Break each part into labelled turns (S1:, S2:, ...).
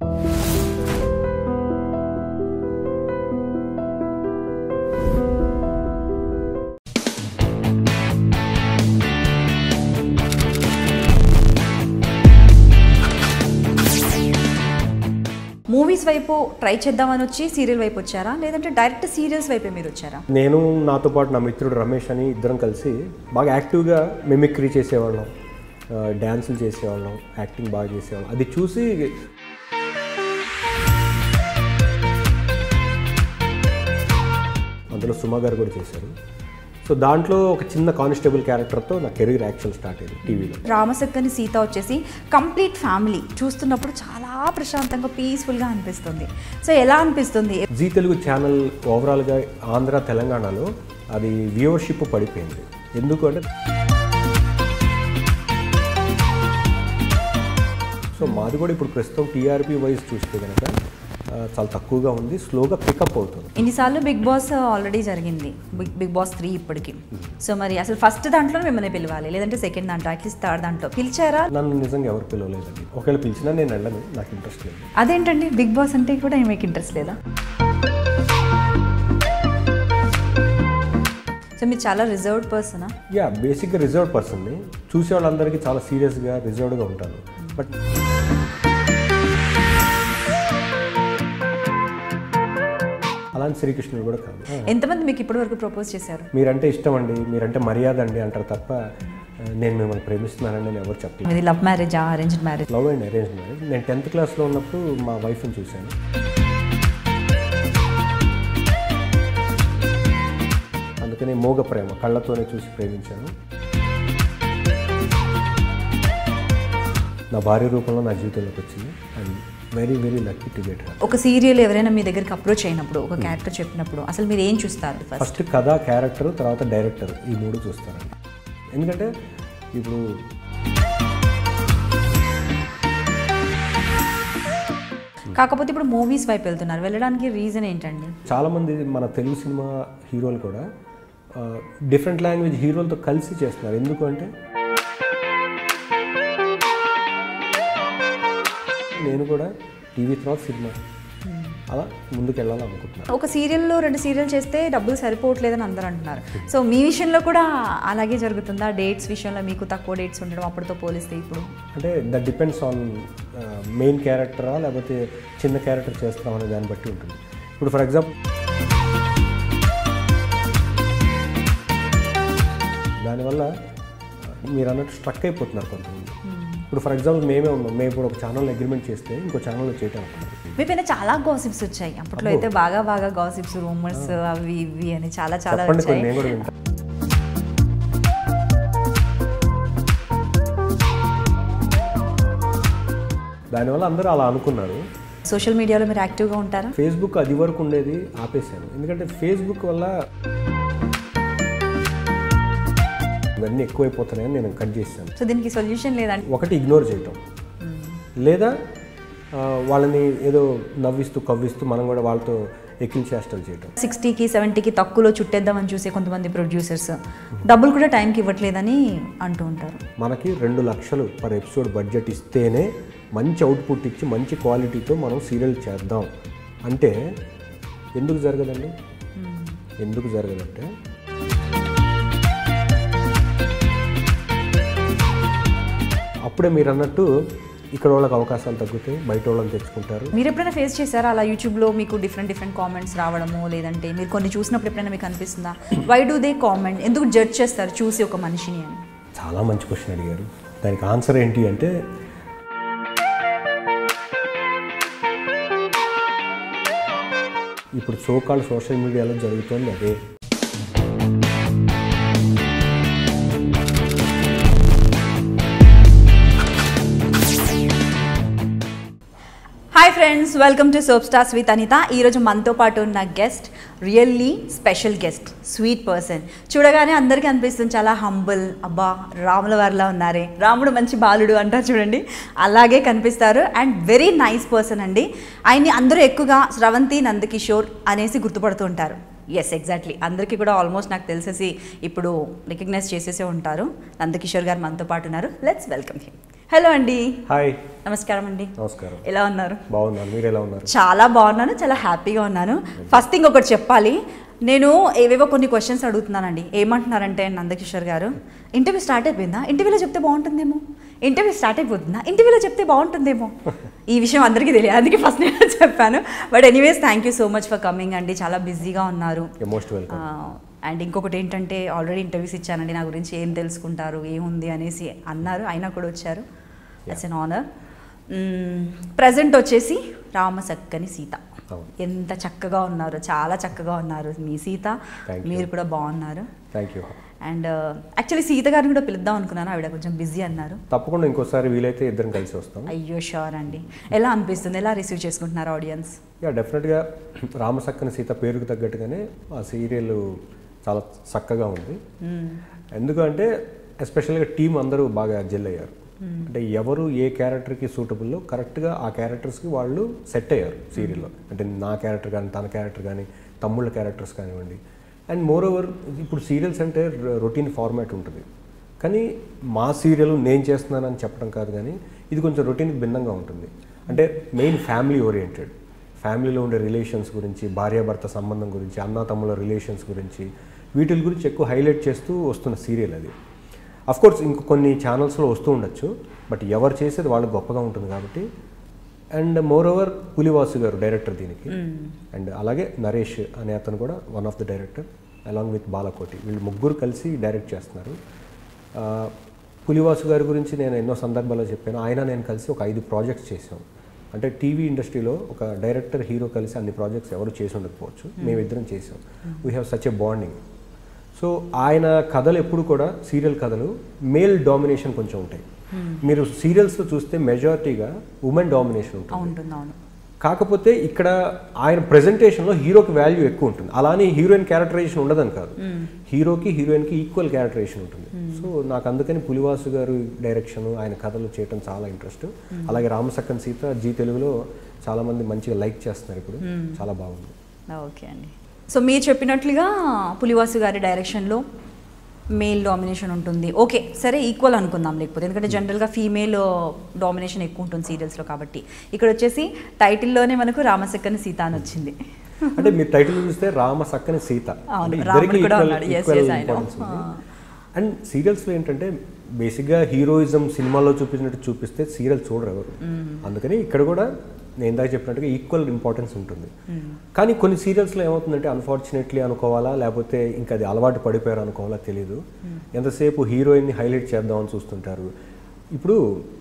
S1: Movies వైపు try చేద్దామని వచ్చి సీరియల్ వైపు వచ్చారా లేదంటే డైరెక్ట్ సీరియల్స్ వైపే మీరు వచ్చారా
S2: నేను నాతో పాటు నా మిత్రుడు రమేష్ అని ఇద్దరం కలిసి బాగా యాక్టివ్గా మిమిక్రీ చేసేవాళ్ళం ఆ, డ్యాన్సులు చేసేవాళ్ళం యాక్టింగ్ బాగా చేసేవాళ్ళం అది చూసి అందులో సుమా గారు కూడా చేశారు సో దాంట్లో ఒక చిన్న కానిస్టేబుల్ క్యారెక్టర్తో నా కెరీర్ యాక్చువల్ స్టార్ట్ అయింది టీవీలో
S1: రామసక్కని సీత వచ్చేసి కంప్లీట్ ఫ్యామిలీ చూస్తున్నప్పుడు చాలా ప్రశాంతంగా పీస్ఫుల్గా అనిపిస్తుంది సో ఎలా అనిపిస్తుంది
S2: జీ తెలుగు ఛానల్ ఓవరాల్గా ఆంధ్ర తెలంగాణలో అది వ్యూవర్షిప్ పడిపోయింది ఎందుకు అంటే సో మాది కూడా ఇప్పుడు ప్రస్తుతం టీఆర్పీ వైజ్ చూస్తే కనుక ఆ, చాలా తక్కువగా ఉంది స్లోగా పికప్ అవుతుంది
S1: ఇన్నిసార్లు బిగ్ బాస్ ఆల్రెడీ జరిగింది బిగ్ బిగ్ బాస్ త్రీ ఇప్పటికి సో మరి అసలు ఫస్ట్ దాంట్లో మిమ్మల్ని పిలవాలి లేదంటే సెకండ్ దాంట్లో అట్లీస్ట్ థర్డ్ దాంట్లో పిలిచారా
S2: నన్ను నిజంగా ఎవరు పిలవలేదండి ఒకవేళ పిలిచినా నేను వెళ్ళను నాకు ఇంట్రెస్ట్ లేదు
S1: అదేంటండి బిగ్ బాస్ అంటే కూడా మీకు ఇంట్రెస్ట్ లేదా సో మీరు చాలా రిజర్వ్డ్ పర్సనా
S2: యా బేసిక్గా రిజర్వ్ పర్సన్ని చూసే వాళ్ళందరికీ చాలా సీరియస్గా రిజర్వ్డ్గా ఉంటాను బట్ అలాంటి శ్రీకృష్ణుడు కూడా కాదు
S1: ఎంతమంది మీకు ఇప్పటి వరకు ప్రపోజ్ చేశారు
S2: మీరంటే ఇష్టం అండి మీరంటే మర్యాద అండి అంటారు తప్ప ఆ, నేను మిమ్మల్ని ప్రేమిస్తున్నానండి నేను ఎవరు చెప్పలేదు
S1: ఇది లవ్ మ్యారేజా arranged marriage
S2: love and arrange marriage నేను టెన్త్ క్లాస్లో ఉన్నప్పుడు మా వైఫ్ని చూశాను అందుకని మోగ ప్రేమ కళ్ళతోనే చూసి ప్రేమించాను నా భార్య రూపంలో నా జీవితంలోకి వచ్చింది and very very lucky to get her
S1: ఒక సీరియల్ ఎవరైనా మీ దగ్గరికి అప్రోచ్ అయినప్పుడు ఒక క్యారెక్టర్ చెప్పినప్పుడు అసలు మీరు ఏం చూస్తారు ఫస్ట్
S2: ఫస్ట్ కథ క్యారెక్టర్ తర్వాత డైరెక్టర్ ఈ మూడు చూస్తారండి ఎందుకంటే ఇప్పుడు
S1: కాకపోతే ఇప్పుడు మూవీస్ వైపు వెళ్తున్నారు వెళ్ళడానికి రీజన్ ఏంటండి
S2: చాలామంది మన తెలుగు సినిమా హీరోలు కూడా డిఫరెంట్ లాంగ్వేజ్ హీరోలతో కలిసి చేస్తున్నారు ఎందుకు అంటే నేను కూడా టీవీ తర్వాత సినిమా అలా ముందుకు వెళ్ళాలనుకుంటున్నాను
S1: ఒక సీరియల్లో రెండు సీరియల్ చేస్తే డబ్బులు సరిపోవట్లేదని అందరూ అంటున్నారు సో మీ విషయంలో కూడా అలాగే జరుగుతుందా డేట్స్ విషయంలో మీకు తక్కువ డేట్స్ ఉండడం అప్పటితో పోలిస్తే ఇప్పుడు
S2: అంటే దట్ డిపెండ్స్ ఆన్ మెయిన్ క్యారెక్టరా లేకపోతే చిన్న క్యారెక్టర్ చేస్తాం అనే దాన్ని బట్టి ఉంటుంది ఇప్పుడు ఫర్ ఎగ్జాంపుల్ దానివల్ల మీరు అన్నట్టు స్ట్రక్ అయిపోతున్నారు కొంతమంది ఇప్పుడు ఫర్ ఎగ్జాంపుల్ మేమే ఉన్నాం మేము ఇప్పుడు ఒక ఛానల్ అగ్రిమెంట్ చేస్తే ఇంకో ఛానల్లో చేయటం అనుకున్నాం
S1: మీ పైన చాలా గాసిప్స్ వచ్చాయి అప్పట్లో అయితే బాగా బాగా గాసిప్స్ రూమర్స్ అవి ఇవి అని చాలా చాలా
S2: చెప్పండి కొన్ని
S1: వచ్చాయి
S2: నేను కూడా వింటాను దానివల్ల అందరూ అలా అనుకున్నారు
S1: సోషల్ మీడియాలో మీరు యాక్టివ్గా ఉంటారా
S2: ఫేస్బుక్ అది వరకు ఉండేది ఆపేశాను ఎందుకంటే ఫేస్బుక్ వల్ల ఇవన్నీ ఎక్కువైపోతున్నాయని నేను కట్ చేశాను
S1: సో దీనికి సొల్యూషన్ లేదండి
S2: ఒకటి ఇగ్నోర్ చేయటం లేదా ఆ, వాళ్ళని ఏదో నవ్విస్తూ కవ్విస్తూ మనం కూడా వాళ్ళతో ఎక్కిల్ చేష్టలు చేయటం
S1: సిక్స్టీకి సెవెంటీకి తక్కువలో చుట్టేద్దామని చూసే కొంతమంది ప్రొడ్యూసర్స్ డబ్బులు కూడా టైంకి ఇవ్వట్లేదని అంటూ ఉంటారు
S2: మనకి రెండు లక్షలు పర్ ఎపిసోడ్ బడ్జెట్ ఇస్తేనే మంచి అవుట్పుట్ ఇచ్చి మంచి క్వాలిటీతో మనం సీరియల్ చేద్దాం అంటే ఎందుకు జరగదండి ఎందుకు జరగదంటే అప్పుడే మీరు అన్నట్టు ఇక్కడ వాళ్ళకి అవకాశాలు తగ్గుతాయి బయట వాళ్ళని తెచ్చుకుంటారు
S1: మీరు ఎప్పుడైనా ఫేస్ చేశారా అలా యూట్యూబ్లో మీకు డిఫరెంట్ డిఫరెంట్ కామెంట్స్ రావడము లేదంటే మీరు కొన్ని చూసినప్పుడు ఎప్పుడైనా మీకు అనిపిస్తుందా వై డూ దే కామెంట్ ఎందుకు జడ్జ్ చేస్తారు చూసి ఒక మనిషిని అని
S2: చాలా మంచి క్వశ్చన్ అడిగారు దానికి ఆన్సర్ ఏంటి అంటే ఇప్పుడు సోకాల్ సోషల్ మీడియాలో జరుగుతోంది అదే
S1: hi friends welcome to soap stars with Anitha ఈరోజు మనతో పాటు ఉన్న guest really special guest sweet person చూడగానే అందరికీ అనిపిస్తుంది చాలా హంబుల్ అబ్బా రాముల వారిలా ఉన్నారే రాముడు మంచి బాలుడు అంటారు చూడండి అలాగే కనిపిస్తారు అండ్ వెరీ నైస్ పర్సన్ అండి ఆయన్ని అందరూ ఎక్కువగా స్రవంతి నందకిషోర్ అనేసి గుర్తుపడుతూ ఉంటారు ఎస్ ఎగ్జాక్ట్లీ అందరికీ కూడా ఆల్మోస్ట్ నాకు తెలిసేసి ఇప్పుడు రికగ్నైజ్ చేసేసే ఉంటారు నందకిషోర్ గారు మనతో పాటు ఉన్నారు లెట్స్ వెల్కమ్ హిమ్ హలో అండి
S2: హాయ్
S1: నమస్కారం అండి
S2: నమస్కారం
S1: ఎలా ఉన్నారు
S2: బాగున్నాను మీరు ఎలా ఉన్నారు
S1: చాలా బాగున్నాను చాలా హ్యాపీగా ఉన్నాను ఫస్ట్ థింగ్ ఒకటి చెప్పాలి నేను ఏవేవో కొన్ని క్వశ్చన్స్ అడుగుతున్నానండి ఏమంటున్నారంటే నందకిషోర్ గారు ఇంటర్వ్యూ స్టార్ట్ అయిపోయిందా ఇంటర్వ్యూలో చెప్తే బాగుంటుందేమో ఇంటర్వ్యూ స్టార్ట్ అయిపోతుందా ఇంటర్వ్యూలో చెప్తే బాగుంటుందేమో ఈ విషయం అందరికీ తెలియదు అందుకే ఫస్ట్ నేను చెప్పాను but anyways thank you so much for coming అండి చాలా బిజీగా ఉన్నారు
S2: మోస్ట్ వెల్కమ్
S1: అండ్ ఇంకొకటి ఏంటంటే ఆల్రెడీ ఇంటర్వ్యూస్ ఇచ్చానండి నా గురించి ఏం తెలుసుకుంటారు ఏముంది అనేసి అన్నారు అయినా కూడా వచ్చారు ఇట్స్ అన్ ఆనర్ ప్రజెంట్ వచ్చేసి రామసక్కని సీత
S2: అవును.
S1: ఎంత చక్కగా ఉన్నారు చాలా చక్కగా ఉన్నారు మీ సీత
S2: Thank you.
S1: మీరు కూడా బాగున్నారు
S2: thank you
S1: and actually Sita గారిని కూడా పిలుద్దాం అనుకున్నాను ఆవిడ కొంచెం బిజీ అన్నారు
S2: తప్పకుండా ఇంకోసారి వీలైతే ఇద్దరం కలిసి వస్తాం
S1: అయ్యో షూర్ అండి ఎలా అనిపిస్తుంది ఎలా రిసీవ్ చేసుకుంటున్నారు ఆడియన్స్
S2: యా డెఫినెట్గా రామసక్కని సీత పేరుకు తగ్గట్టుగానే ఆ సీరియల్ చాలా చక్కగా ఉంది ఎందుకంటే ఎస్పెషల్గా టీం అందరూ బాగా జెల్ అయ్యారు అంటే ఎవరు ఏ క్యారెక్టర్కి సూటబుల్లో కరెక్ట్గా ఆ క్యారెక్టర్స్కి వాళ్ళు సెట్ అయ్యారు సీరియల్లో అంటే నా క్యారెక్టర్ కానీ తన క్యారెక్టర్ కానీ తమ్ముళ్ళ క్యారెక్టర్స్ కానివ్వండి అండ్ మోర్ ఓవర్ ఇప్పుడు సీరియల్స్ అంటే రొటీన్ ఫార్మాట్ ఉంటుంది కానీ మా సీరియల్ నేను చేస్తున్నానని చెప్పడం కాదు కానీ ఇది కొంచెం రొటీన్కి భిన్నంగా ఉంటుంది అంటే మెయిన్ ఫ్యామిలీ ఓరియంటెడ్ ఫ్యామిలీలో ఉండే రిలేషన్స్ గురించి భార్యాభర్త సంబంధం గురించి అన్న తమ్ముళ్ళ రిలేషన్స్ గురించి వీటి గురించి ఎక్కువ హైలైట్ చేస్తూ వస్తున్న సీరియల్ అది అఫ్ కోర్స్ ఇంకో కొన్ని ఛానల్స్లో వస్తూ ఉండొచ్చు బట్ ఎవరు చేసేది వాళ్ళు గొప్పగా ఉంటుంది కాబట్టి అండ్ మోర్ ఓవర్ పులివాసు గారు డైరెక్టర్ దీనికి అండ్ అలాగే నరేష్ అనే అతను కూడా one of the director along with Balakoti వీళ్ళు ముగ్గురు కలిసి డైరెక్ట్ చేస్తున్నారు ఆ, పులివాసు గారి గురించి నేను ఎన్నో సందర్భాల్లో చెప్పాను ఆయన నేను కలిసి ఒక ఐదు ప్రాజెక్ట్స్ చేసాం అంటే టీవీ ఇండస్ట్రీలో ఒక డైరెక్టర్ హీరో కలిసి అన్ని ప్రాజెక్ట్స్ ఎవరు చేసి ఉండకపోవచ్చు మేమిద్దరం చేసాం we have such a bonding so ఆయన కథలు ఎప్పుడు కూడా సీరియల్ కథలు మేల్ డామినేషన్ కొంచెం ఉంటాయి మీరు సీరియల్స్లో చూస్తే మెజారిటీగా ఉమెన్ డామినేషన్ ఉంటుంది
S1: ఉంటుంది అవును
S2: కాకపోతే ఇక్కడ ఆయన ప్రెజెంటేషన్లో హీరోకి వాల్యూ ఎక్కువ ఉంటుంది అలానే హీరోయిన్ క్యారెక్టరైజేషన్ ఉండదని కాదు హీరోకి హీరోయిన్కి ఈక్వల్ క్యారెక్టరైజేషన్ ఉంటుంది సో నాకు అందుకని పులివాసు గారు డైరెక్షన్ ఆయన కథలు చేయటం చాలా ఇంట్రెస్ట్ అలాగే రామసక్కన్ సీత జీ తెలుగులో చాలా మంది మంచిగా లైక్ చేస్తున్నారు ఇప్పుడు చాలా బాగుంది
S1: ఓకే అండి సో మీరు చెప్పినట్లుగా పులివాసు గారి డైరెక్షన్లో మేల్ డామినేషన్ ఉంటుంది ఓకే సరే ఈక్వల్ అనుకుందాం లేకపోతే ఎందుకంటే జనరల్గా ఫీమేల్ డామినేషన్ ఎక్కువ ఉంటుంది సీరియల్స్లో కాబట్టి ఇక్కడ వచ్చేసి టైటిల్లోనే మనకు రామసక్కని సీత అని వచ్చింది
S2: అంటే మీరు టైటిల్ చూస్తే రామ సక్కని సీత
S1: అవును,
S2: అంటే
S1: రాముడు
S2: ఇద్దరికి
S1: కూడా
S2: ఈక్వల్
S1: ఉన్నాడు. Yes,
S2: equal
S1: yes, I know.
S2: Importance ఉంది అండ్ సీరియల్స్లో ఏంటంటే బేసిక్గా హీరోయిజం సినిమాలో చూపించినట్టు చూపిస్తే సీరియల్ చూడరు ఎవరు అందుకని ఇక్కడ కూడా నేను ఇందాక చెప్పినట్టుగా ఈక్వల్ ఇంపార్టెన్స్ ఉంటుంది కానీ కొన్ని సీరియల్స్లో ఏమవుతుందంటే అన్ఫార్చునేట్లీ అనుకోవాలా లేకపోతే ఇంకా అది అలవాటు పడిపోయారు అనుకోవాలా తెలియదు ఎంతసేపు హీరోయిన్ని హైలైట్ చేద్దామని చూస్తుంటారు ఇప్పుడు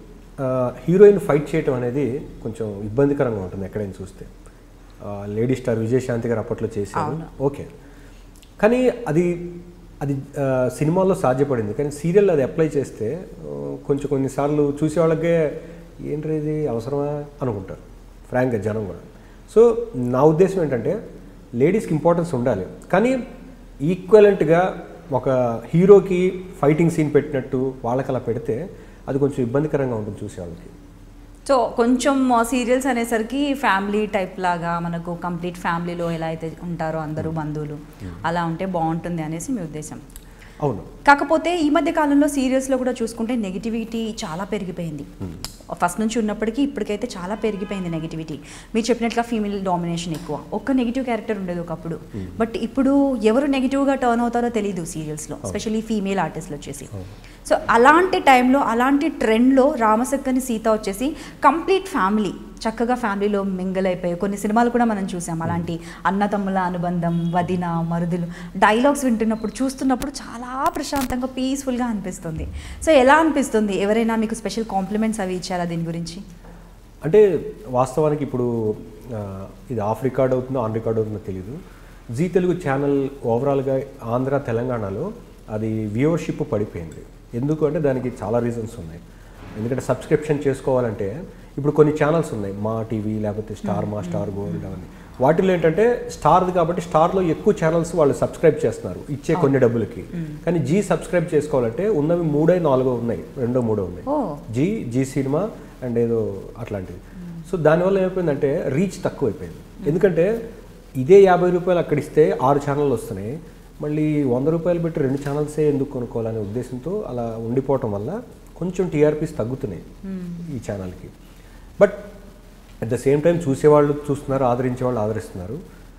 S2: హీరోయిన్ ఫైట్ చేయటం అనేది కొంచెం ఇబ్బందికరంగా ఉంటుంది ఎక్కడైనా చూస్తే లేడీ స్టార్ విజయశాంతి గారు అప్పట్లో చేశారు ఓకే కానీ అది అది ఆ, సినిమాల్లో సాధ్యపడింది కానీ సీరియల్ అది అప్లై చేస్తే ఆ, కొంచెం కొన్నిసార్లు చూసే వాళ్ళకే ఏంటి ఇది అవసరమా అనుకుంటారు ఫ్రాంక్గా జనం కూడా సో నా ఉద్దేశం ఏంటంటే లేడీస్కి ఇంపార్టెన్స్ ఉండాలి కానీ ఈక్వలెంట్గా ఒక హీరోకి ఫైటింగ్ సీన్ పెట్టినట్టు వాళ్ళకి అలా పెడితే అది కొంచెం ఇబ్బందికరంగా ఉంటుంది చూసే వాళ్ళకి
S1: సో కొంచెం సీరియల్స్ అనేసరికి ఫ్యామిలీ టైప్ లాగా మనకు కంప్లీట్ ఫ్యామిలీలో ఎలా అయితే ఉంటారో అందరూ బంధువులు అలా ఉంటే బాగుంటుంది అనేసి మీ ఉద్దేశం
S2: అవును
S1: కాకపోతే ఈ మధ్య కాలంలో సీరియల్స్లో కూడా చూసుకుంటే నెగిటివిటీ చాలా పెరిగిపోయింది ఫస్ట్ నుంచి ఉన్నప్పటికీ ఇప్పటికైతే చాలా పెరిగిపోయింది నెగిటివిటీ మీరు చెప్పినట్లుగా ఫీమేల్ డామినేషన్ ఎక్కువ ఒక్క నెగిటివ్ క్యారెక్టర్ ఉండేది ఒకప్పుడు బట్ ఇప్పుడు ఎవరు నెగిటివ్గా టర్న్ అవుతారో తెలియదు సీరియల్స్లో స్పెషల్లీ ఫీమేల్ ఆర్టిస్టులు వచ్చేసి సో అలాంటి టైంలో అలాంటి ట్రెండ్లో రామసక్కని సీత వచ్చేసి కంప్లీట్ ఫ్యామిలీ చక్కగా ఫ్యామిలీలో మింగిల్ అయిపోయి కొన్ని సినిమాలు కూడా మనం చూసాం అలాంటి అన్నతమ్ముల అనుబంధం వదిన మరుదులు డైలాగ్స్ వింటున్నప్పుడు చూస్తున్నప్పుడు చాలా ప్రశాంతంగా పీస్ఫుల్గా అనిపిస్తుంది సో ఎలా అనిపిస్తుంది ఎవరైనా మీకు స్పెషల్ కాంప్లిమెంట్స్ అవి ఇచ్చారా దీని గురించి
S2: అంటే వాస్తవానికి ఇప్పుడు ఆ, ఇది ఆఫ్ రికార్డ్ అవుతుందో ఆన్ రికార్డ్ అవుతుందో తెలియదు జీ తెలుగు ఛానల్ ఓవరాల్గా ఆంధ్ర తెలంగాణలో అది వ్యూవర్షిప్ పడిపోయింది ఎందుకు అంటే దానికి చాలా రీజన్స్ ఉన్నాయి ఎందుకంటే సబ్స్క్రిప్షన్ చేసుకోవాలంటే ఇప్పుడు కొన్ని ఛానల్స్ ఉన్నాయి మా టీవీ లేకపోతే స్టార్ మా స్టార్ గోల్డ్ అవన్నీ వాటిలో ఏంటంటే స్టార్ది కాబట్టి స్టార్లో ఎక్కువ ఛానల్స్ వాళ్ళు సబ్స్క్రైబ్ చేస్తున్నారు ఇచ్చే కొన్ని డబ్బులకి కానీ జీ సబ్స్క్రైబ్ చేసుకోవాలంటే ఉన్నవి మూడో నాలుగో ఉన్నాయి రెండో మూడో ఉన్నాయి
S1: ఓ
S2: జీ జీ సినిమా అండ్ ఏదో అట్లాంటివి సో దానివల్ల ఏమైపోయిందంటే రీచ్ తక్కువ అయిపోయింది ఎందుకంటే ఇదే యాభై రూపాయలు అక్కడ ఇస్తే ఆరు ఛానళ్ళు వస్తున్నాయి మళ్ళీ వంద రూపాయలు పెట్టి రెండు ఛానల్సే ఎందుకు కొనుక్కోవాలనే ఉద్దేశంతో అలా ఉండిపోవటం వల్ల కొంచెం టీఆర్పీస్ తగ్గుతున్నాయి ఈ ఛానల్కి but at the same time చూసేవాళ్ళు చూస్తున్నారు ఆదరించే వాళ్ళు ఆదరిస్తున్నారు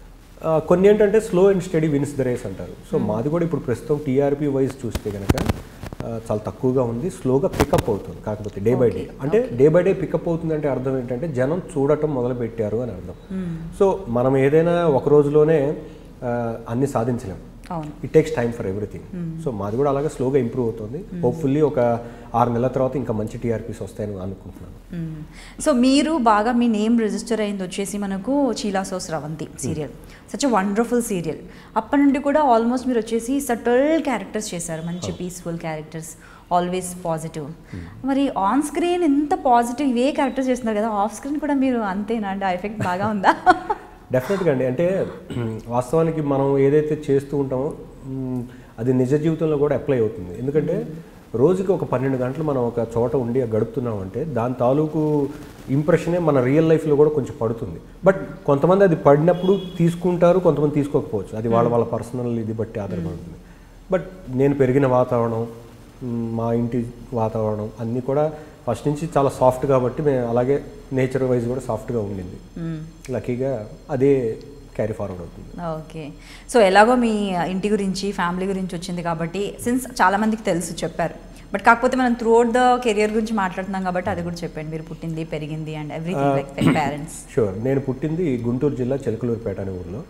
S2: ఆ, కొన్ని ఏంటంటే slow and steady wins the race అంటారు సో మాది కూడా ఇప్పుడు ప్రస్తుతం టీఆర్పీ వైజ్ చూస్తే కనుక ఆ, చాలా తక్కువగా ఉంది స్లోగా పికప్ అవుతుంది కాకపోతే డే బై డే అంటే డే బై డే పికప్ అవుతుంది అంటే అర్థం ఏంటంటే జనం చూడటం మొదలు పెట్టారు అని అర్థం సో మనం ఏదైనా ఒక రోజులోనే ఆ, అన్ని సాధించలేం
S1: అవును
S2: it takes time for everything so మాది కూడా అలాగే స్లోగా ఇంప్రూవ్ అవుతుంది హోప్ఫుల్లీ ఒక ఆరు నెలల తర్వాత ఇంకా మంచి టీఆర్పీస్ వస్తాయని అనుకుంటున్నాను
S1: సో మీరు బాగా మీ నేమ్ రిజిస్టర్ అయింది వచ్చేసి మనకు చీలాసోస్ Ravanthi serial such wonderful serial అప్పటి నుండి కూడా ఆల్మోస్ట్ మీరు వచ్చేసి సటల్ క్యారెక్టర్స్ చేశారు మంచి పీస్ఫుల్ క్యారెక్టర్స్ ఆల్వేస్ పాజిటివ్ మరి ఆన్ స్క్రీన్ ఎంత పాజిటివ్ ఇవే క్యారెక్టర్స్ చేస్తున్నారు కదా ఆఫ్ స్క్రీన్ కూడా మీరు అంతేనా అంటే ఆ ఎఫెక్ట్ బాగా ఉందా
S2: డెఫినెట్గా అండి అంటే వాస్తవానికి మనం ఏదైతే చేస్తూ ఉంటామో మ్, అది నిజ జీవితంలో కూడా అప్లై అవుతుంది ఎందుకంటే రోజుకి ఒక పన్నెండు గంటలు మనం ఒక చోట ఉండి గడుపుతున్నాం అంటే దాని తాలూకు ఇంప్రెషనే మన రియల్ లైఫ్లో కూడా కొంచెం పడుతుంది బట్ కొంతమంది అది పడినప్పుడు తీసుకుంటారు కొంతమంది తీసుకోకపోవచ్చు అది వాళ్ళ వాళ్ళ పర్సనల్ ఇది బట్టి ఆధారపడుతుంది బట్ నేను పెరిగిన వాతావరణం మ్, మా ఇంటి వాతావరణం అన్నీ కూడా ఫస్ట్ నుంచి చాలా సాఫ్ట్ కాబట్టి మేము అలాగే నేచర్ వైజ్ కూడా సాఫ్ట్గా ఉండింది లక్కీగా అదే క్యారీ ఫార్వర్డ్ అవుతుంది
S1: ఓకే సో ఎలాగో మీ ఇంటి గురించి ఫ్యామిలీ గురించి వచ్చింది కాబట్టి సిన్స్ చాలా మందికి తెలుసు చెప్పారు బట్ కాకపోతే మనం త్రూ అవుట్ ద కెరియర్ గురించి మాట్లాడుతున్నాం కాబట్టి అది కూడా చెప్పండి మీరు పుట్టింది పెరిగింది and everything like parents
S2: sure నేను పుట్టింది గుంటూరు జిల్లా చిలకలూరుపేట అనే ఊర్లో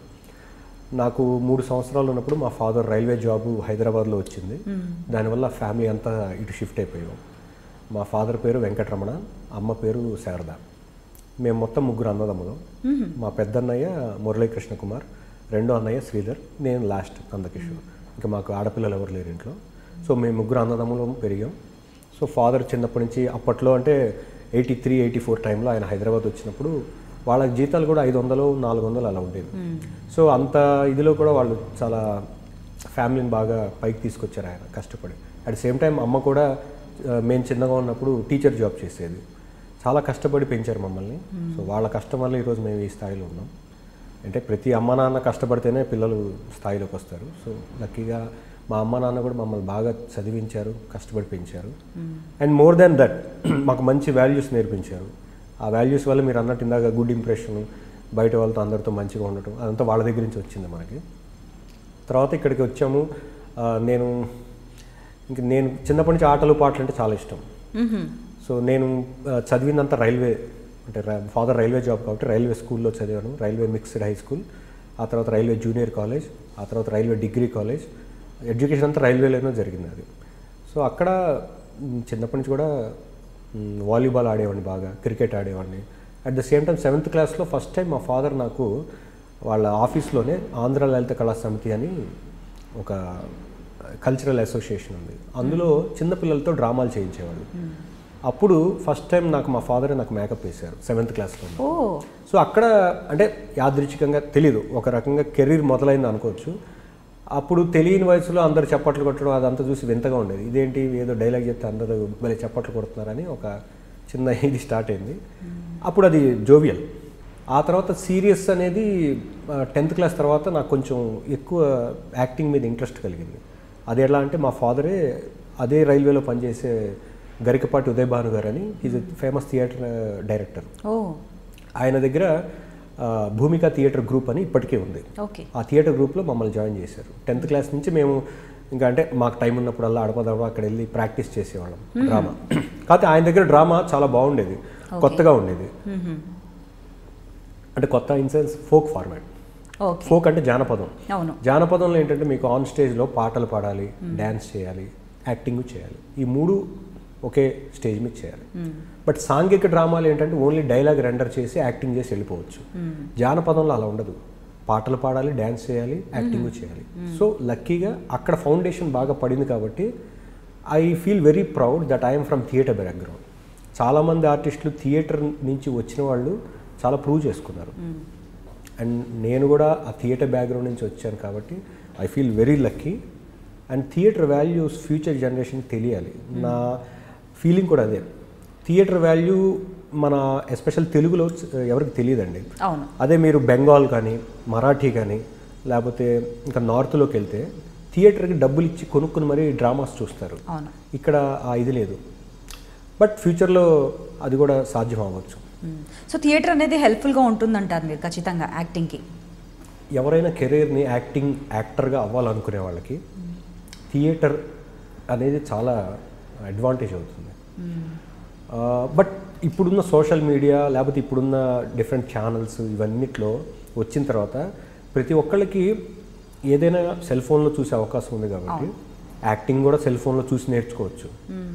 S2: నాకు మూడు సంవత్సరాలు ఉన్నప్పుడు మా ఫాదర్ రైల్వే జాబు హైదరాబాద్లో వచ్చింది దానివల్ల ఫ్యామిలీ అంతా ఇటు షిఫ్ట్ అయిపోయాం మా ఫాదర్ పేరు వెంకటరమణ అమ్మ పేరు శారద మేము మొత్తం ముగ్గురు అన్నదమ్ములు మా పెద్దన్నయ్య మురళీకృష్ణ కుమార్ రెండో అన్నయ్య శ్రీధర్ నేను లాస్ట్ నందకిషోర్ ఇంకా మాకు ఆడపిల్లలు ఎవరు లేరు ఇంట్లో సో మేము ముగ్గురు అన్నదమ్ములు పెరిగాం సో ఫాదర్ చిన్నప్పటి నుంచి అప్పట్లో అంటే ఎయిటీ త్రీ ఎయిటీ ఫోర్ టైంలో ఆయన హైదరాబాద్ వచ్చినప్పుడు వాళ్ళ జీతాలు కూడా ఐదు వందలు నాలుగు వందలు అలా ఉండేది సో అంత ఇదిలో కూడా వాళ్ళు చాలా ఫ్యామిలీని బాగా పైకి తీసుకొచ్చారు ఆయన కష్టపడి అట్ సేమ్ టైం అమ్మ కూడా ఆ, మేము చిన్నగా ఉన్నప్పుడు టీచర్ జాబ్ చేసేది చాలా కష్టపడి పెంచారు మమ్మల్ని సో వాళ్ళ కష్టం వల్ల ఈరోజు మేము ఈ స్థాయిలో ఉన్నాం అంటే ప్రతి అమ్మ నాన్న కష్టపడితేనే పిల్లలు స్థాయిలోకి వస్తారు సో లక్కీగా మా అమ్మ నాన్న కూడా మమ్మల్ని బాగా చదివించారు కష్టపడి పెంచారు అండ్ మోర్ దాన్ దట్ మాకు మంచి వాల్యూస్ నేర్పించారు ఆ వాల్యూస్ వల్ల మీరు అన్నట్టు ఇందాక గుడ్ ఇంప్రెషన్ బయట వాళ్ళతో అందరితో మంచిగా ఉండటం అదంతా వాళ్ళ దగ్గర నుంచి వచ్చింది మనకి తర్వాత ఇక్కడికి వచ్చాము ఆ, నేను ఇంక నేను చిన్నప్పటి నుంచి ఆటలు పాటలు అంటే చాలా ఇష్టం సో నేను ఆ, చదివిందంతా రైల్వే అంటే ఫాదర్ రైల్వే జాబ్ కాబట్టి రైల్వే స్కూల్లో చదివాను రైల్వే మిక్స్డ్ హై స్కూల్ ఆ తర్వాత రైల్వే జూనియర్ కాలేజ్ ఆ తర్వాత రైల్వే డిగ్రీ కాలేజ్ ఎడ్యుకేషన్ అంతా రైల్వేలోనే జరిగింది అది సో అక్కడ మ్, చిన్నప్పటి నుంచి కూడా మ్, వాలీబాల్ ఆడేవాడిని బాగా క్రికెట్ ఆడేవాడిని at the same time seventh క్లాస్లో ఫస్ట్ టైం మా ఫాదర్ నాకు వాళ్ళ ఆఫీస్లోనే ఆంధ్ర లలిత కళా సమితి అని ఒక కల్చరల్ అసోసియేషన్ ఉంది అందులో చిన్నపిల్లలతో డ్రామాలు చేయించేవాళ్ళు అప్పుడు ఫస్ట్ టైం నాకు మా ఫాదర్ నాకు మేకప్ వేశారు సెవెంత్ క్లాస్లో
S1: ఓ
S2: సో అక్కడ అంటే యాదృచ్ఛికంగా తెలీదు ఒక రకంగా కెరీర్ మొదలైంది అనుకోవచ్చు అప్పుడు తెలియని వయసులో అందరు చప్పట్లు కొట్టడం అదంతా చూసి వింతగా ఉండేది ఇదేంటి ఏదో డైలాగ్ చెప్తే అందరూ భలే చప్పట్లు కొడుతున్నారని ఒక చిన్న ఇది స్టార్ట్ అయింది అప్పుడు అది జోవియల్ ఆ తర్వాత సీరియస్ అనేది టెన్త్ క్లాస్ తర్వాత నాకు కొంచెం ఎక్కువ యాక్టింగ్ మీద ఇంట్రెస్ట్ కలిగింది అది ఎలా అంటే మా ఫాదరే అదే రైల్వేలో పనిచేసే గరికపాటి ఉదయ్ భాను గారు అని ఈజ్ ఫేమస్ థియేటర్ డైరెక్టర్
S1: ఓ
S2: ఆయన దగ్గర ఆ, భూమిక థియేటర్ గ్రూప్ అని ఇప్పటికే ఉంది
S1: ఓకే
S2: ఆ థియేటర్ గ్రూప్లో మమ్మల్ని జాయిన్ చేశారు టెన్త్ క్లాస్ నుంచి మేము ఇంకా అంటే మాకు టైం ఉన్నప్పుడల్లా అడపదడప అక్కడ వెళ్ళి ప్రాక్టీస్ చేసేవాళ్ళం డ్రామా కాకపోతే ఆయన దగ్గర డ్రామా చాలా బాగుండేది కొత్తగా ఉండేది అంటే కొత్త in sense folk format
S1: okay
S2: folk అంటే జానపదం
S1: అవును
S2: జానపదంలో ఏంటంటే మీకు ఆన్ స్టేజ్లో పాటలు పాడాలి డ్యాన్స్ చేయాలి యాక్టింగ్ చేయాలి ఈ మూడు ఒకే స్టేజ్ మీద చేయాలి బట్ సాంఘిక డ్రామాలు ఏంటంటే ఓన్లీ డైలాగ్ రెండర్ చేసి యాక్టింగ్ చేసి వెళ్ళిపోవచ్చు జానపదంలో అలా ఉండదు పాటలు పాడాలి డ్యాన్స్ చేయాలి యాక్టింగ్ చేయాలి సో లక్కీగా అక్కడ ఫౌండేషన్ బాగా పడింది కాబట్టి I feel very proud that I'm from theatre background చాలామంది ఆర్టిస్టులు థియేటర్ నుంచి వచ్చిన వాళ్ళు చాలా ప్రూవ్ చేసుకున్నారు అండ్ నేను కూడా ఆ థియేటర్ బ్యాక్గ్రౌండ్ నుంచి వచ్చాను కాబట్టి I feel very lucky and theatre values future జనరేషన్కి తెలియాలి నా ఫీలింగ్ కూడా అదే థియేటర్ వాల్యూ మన ఎస్పెషల్ తెలుగులో చ- ఎవరికి తెలియదండి
S1: అవును
S2: అదే మీరు బెంగాల్ కానీ మరాఠీ కానీ లేకపోతే ఇంకా నార్త్లోకి వెళ్తే థియేటర్కి డబ్బులు ఇచ్చి కొనుక్కుని మరీ డ్రామాస్ చూస్తారు
S1: అవును
S2: ఇక్కడ ఆ ఇది లేదు బట్ ఫ్యూచర్లో అది కూడా సాధ్యం అవ్వచ్చు
S1: సో థియేటర్ అనేది హెల్ప్ఫుల్గా ఉంటుందంటారు మీరు ఖచ్చితంగా యాక్టింగ్కి
S2: ఎవరైనా కెరీర్ని యాక్టింగ్ యాక్టర్గా అవ్వాలనుకునే వాళ్ళకి థియేటర్ అనేది చాలా అడ్వాంటేజ్ అవుతుంది బట్ ఇప్పుడున్న సోషల్ మీడియా లేకపోతే ఇప్పుడున్న డిఫరెంట్ ఛానల్స్ ఇవన్నిట్లో వచ్చిన తర్వాత ప్రతి ఒక్కళ్ళకి ఏదైనా సెల్ ఫోన్లో చూసే అవకాశం ఉంది కాబట్టి యాక్టింగ్ కూడా సెల్ ఫోన్లో చూసి నేర్చుకోవచ్చు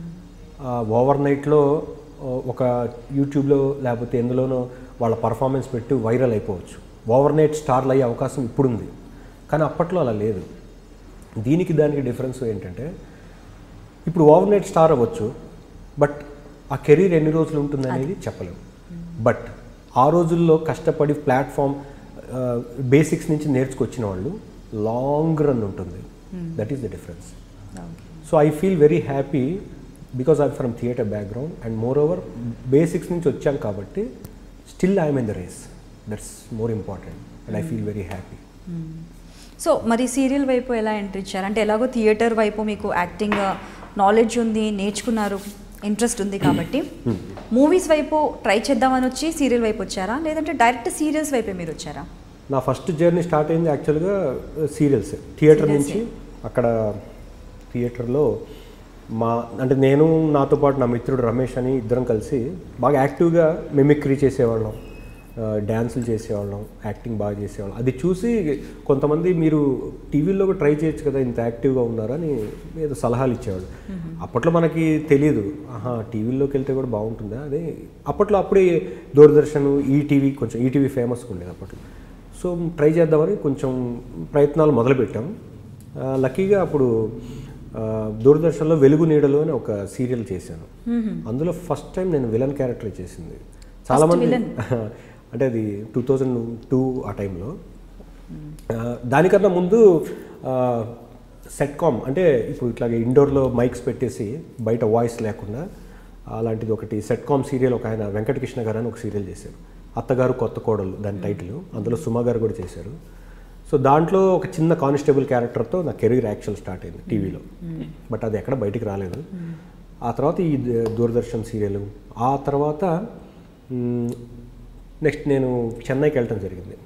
S2: ఓవర్ నైట్లో ఒక యూట్యూబ్లో లేకపోతే ఎందులోనో వాళ్ళ పర్ఫార్మెన్స్ పెట్టి వైరల్ అయిపోవచ్చు ఓవర్ నైట్ స్టార్లు అయ్యే అవకాశం ఇప్పుడుంది కానీ అప్పట్లో అలా లేదు దీనికి దానికి డిఫరెన్స్ ఏంటంటే ఇప్పుడు ఓవర్ నైట్ స్టార్ అవ్వచ్చు బట్ ఆ కెరీర్ ఎన్ని రోజులు ఉంటుంది అనేది చెప్పలేము బట్ ఆ రోజుల్లో కష్టపడి ప్లాట్ఫామ్ బేసిక్స్ నుంచి నేర్చుకొచ్చిన వాళ్ళు లాంగ్ రన్ ఉంటుంది that is the difference so I feel very happy because I from theatre background and moreover basics నుంచి వచ్చాం కాబట్టి still I'm in the race that's more important and I feel very happy
S1: so మరి serial వైపు ఎలా entry ఇచ్చారు అంటే ఎలాగో theatre వైపు మీకు యాక్టింగ్ నాలెడ్జ్ ఉంది నేర్చుకున్నారు ఇంట్రెస్ట్ ఉంది కాబట్టి మూవీస్ వైపు ట్రై చేద్దామని వచ్చి సీరియల్ వైపు వచ్చారా లేదంటే డైరెక్ట్ సీరియల్స్ వైపే మీరు వచ్చారా
S2: నా ఫస్ట్ జర్నీ స్టార్ట్ అయింది యాక్చువల్గా సీరియల్స్ థియేటర్
S1: Serials
S2: నుంచి అక్కడ థియేటర్లో మా అంటే నేను నాతో పాటు నా మిత్రుడు రమేష్ అని ఇద్దరం కలిసి బాగా యాక్టివ్గా మిమిక్రీ చేసేవాళ్ళం డ్యాన్సులు చేసేవాళ్ళం యాక్టింగ్ బాగా చేసేవాళ్ళం అది చూసి కొంతమంది మీరు టీవీలో కూడా ట్రై చేయొచ్చు కదా ఇంత యాక్టివ్గా ఉన్నారని ఏదో సలహాలు ఇచ్చేవాళ్ళు అప్పట్లో మనకి తెలియదు ఆహా టీవీలోకి వెళ్తే కూడా బాగుంటుందా అదే అప్పట్లో అప్పుడే దూరదర్శన్ ఈటీవీ కొంచెం ఈటీవీ ఫేమస్గా ఉండేది అప్పట్లో సో ట్రై చేద్దామని కొంచెం ప్రయత్నాలు మొదలుపెట్టాం ఆ, లక్కీగా అప్పుడు ఆ, దూరదర్శన్లో వెలుగు నీడలు అని ఒక సీరియల్ చేశాను అందులో ఫస్ట్ టైం నేను విలన్ క్యారెక్టర్ చేసింది చాలామంది
S1: villain.
S2: అంటే అది టూ థౌజండ్ టూ ఆ టైంలో ఆ, దానికన్నా ముందు సెట్కామ్ అంటే ఇప్పుడు ఇట్లాగే ఇండోర్లో మైక్స్ పెట్టేసి బయట వాయిస్ లేకుండా అలాంటిది ఒకటి సెట్కామ్ సీరియల్ ఒక ఆయన వెంకటకృష్ణ గారు అని ఒక సీరియల్ చేశారు అత్తగారు కొత్త కోడలు దాని టైటిల్ అందులో సుమా గారు కూడా చేశారు సో దాంట్లో ఒక చిన్న కానిస్టేబుల్ క్యారెక్టర్తో నా కెరీర్ యాక్చువల్ స్టార్ట్ అయింది టీవీలో బట్ అది ఎక్కడ బయటికి రాలేదు ఆ తర్వాత ఈ ద- దూరదర్శన్ సీరియల్ ఆ తర్వాత నెక్స్ట్ నేను చెన్నైకి వెళ్ళటం జరిగింది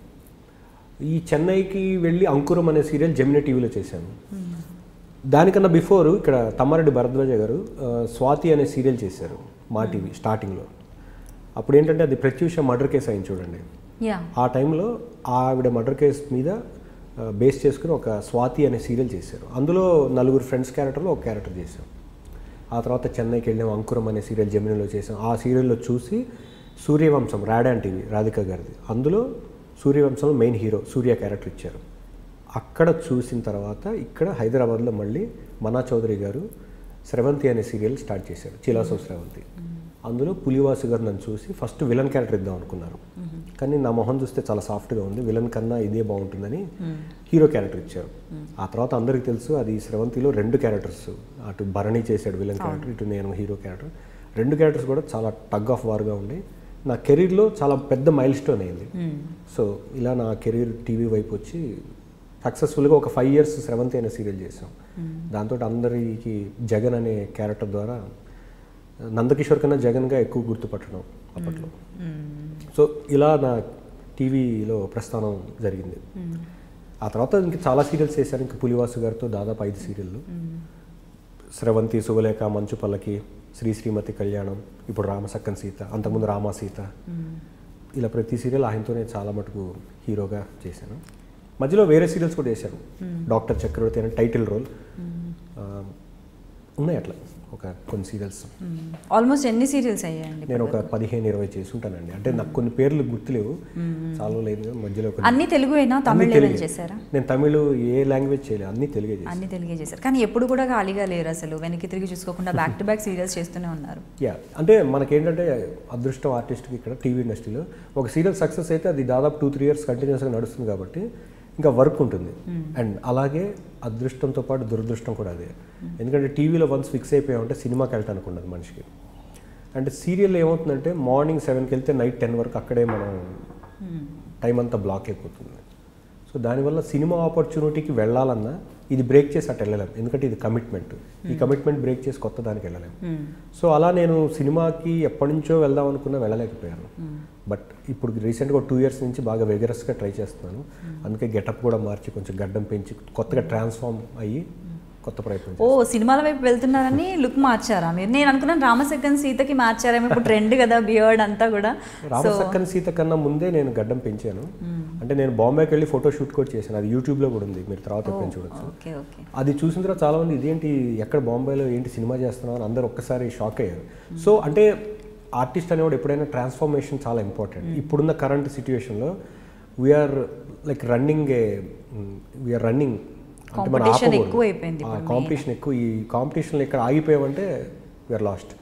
S2: ఈ చెన్నైకి వెళ్ళి అంకురం అనే సీరియల్ జెమిని టీవీలో చేశాను దానికన్నా బిఫోర్ ఇక్కడ తమ్మారెడ్డి భరద్వాజ గారు ఆ, స్వాతి అనే సీరియల్ చేశారు మా టీవీ స్టార్టింగ్లో అప్పుడు ఏంటంటే అది ప్రత్యూష మర్డర్ కేసు అయింది చూడండి
S1: యా
S2: ఆ టైంలో ఆవిడ మర్డర్ కేసు మీద ఆ, బేస్ చేసుకుని ఒక స్వాతి అనే సీరియల్ చేశారు అందులో నలుగురు ఫ్రెండ్స్ క్యారెక్టర్లో ఒక క్యారెక్టర్ చేశాం ఆ తర్వాత చెన్నైకి వెళ్ళాం అంకురం అనే సీరియల్ జమినీలో చేసాం ఆ సీరియల్లో చూసి సూర్యవంశం రాడాన్ టీవీ రాధిక గారిది అందులో సూర్యవంశంలో మెయిన్ హీరో సూర్య క్యారెక్టర్ ఇచ్చారు అక్కడ చూసిన తర్వాత ఇక్కడ హైదరాబాద్లో మళ్ళీ మనా చౌదరి గారు స్రవంతి అనే సీరియల్ స్టార్ట్ చేశారు చిలాసో స్రవంతి అందులో పులివాసు గారు నన్ను చూసి ఫస్ట్ విలన్ క్యారెక్టర్ ఇద్దాం అనుకున్నారు కానీ నా మొహం చూస్తే చాలా సాఫ్ట్గా ఉంది విలన్ కన్నా ఇదే బాగుంటుందని హీరో క్యారెక్టర్ ఇచ్చారు ఆ తర్వాత అందరికీ తెలుసు అది స్రవంతిలో రెండు క్యారెక్టర్స్ అటు భరణి చేశాడు విలన్ క్యారెక్టర్ ఇటు నేను హీరో క్యారెక్టర్ రెండు క్యారెక్టర్స్ కూడా చాలా టగ్ ఆఫ్ వార్గా ఉండి నా కెరీర్లో చాలా పెద్ద మైల్ స్టోన్ అయింది సో ఇలా నా కెరీర్ టీవీ వైపు వచ్చి సక్సెస్ఫుల్గా ఒక ఫైవ్ ఇయర్స్ స్రవంతి అనే సీరియల్ చేసాం దాంతో అందరికి జగన్ అనే క్యారెక్టర్ ద్వారా నందకిషోర్ కన్నా జగన్గా ఎక్కువ గుర్తుపట్టడం అప్పట్లో సో ఇలా నా టీవీలో ప్రస్థానం జరిగింది ఆ తర్వాత ఇంక చాలా సీరియల్స్ చేశాను ఇంక పులివాసు గారితో దాదాపు ఐదు సీరియళ్ళు స్రవంతి శుభలేఖ మంచు పల్లకి శ్రీ శ్రీమతి కళ్యాణం ఇప్పుడు రామసక్కన్ సీత అంతకుముందు రామా సీత ఇలా ప్రతి సీరియల్ ఆయనతోనే చాలా మటుకు హీరోగా చేశాను మధ్యలో వేరే సీరియల్స్ కూడా చేశాను డాక్టర్ చక్రవర్తి అనే టైటిల్ రోల్ ఆ, ఉన్నాయి అట్లా ఒక కొన్ని సీరియల్స్
S1: ఆల్మోస్ట్ ఎన్ని సీరియల్స్ అయ్యాయండి
S2: నేను ఒక పదిహేను ఇరవై చేసి ఉంటానండి అంటే నాకు కొన్ని పేర్లు గుర్తులేవు చాలా లేదు మధ్యలో కొన్ని
S1: అన్ని తెలుగు అయినా
S2: అన్ని
S1: తమిళ్ ఏమైనా
S2: తెలుగే.
S1: చేశారా
S2: నేను తమిళ్ ఏ లాంగ్వేజ్ చేయలేదు అన్ని తెలుగే చేశాను
S1: అన్ని తెలుగే చేశారు కానీ ఎప్పుడు కూడా ఖాళీగా లేరు అసలు వెనక్కి తిరిగి చూసుకోకుండా బ్యాక్ టు బ్యాక్ సీరియల్స్ చేస్తూనే ఉన్నారు
S2: యా అంటే మనకేంటంటే అదృష్టం ఆర్టిస్ట్కి ఇక్కడ టీవీ ఇండస్ట్రీలో ఒక సీరియల్ సక్సెస్ అయితే అది దాదాపు టూ త్రీ ఇయర్స్ కంటిన్యూస్గా నడుస్తుంది కాబట్టి ఇంకా వర్క్ ఉంటుంది అండ్ అలాగే అదృష్టంతో పాటు దురదృష్టం కూడా అదే ఎందుకంటే టీవీలో వన్స్ ఫిక్స్ అయిపోయామంటే సినిమాకి వెళ్ళటానికి ఉండదు మనిషికి అంటే సీరియల్ ఏమవుతుందంటే మార్నింగ్ సెవెన్కి వెళ్తే నైట్ టెన్ వరకు అక్కడే మనం టైం అంతా బ్లాక్ అయిపోతుంది సో దానివల్ల సినిమా ఆపర్చునిటీకి వెళ్ళాలన్నా ఇది బ్రేక్ చేసి అటు వెళ్ళలేం ఎందుకంటే ఇది కమిట్మెంట్ ఈ కమిట్మెంట్ బ్రేక్ చేసి కొత్త దానికి వెళ్ళలేం సో అలా నేను సినిమాకి ఎప్పటి నుంచో వెళ్దాం అనుకున్నా వెళ్ళలేకపోయాను బట్ ఇప్పుడు రీసెంట్గా టూ ఇయర్స్ నుంచి బాగా వెగరస్గా ట్రై చేస్తున్నాను అందుకే గెటప్ కూడా మార్చి కొంచెం గడ్డం పెంచి కొత్తగా ట్రాన్స్ఫార్మ్ అయ్యి కొత్త ప్రయత్నం
S1: ఓ సినిమాల వైపు వెళ్తున్నారని లుక్ మార్చారా మీరు నేను అనుకున్నాను రామసక్కన్ సీతకి మార్చారేమో ఇప్పుడు ట్రెండ్ కదా బియర్డ్ అంతా కూడా
S2: రామసక్కన్ సీత కన్నా ముందే నేను గడ్డం పెంచాను అంటే నేను బాంబేకి వెళ్ళి ఫోటో షూట్ కూడా చేశాను అది యూట్యూబ్లో కూడా ఉంది మీరు తర్వాత ఎప్పుడైనా చూడొచ్చు
S1: ఓకే ఓకే
S2: అది చూసిన తర్వాత చాలా మంది ఇదేంటి ఎక్కడ బాంబేలో ఏంటి సినిమా చేస్తున్నావు అని అందరూ ఒక్కసారి షాక్ అయ్యారు సో అంటే ఆర్టిస్ట్ అనేవాడు ఎప్పుడైనా ట్రాన్స్ఫర్మేషన్ చాలా ఇంపార్టెంట్ ఇప్పుడున్న కరెంట్ సిచ్యువేషన్లో we are like running a we are running అంటే మన
S1: Competition ఎక్కువైపోయింది
S2: కాంపిటీషన్ ఎక్కువ ఈ కాంపిటీషన్లో ఇక్కడ ఆగిపోయామంటే వీఆర్ లాస్ట్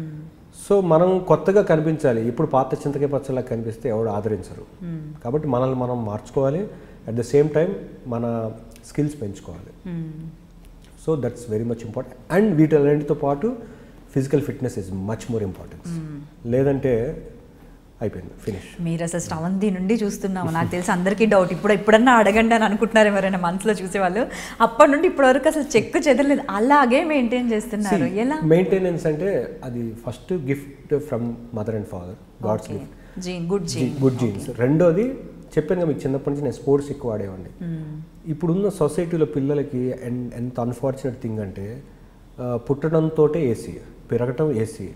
S2: సో మనం కొత్తగా కనిపించాలి ఇప్పుడు పాత చింతకే పచ్చలా కనిపిస్తే ఎవరు ఆదరించరు కాబట్టి మనల్ని మనం మార్చుకోవాలి అట్ ద సేమ్ టైం మన స్కిల్స్ పెంచుకోవాలి so that's very much important and వీటన్నిటితో పాటు physical fitness is much more importance లేదంటే అయిపోయింది ఫినిష్
S1: మీరు అసలు శ్రవంతి నుండి చూస్తున్నాము నాకు తెలిసి అందరికీ డౌట్ ఇప్పుడు ఎప్పుడన్నా అడగండి అని అనుకుంటున్నారు ఎవరైనా మనసులో చూసేవాళ్ళు అప్పటి నుండి ఇప్పటి వరకు అసలు చెక్కు చెదరలేదు అలాగే మెయింటైన్ చేస్తున్నారు ఎలా
S2: మెయింటెనెన్స్ అంటే అది first gift from mother and father god's gift
S1: gene good gene
S2: good genes రెండోది చెప్పాను కదా మీకు చిన్నప్పటి నుంచి నేను స్పోర్ట్స్ ఎక్కువ ఆడేవాడిని ఇప్పుడున్న సొసైటీలో పిల్లలకి ఎన్- ఎంత అన్ఫార్చునేట్ థింగ్ అంటే ఆ, పుట్టడంతో ఏసీ పెరగటం ఏసీ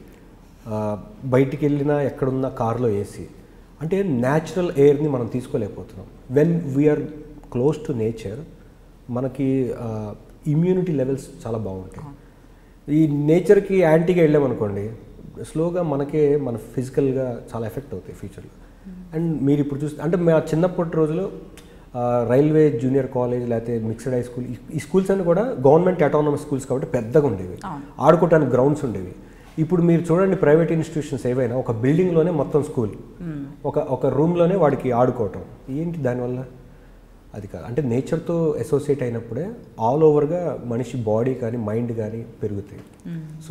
S2: బయటికి వెళ్ళినా ఎక్కడున్నా కార్లో ఏసీ అంటే న్యాచురల్ ఎయిర్ని మనం తీసుకోలేకపోతున్నాం when we are close to nature మనకి ఇమ్యూనిటీ లెవెల్స్ చాలా బాగుంటాయి ఈ నేచర్కి యాంటీగా వెళ్ళామనుకోండి స్లోగా మనకే మన ఫిజికల్గా చాలా ఎఫెక్ట్ అవుతాయి ఫ్యూచర్లో అండ్ మీరు ఇప్పుడు చూస్తే అంటే మా చిన్నప్పటి రోజులు ఆ, రైల్వే జూనియర్ కాలేజ్ లేకపోతే మిక్స్డ్ హై స్కూల్ ఈ- ఈ స్కూల్స్ అన్ని కూడా గవర్నమెంట్ అటానమస్ స్కూల్స్ కాబట్టి పెద్దగా ఉండేవి ఆడుకోవడానికి గ్రౌండ్స్ ఉండేవి ఇప్పుడు మీరు చూడండి ప్రైవేట్ ఇన్స్టిట్యూషన్స్ ఏవైనా ఒక బిల్డింగ్లోనే మొత్తం స్కూల్ ఒక ఒక రూమ్లోనే వాడికి ఆడుకోవటం ఏంటి దానివల్ల అది కాదు అంటే నేచర్తో అసోసియేట్ అయినప్పుడే ఆల్ ఓవర్గా మనిషి బాడీ కానీ మైండ్ కానీ పెరుగుతాయి so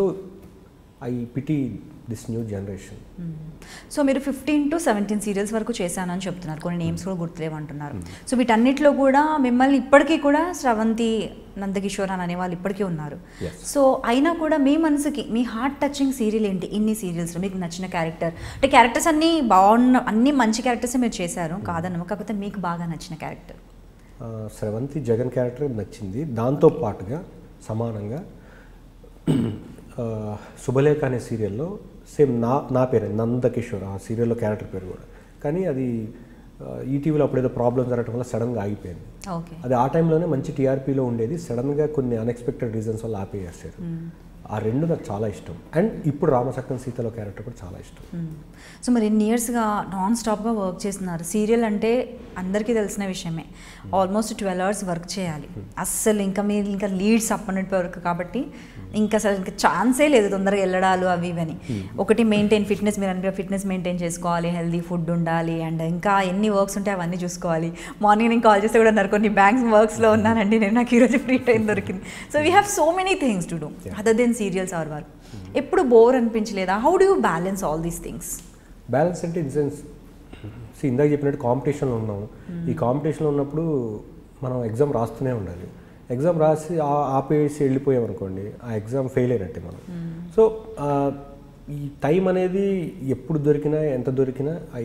S2: I pity this new generation
S1: so మీరు ఫిఫ్టీన్ టు సెవెంటీన్ సీరియల్స్ వరకు చేశానని చెప్తున్నారు కొన్ని నేమ్స్ కూడా గుర్తులేమంటున్నారు సో వీటన్నిటిలో కూడా మిమ్మల్ని ఇప్పటికీ కూడా శ్రవంతి నందకిషోర్ అని అనేవాళ్ళు ఇప్పటికీ ఉన్నారు
S2: Yes.
S1: సో అయినా కూడా మీ మనసుకి మీ హార్ట్ టచింగ్ సీరియల్ ఏంటి ఇన్ని సీరియల్స్లో మీకు నచ్చిన క్యారెక్టర్ అంటే క్యారెక్టర్స్ అన్నీ బాగున్న అన్ని మంచి క్యారెక్టర్స్ మీరు చేశారు కాదన్నమా కాకపోతే మీకు బాగా నచ్చిన క్యారెక్టర్
S2: స్రవంతి జగన్ క్యారెక్టర్ నచ్చింది దాంతో పాటుగా సమానంగా ఆ, శుభలేఖ అనే సీరియల్లో సేమ్ నా నా పేరే నందకిషోర్ ఆ సీరియల్లో క్యారెక్టర్ పేరు కూడా కానీ అది ఆ, ఈటీవీలో అప్పుడేదో ప్రాబ్లం జరగడం వల్ల సడన్గా ఆగిపోయింది
S1: ఓకే
S2: అది ఆ టైంలోనే మంచి టీఆర్పీలో ఉండేది సడన్గా కొన్ని అన్ఎక్స్పెక్టెడ్ రీజన్స్ వల్ల ఆపేసేసారు ఆ రెండు నాకు చాలా ఇష్టం అండ్ ఇప్పుడు రామసక్కన్ సీతలో క్యారెక్టర్ కూడా చాలా ఇష్టం
S1: సో మరి ఎన్ని ఇయర్స్గా నాన్ స్టాప్గా వర్క్ చేస్తున్నారు సీరియల్ అంటే అందరికీ తెలిసిన విషయమే ఆల్మోస్ట్ ట్వెల్వ్ అవర్స్ వర్క్ చేయాలి అస్సలు ఇంకా మీరు ఇంకా లీడ్స్ అప్పటి వరకు కాబట్టి ఇంకా అసలు ఇంకా ఛాన్సే లేదు తొందరగా వెళ్ళడాలు అవి ఇవని ఒకటి మెయింటైన్ ఫిట్నెస్ మీరు అంటే ఫిట్నెస్ మెయింటైన్ చేసుకోవాలి హెల్దీ ఫుడ్ ఉండాలి అండ్ ఇంకా ఎన్ని వర్క్స్ ఉంటాయి అవన్నీ చూసుకోవాలి మార్నింగ్ నేను కాల్ చేస్తే కూడా అన్నారు కొన్ని బ్యాంక్స్ వర్క్స్లో ఉన్నానండి నేను నాకు ఈరోజు ఫ్రీ టైం దొరికింది so we have so many things to do other then serials or work ఎప్పుడు బోర్ అనిపించలేదా how do you balance all these things
S2: balance అంటే ఇన్ సెన్స్ సి ఇందాక చెప్పినట్టు కాంపిటీషన్లో ఉన్నాం ఈ కాంపిటీషన్లో ఉన్నప్పుడు మనం ఎగ్జామ్ రాస్తూనే ఉండాలి ఎగ్జామ్ రాసి ఆ- ఆపేసి వెళ్ళిపోయాం అనుకోండి ఆ ఎగ్జామ్ ఫెయిల్ అయినట్టే మనం సో ఆ, ఈ టైం అనేది ఎప్పుడు దొరికినా ఎంత దొరికినా ఐ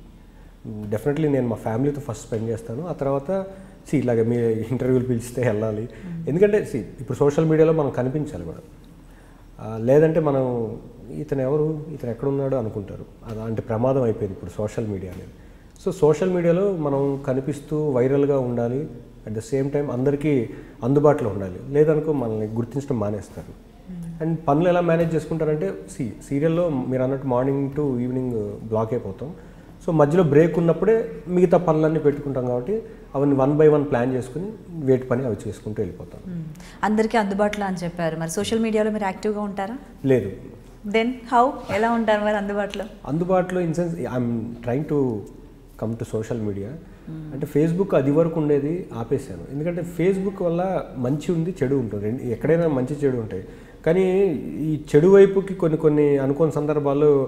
S2: డెఫినెట్లీ నేను మా ఫ్యామిలీతో ఫస్ట్ స్పెండ్ చేస్తాను ఆ తర్వాత సి ఇలాగ మీ ఇంటర్వ్యూలు పిలిస్తే వెళ్ళాలి ఎందుకంటే సి ఇప్పుడు సోషల్ మీడియాలో మనం కనిపించాలి కూడా ఆ, లేదంటే మనం ఇతను ఎవరు ఇతను ఎక్కడున్నాడు అనుకుంటారు అలాంటి ప్రమాదం అయిపోయింది ఇప్పుడు సోషల్ మీడియా అనేది సో సోషల్ మీడియాలో మనం కనిపిస్తూ వైరల్గా ఉండాలి అట్ ద సేమ్ టైం అందరికీ అందుబాటులో ఉండాలి లేదనుకో మనల్ని గుర్తించడం మానేస్తారు అండ్ పనులు ఎలా మేనేజ్ చేసుకుంటారంటే సి సీరియల్లో మీరు అన్నట్టు మార్నింగ్ టు ఈవినింగ్ బ్లాక్ అయిపోతాం సో మధ్యలో బ్రేక్ ఉన్నప్పుడే మిగతా పనులన్నీ పెట్టుకుంటాం కాబట్టి అవన్నీ వన్ బై వన్ ప్లాన్ చేసుకుని వేటి పని అవి చేసుకుంటూ వెళ్ళిపోతాం
S1: అందరికీ అందుబాటులో అని చెప్పారు మరి సోషల్ మీడియాలో మీరు యాక్టివ్గా ఉంటారా
S2: లేదు
S1: దెన్ హౌ ఎలా ఉంటారు మరి అందుబాటులో
S2: అందుబాటులో in sense I'm trying to come to social media అంటే ఫేస్బుక్ అది వరకు ఉండేది ఆపేసాను ఎందుకంటే ఫేస్బుక్ వల్ల మంచి ఉంది చెడు ఉంటుంది రెండు- ఎక్కడైనా మంచి చెడు ఉంటాయి కానీ ఈ చెడు వైపుకి కొన్ని కొన్ని అనుకోని సందర్భాల్లో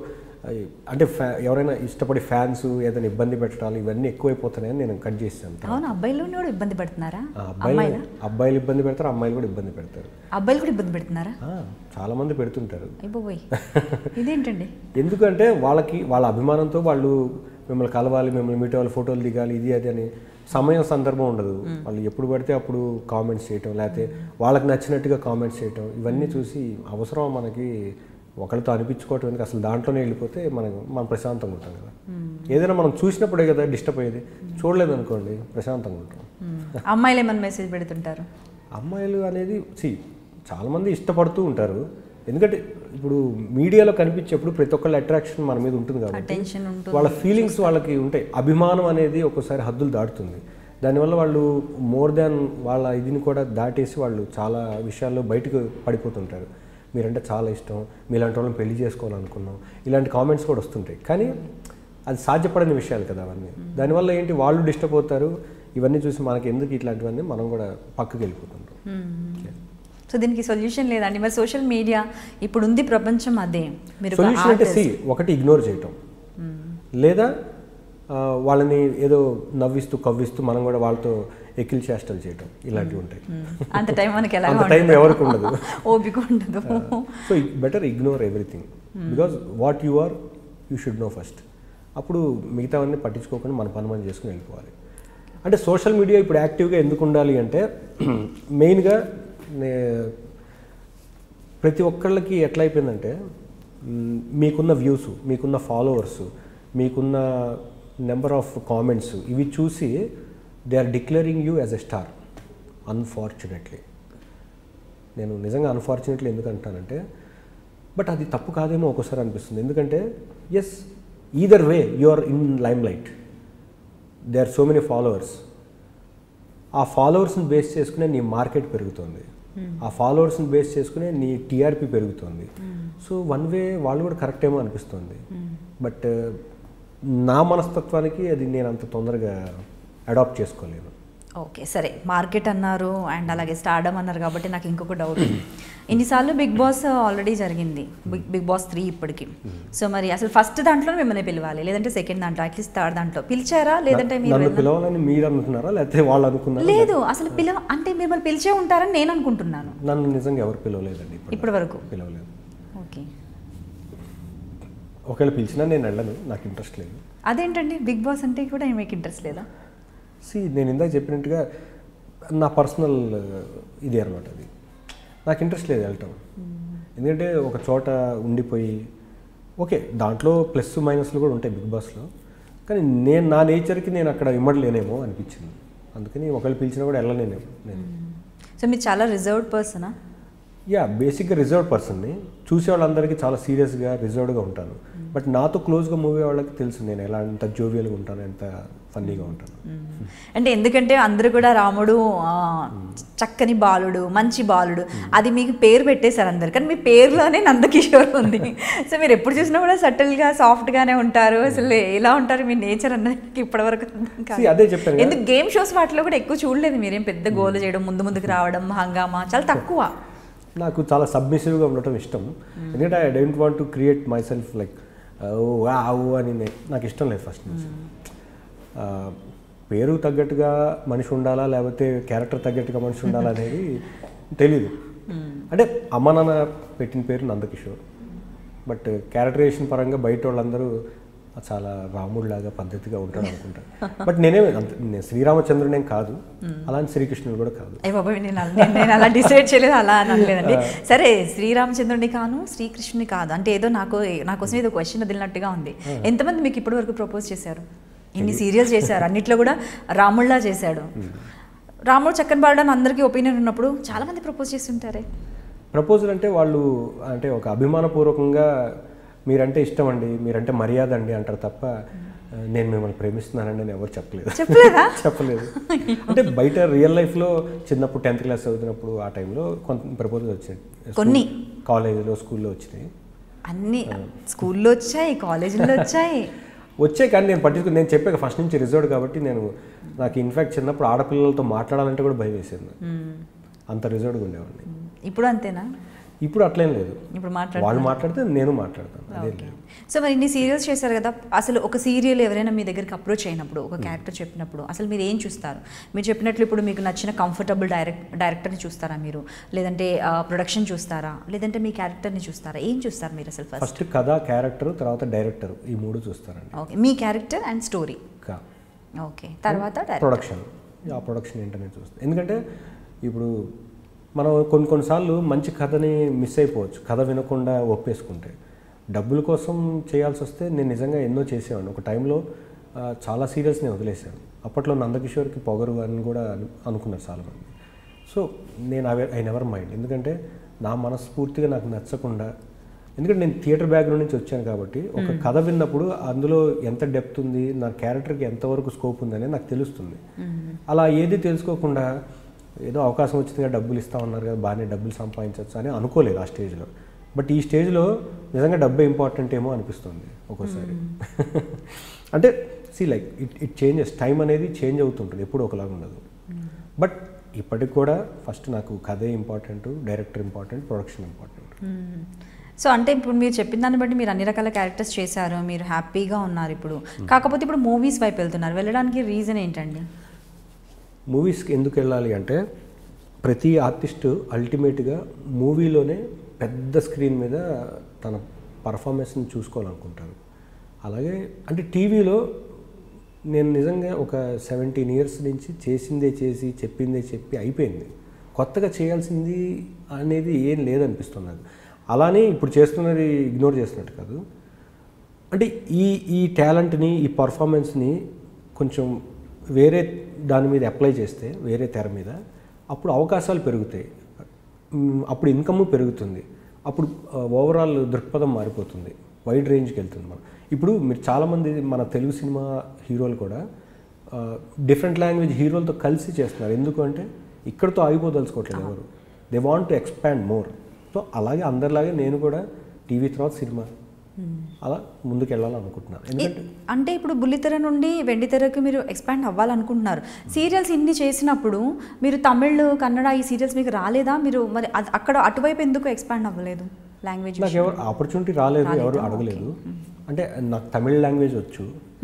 S2: అయ్- అంటే ఫ్యా ఎవరైనా ఇష్టపడి ఫ్యాన్స్ ఏదైనా ఇబ్బంది పెట్టడాలు ఇవన్నీ ఎక్కువైపోతున్నాయని నేను కట్ చేసాను
S1: అవును అబ్బాయిలు కూడా ఇబ్బంది పెడుతున్నారా
S2: ఆ, అబ్బాయిలు అబ్బాయిలు ఇబ్బంది పెడతారు అమ్మాయిలు కూడా ఇబ్బంది పెడతారు
S1: అబ్బాయిలు కూడా ఇబ్బంది పెడుతున్నారా
S2: ఆ, చాలా మంది పెడుతుంటారు
S1: అయిపోయి ఇదేంటండి
S2: ఎందుకంటే వాళ్ళకి వాళ్ళ అభిమానంతో వాళ్ళు మిమ్మల్ని కలవాలి మిమ్మల్ని మీట్ అవ్వాలి ఫోటోలు దిగాలి ఇది అది అని సమయం సందర్భం ఉండదు వాళ్ళు ఎప్పుడు పడితే అప్పుడు కామెంట్స్ చేయటం లేకపోతే వాళ్ళకి నచ్చినట్టుగా కామెంట్స్ చేయటం ఇవన్నీ చూసి అవసరం మనకి ఒకరితో అనిపించుకోవటం ఎందుకు అసలు దాంట్లోనే వెళ్ళిపోతే మనం మనం ప్రశాంతంగా ఉంటాం కదా ఏదైనా మనం చూసినప్పుడే కదా డిస్టర్బ్ అయ్యేది చూడలేదు అనుకోండి ప్రశాంతంగా ఉంటాం
S1: అమ్మాయిలు ఏమైనా మెసేజ్ పెడుతుంటారు
S2: అమ్మాయిలు అనేది సి చాలామంది ఇష్టపడుతూ ఉంటారు ఎందుకంటే ఇప్పుడు మీడియాలో కనిపించేప్పుడు ప్రతి ఒక్కళ్ళ అట్రాక్షన్ మన మీద ఉంటుంది కాబట్టి
S1: టెన్షన్ ఉంటుంది
S2: వాళ్ళ ఫీలింగ్స్ వాళ్ళకి ఉంటాయి అభిమానం అనేది ఒక్కోసారి హద్దులు దాటుతుంది దానివల్ల వాళ్ళు మోర్ దాన్ వాళ్ళ ఇదిని కూడా దాటేసి వాళ్ళు చాలా విషయాల్లో బయటకు పడిపోతుంటారు మీరంటే చాలా ఇష్టం మీలాంటి వాళ్ళని పెళ్లి చేసుకోవాలనుకున్నాం ఇలాంటి కామెంట్స్ కూడా వస్తుంటాయి కానీ అది సాధ్యపడని విషయాలు కదా అవన్నీ దానివల్ల ఏంటి వాళ్ళు డిస్టర్బ్ అవుతారు ఇవన్నీ చూసి మనకి ఎందుకు ఇట్లాంటివన్నీ మనం కూడా పక్కకి వెళ్ళిపోతుంటాం
S1: సో దీనికి సొల్యూషన్ లేదండి మరి సోషల్ మీడియా ఇప్పుడు ఉంది ప్రపంచం అదే మీరు ఒక
S2: సొల్యూషన్ అంటే సి ఒకటి ఇగ్నోర్ చేయటం లేదా ఆ, వాళ్ళని ఏదో నవ్విస్తూ కవ్విస్తూ మనం కూడా వాళ్ళతో ఎక్కిల్ చేష్టలు చేయటం ఇలాంటివి ఉంటాయి
S1: అంత టైం మనకి ఎలా
S2: అంత టైం ఎవరికి ఉండదు
S1: ఓపిక ఉండదు
S2: so better ignore everything because what you are you should know first అప్పుడు మిగతావన్నీ పట్టించుకోకుండా మన పని మనం చేసుకుని వెళ్ళిపోవాలి అంటే సోషల్ మీడియా ఇప్పుడు యాక్టివ్గా ఎందుకు ఉండాలి అంటే మెయిన్గా నే ప్రతి ఒక్కళ్ళకి ఎట్లా అయిపోయిందంటే మ్, మీకున్న వ్యూస్ మీకున్న ఫాలోవర్స్ మీకున్న నెంబర్ ఆఫ్ కామెంట్స్ ఇవి చూసి they are declaring you as a star unfortunately నేను నిజంగా అన్ఫార్చునేట్లీ ఎందుకు అంటానంటే బట్ అది తప్పు కాదేమో ఒక్కోసారి అనిపిస్తుంది ఎందుకంటే yes either way you are in limelight they are so many followers ఆ ఫాలోవర్స్ని బేస్ చేసుకునే నీ మార్కెట్ పెరుగుతుంది ఆ ఫాలోవర్స్ని బేస్ చేసుకునే నీ టీఆర్పీ పెరుగుతుంది సో వన్ వే వాళ్ళు కూడా కరెక్ట్ ఏమో అనిపిస్తుంది బట్ నా మనస్తత్వానికి అది నేను అంత తొందరగా అడాప్ట్ చేసుకోలేను
S1: ఓకే సరే మార్కెట్ అన్నారు అండ్ అలాగే స్టార్డమ్ అన్నారు కాబట్టి నాకు ఇంకొక డౌట్ ఇన్నిసార్లు బిగ్ బాస్ ఆల్రెడీ జరిగింది బిగ్ బిగ్ బాస్ త్రీ ఇప్పటికి సో మరి అసలు ఫస్ట్ దాంట్లో మిమ్మల్ని పిలవాలి లేదంటే సెకండ్ దాంట్లో అట్లీస్ట్ థర్డ్ దాంట్లో పిలిచారా లేదంటే మీరు
S2: నన్ను
S1: వెళ్ళారా?
S2: పిలవాలని మీరు అనుకున్నారా లేకపోతే వాళ్ళు అనుకున్నారా
S1: లేదు అసలు పిలవ అంటే మిమ్మల్ని పిలిచే ఉంటారని నేను అనుకుంటున్నాను
S2: నన్ను నిజంగా ఎవరు పిలవలేదండి ఇప్పుడు
S1: ఇప్పటి వరకు
S2: పిలవలేదు
S1: ఓకే
S2: ఒకవేళ పిలిచినా నేను వెళ్ళను నాకు ఇంట్రెస్ట్ లేదు
S1: అదేంటండి బిగ్ బాస్ అంటే కూడా మీకు ఇంట్రెస్ట్ లేదా
S2: సి నేను ఇందాక చెప్పినట్టుగా నా పర్సనల్ ఇది అనమాట అది నాకు ఇంట్రెస్ట్ లేదు వెళ్ళటం ఎందుకంటే ఒక చోట ఉండిపోయి ఓకే దాంట్లో ప్లస్ మైనస్లు కూడా ఉంటాయి బిగ్ బాస్లో కానీ నేను నా నేచర్కి నేను అక్కడ ఇమ్మడలేనేమో అనిపించింది అందుకని ఒకళ్ళు పిలిచినా కూడా వెళ్ళలేనేమో నేను
S1: సో మీరు చాలా రిజర్వ్డ్ పర్సనా
S2: యా బేసిక్గా రిజర్వ్డ్ పర్సన్ని చూసే వాళ్ళందరికీ చాలా సీరియస్గా రిజర్వ్డ్గా ఉంటాను బట్ నాతో క్లోజ్గా మూవీ వాళ్ళకి తెలుసు నేను ఎలా ఎంత జోవియల్గా ఉంటాను ఎంత ఫన్నీగా ఉంటాను
S1: అంటే ఎందుకంటే అందరూ కూడా రాముడు ఆ, చక్కని బాలుడు మంచి బాలుడు అది మీకు పేరు పెట్టేశారు అందరు కానీ మీ పేరులోనే నందకిషోర్ ఉంది సో మీరు ఎప్పుడు చూసినా కూడా సటిల్గా సాఫ్ట్గానే ఉంటారు అసలు ఎలా ఉంటారు మీ నేచర్ అన్నది నాకు ఇప్పటివరకు అర్థం కాదు.
S2: See, అదే చెప్పాను కదా.
S1: ఎందుకు గేమ్ షోస్ వాటిలో కూడా ఎక్కువ చూడలేదు మీరేం పెద్ద గోల్ చేయడం ముందు ముందుకు రావడం హంగామా చాలా తక్కువ
S2: నాకు చాలా సబ్మిసివ్గా ఉండటం ఇష్టం ఎందుకంటే I don't want to create myself like ఓ ఆవు అని నే- నాకు ఇష్టం లేదు ఫస్ట్ నుంచి ఆ, పేరు తగ్గట్టుగా మనిషి ఉండాలా లేకపోతే క్యారెక్టర్ తగ్గట్టుగా మనిషి ఉండాలా అనేది తెలీదు అంటే అమ్మ నాన్న పెట్టిన పేరు నందకిషోర్ బట్ క్యారెక్టరేషన్ పరంగా బయట వాళ్ళందరూ చాలా రాముడిలాగా పద్ధతిగా ఉంటాడు అనుకుంటారు బట్ నేనే అంత నేను శ్రీరామచంద్రుడేం కాదు అలాంటి శ్రీకృష్ణుడు కూడా కాదు
S1: అయ్య బాబాయ్ నేను అలా- నేను- నేను అలా డిసైడ్ చేయలేదు అలా అని అనలేదండి సరే శ్రీరామచంద్రుని కాను శ్రీకృష్ణుని కాదు అంటే ఏదో నాకు నా కోసం ఏదో క్వశ్చన్ వదిలినట్టుగా ఉంది ఎంతమంది మీకు ఇప్పటి వరకు ప్రపోజ్ చేశారు ఇన్ని సీరియల్స్ చేశారు అన్నిట్లో కూడా రాముళ్ళా చేశాడు రాముడు చక్కని పాడడానికి అందరికీ ఒపీనియన్ ఉన్నప్పుడు చాలా మంది ప్రపోజ్ చేస్తుంటారే
S2: ప్రపోజల్ అంటే వాళ్ళు అంటే ఒక అభిమానపూర్వకంగా మీరంటే ఇష్టం అండి మీరంటే మర్యాద అండి అంటారు తప్ప ఆ, నేను మిమ్మల్ని ప్రేమిస్తున్నానండి అని ఎవరు చెప్పలేదు
S1: చెప్పలేదా
S2: చెప్పలేదు అంటే బయట రియల్ లైఫ్లో చిన్నప్పుడు టెన్త్ క్లాస్ చదువుతున్నప్పుడు ఆ టైంలో కొంత ప్రపోజల్ వచ్చాయి
S1: కొన్ని.
S2: కాలేజీలో స్కూల్లో వచ్చినాయి
S1: అన్ని స్కూల్లో వచ్చాయి కాలేజీలో వచ్చాయి
S2: వచ్చాయి కానీ నేను పట్టించుకుని నేను చెప్పాక ఫస్ట్ నుంచి రిజర్వ్డ్ కాబట్టి నేను నాకు ఇన్ఫాక్ట్ చిన్నప్పుడు ఆడపిల్లలతో మాట్లాడాలంటే కూడా భయం వేసేది నాకు. అంత రిజర్వ్డ్గా ఉండేవాడిని
S1: ఇప్పుడు అంతేనా
S2: ఇప్పుడు అట్లేం లేదు
S1: ఇప్పుడు మాట్లాడు
S2: వాళ్ళు మాట్లాడితే నేను మాట్లాడతాను అదే లేదు
S1: సో మరి ఇన్ని సీరియల్స్ చేశారు కదా అసలు ఒక సీరియల్ ఎవరైనా మీ దగ్గరికి అప్రోచ్ అయినప్పుడు ఒక క్యారెక్టర్ చెప్పినప్పుడు అసలు మీరు ఏం చూస్తారు మీరు చెప్పినట్లు ఇప్పుడు మీకు నచ్చిన కంఫర్టబుల్ డైరెక్ట్ డైరెక్టర్ని చూస్తారా మీరు లేదంటే ప్రొడక్షన్ చూస్తారా లేదంటే మీ క్యారెక్టర్ని చూస్తారా ఏం చూస్తారు మీరు అసలు ఫస్ట్
S2: ఫస్ట్ కథ క్యారెక్టర్ తర్వాత డైరెక్టర్ ఈ మూడు చూస్తారండి
S1: ఓకే మీ క్యారెక్టర్ అండ్ స్టోరీ
S2: కా
S1: ఓకే తర్వాత డైరెక్ట్
S2: ప్రొడక్షన్ ఆ ప్రొడక్షన్ ఏంటనేది చూస్తాం ఎందుకంటే ఇప్పుడు మనం కొన్ని కొన్నిసార్లు మంచి కథని మిస్ అయిపోవచ్చు కథ వినకుండా ఒప్పేసుకుంటే డబ్బుల కోసం చేయాల్సి వస్తే నేను నిజంగా ఎన్నో చేసేవాడిని ఒక టైంలో ఆ, చాలా సీరియల్స్ నేను వదిలేసాను అప్పట్లో నందకిషోర్కి పొగరు అని కూడా అను- అనుకున్నారు చాలామంది సో నేను అవే ఐ నెవర్ మైండ్ ఎందుకంటే నా మనస్ఫూర్తిగా నాకు నచ్చకుండా ఎందుకంటే నేను థియేటర్ బ్యాక్గ్రౌండ్ నుంచి వచ్చాను కాబట్టి ఒక కథ విన్నప్పుడు అందులో ఎంత డెప్త్ ఉంది నా క్యారెక్టర్కి ఎంతవరకు స్కోప్ ఉందనేది నాకు తెలుస్తుంది అలా ఏది తెలుసుకోకుండా ఏదో అవకాశం వచ్చిందిగా డబ్బులు ఇస్తా ఉన్నారు కదా బాగానే డబ్బులు సంపాదించవచ్చు అని అనుకోలేదు ఆ స్టేజ్లో బట్ ఈ స్టేజ్లో నిజంగా డబ్బే ఇంపార్టెంట్ ఏమో అనిపిస్తుంది ఒక్కోసారి అంటే see like it it changes time అనేది చేంజ్ అవుతుంటుంది ఎప్పుడు ఒకలాగా ఉండదు బట్ ఇప్పటికి కూడా ఫస్ట్ నాకు కథే important director important production important
S1: so అంటే ఇప్పుడు మీరు చెప్పిన దాన్ని బట్టి మీరు అన్ని రకాల క్యారెక్టర్స్ చేశారు మీరు హ్యాపీగా ఉన్నారు ఇప్పుడు కాకపోతే ఇప్పుడు మూవీస్ వైపు వెళ్తున్నారు వెళ్ళడానికి రీజన్ ఏంటండి
S2: మూవీస్కి ఎందుకు వెళ్ళాలి అంటే ప్రతి ఆర్టిస్ట్ అల్టిమేట్గా మూవీలోనే పెద్ద స్క్రీన్ మీద తన పర్ఫార్మెన్స్ని చూసుకోవాలనుకుంటారు అలాగే అంటే టీవీలో నేను నిజంగా ఒక సెవెంటీన్ ఇయర్స్ నుంచి చేసిందే చేసి చెప్పిందే చెప్పి అయిపోయింది కొత్తగా చేయాల్సింది అనేది ఏం లేదనిపిస్తుంది నాకు అలానే ఇప్పుడు చేస్తున్నది ఇగ్నోర్ చేస్తున్నట్టు కాదు అంటే ఈ ఈ టాలెంట్ని ఈ పర్ఫార్మెన్స్ని కొంచెం వేరే దాని మీద అప్లై చేస్తే వేరే తెర మీద అప్పుడు అవకాశాలు పెరుగుతాయి మ్, అప్పుడు ఇన్కమ్ పెరుగుతుంది అప్పుడు ఓవరాల్ దృక్పథం మారిపోతుంది వైడ్ రేంజ్కి వెళ్తుంది మనం ఇప్పుడు మీరు చాలామంది మన తెలుగు సినిమా హీరోలు కూడా డిఫరెంట్ లాంగ్వేజ్ హీరోలతో కలిసి చేస్తున్నారు ఎందుకు అంటే ఇక్కడితో ఆగిపోదలుచుకోవట్లేదు ఎవరు they want to expand more so అలాగే అందరిలాగే నేను కూడా టీవీ తర్వాత సినిమా అలా ముందుకు వెళ్ళాలనుకుంటున్నాను ఎందుకంటే
S1: అంటే ఇప్పుడు బుల్లితెర నుండి వెండితెరకు మీరు ఎక్స్పాండ్ అవ్వాలనుకుంటున్నారు సీరియల్స్ ఇన్ని చేసినప్పుడు మీరు తమిళ్ కన్నడ ఈ సీరియల్స్ మీకు రాలేదా మీరు మరి అద్- అక్కడ అటువైపు ఎందుకు ఎక్స్పాండ్ అవ్వలేదు లాంగ్వేజ్
S2: నాకు ఎవరు ఆపర్చునిటీ రాలేదు ఎవరు అడగలేదు అంటే నాకు తమిళ లాంగ్వేజ్ వచ్చు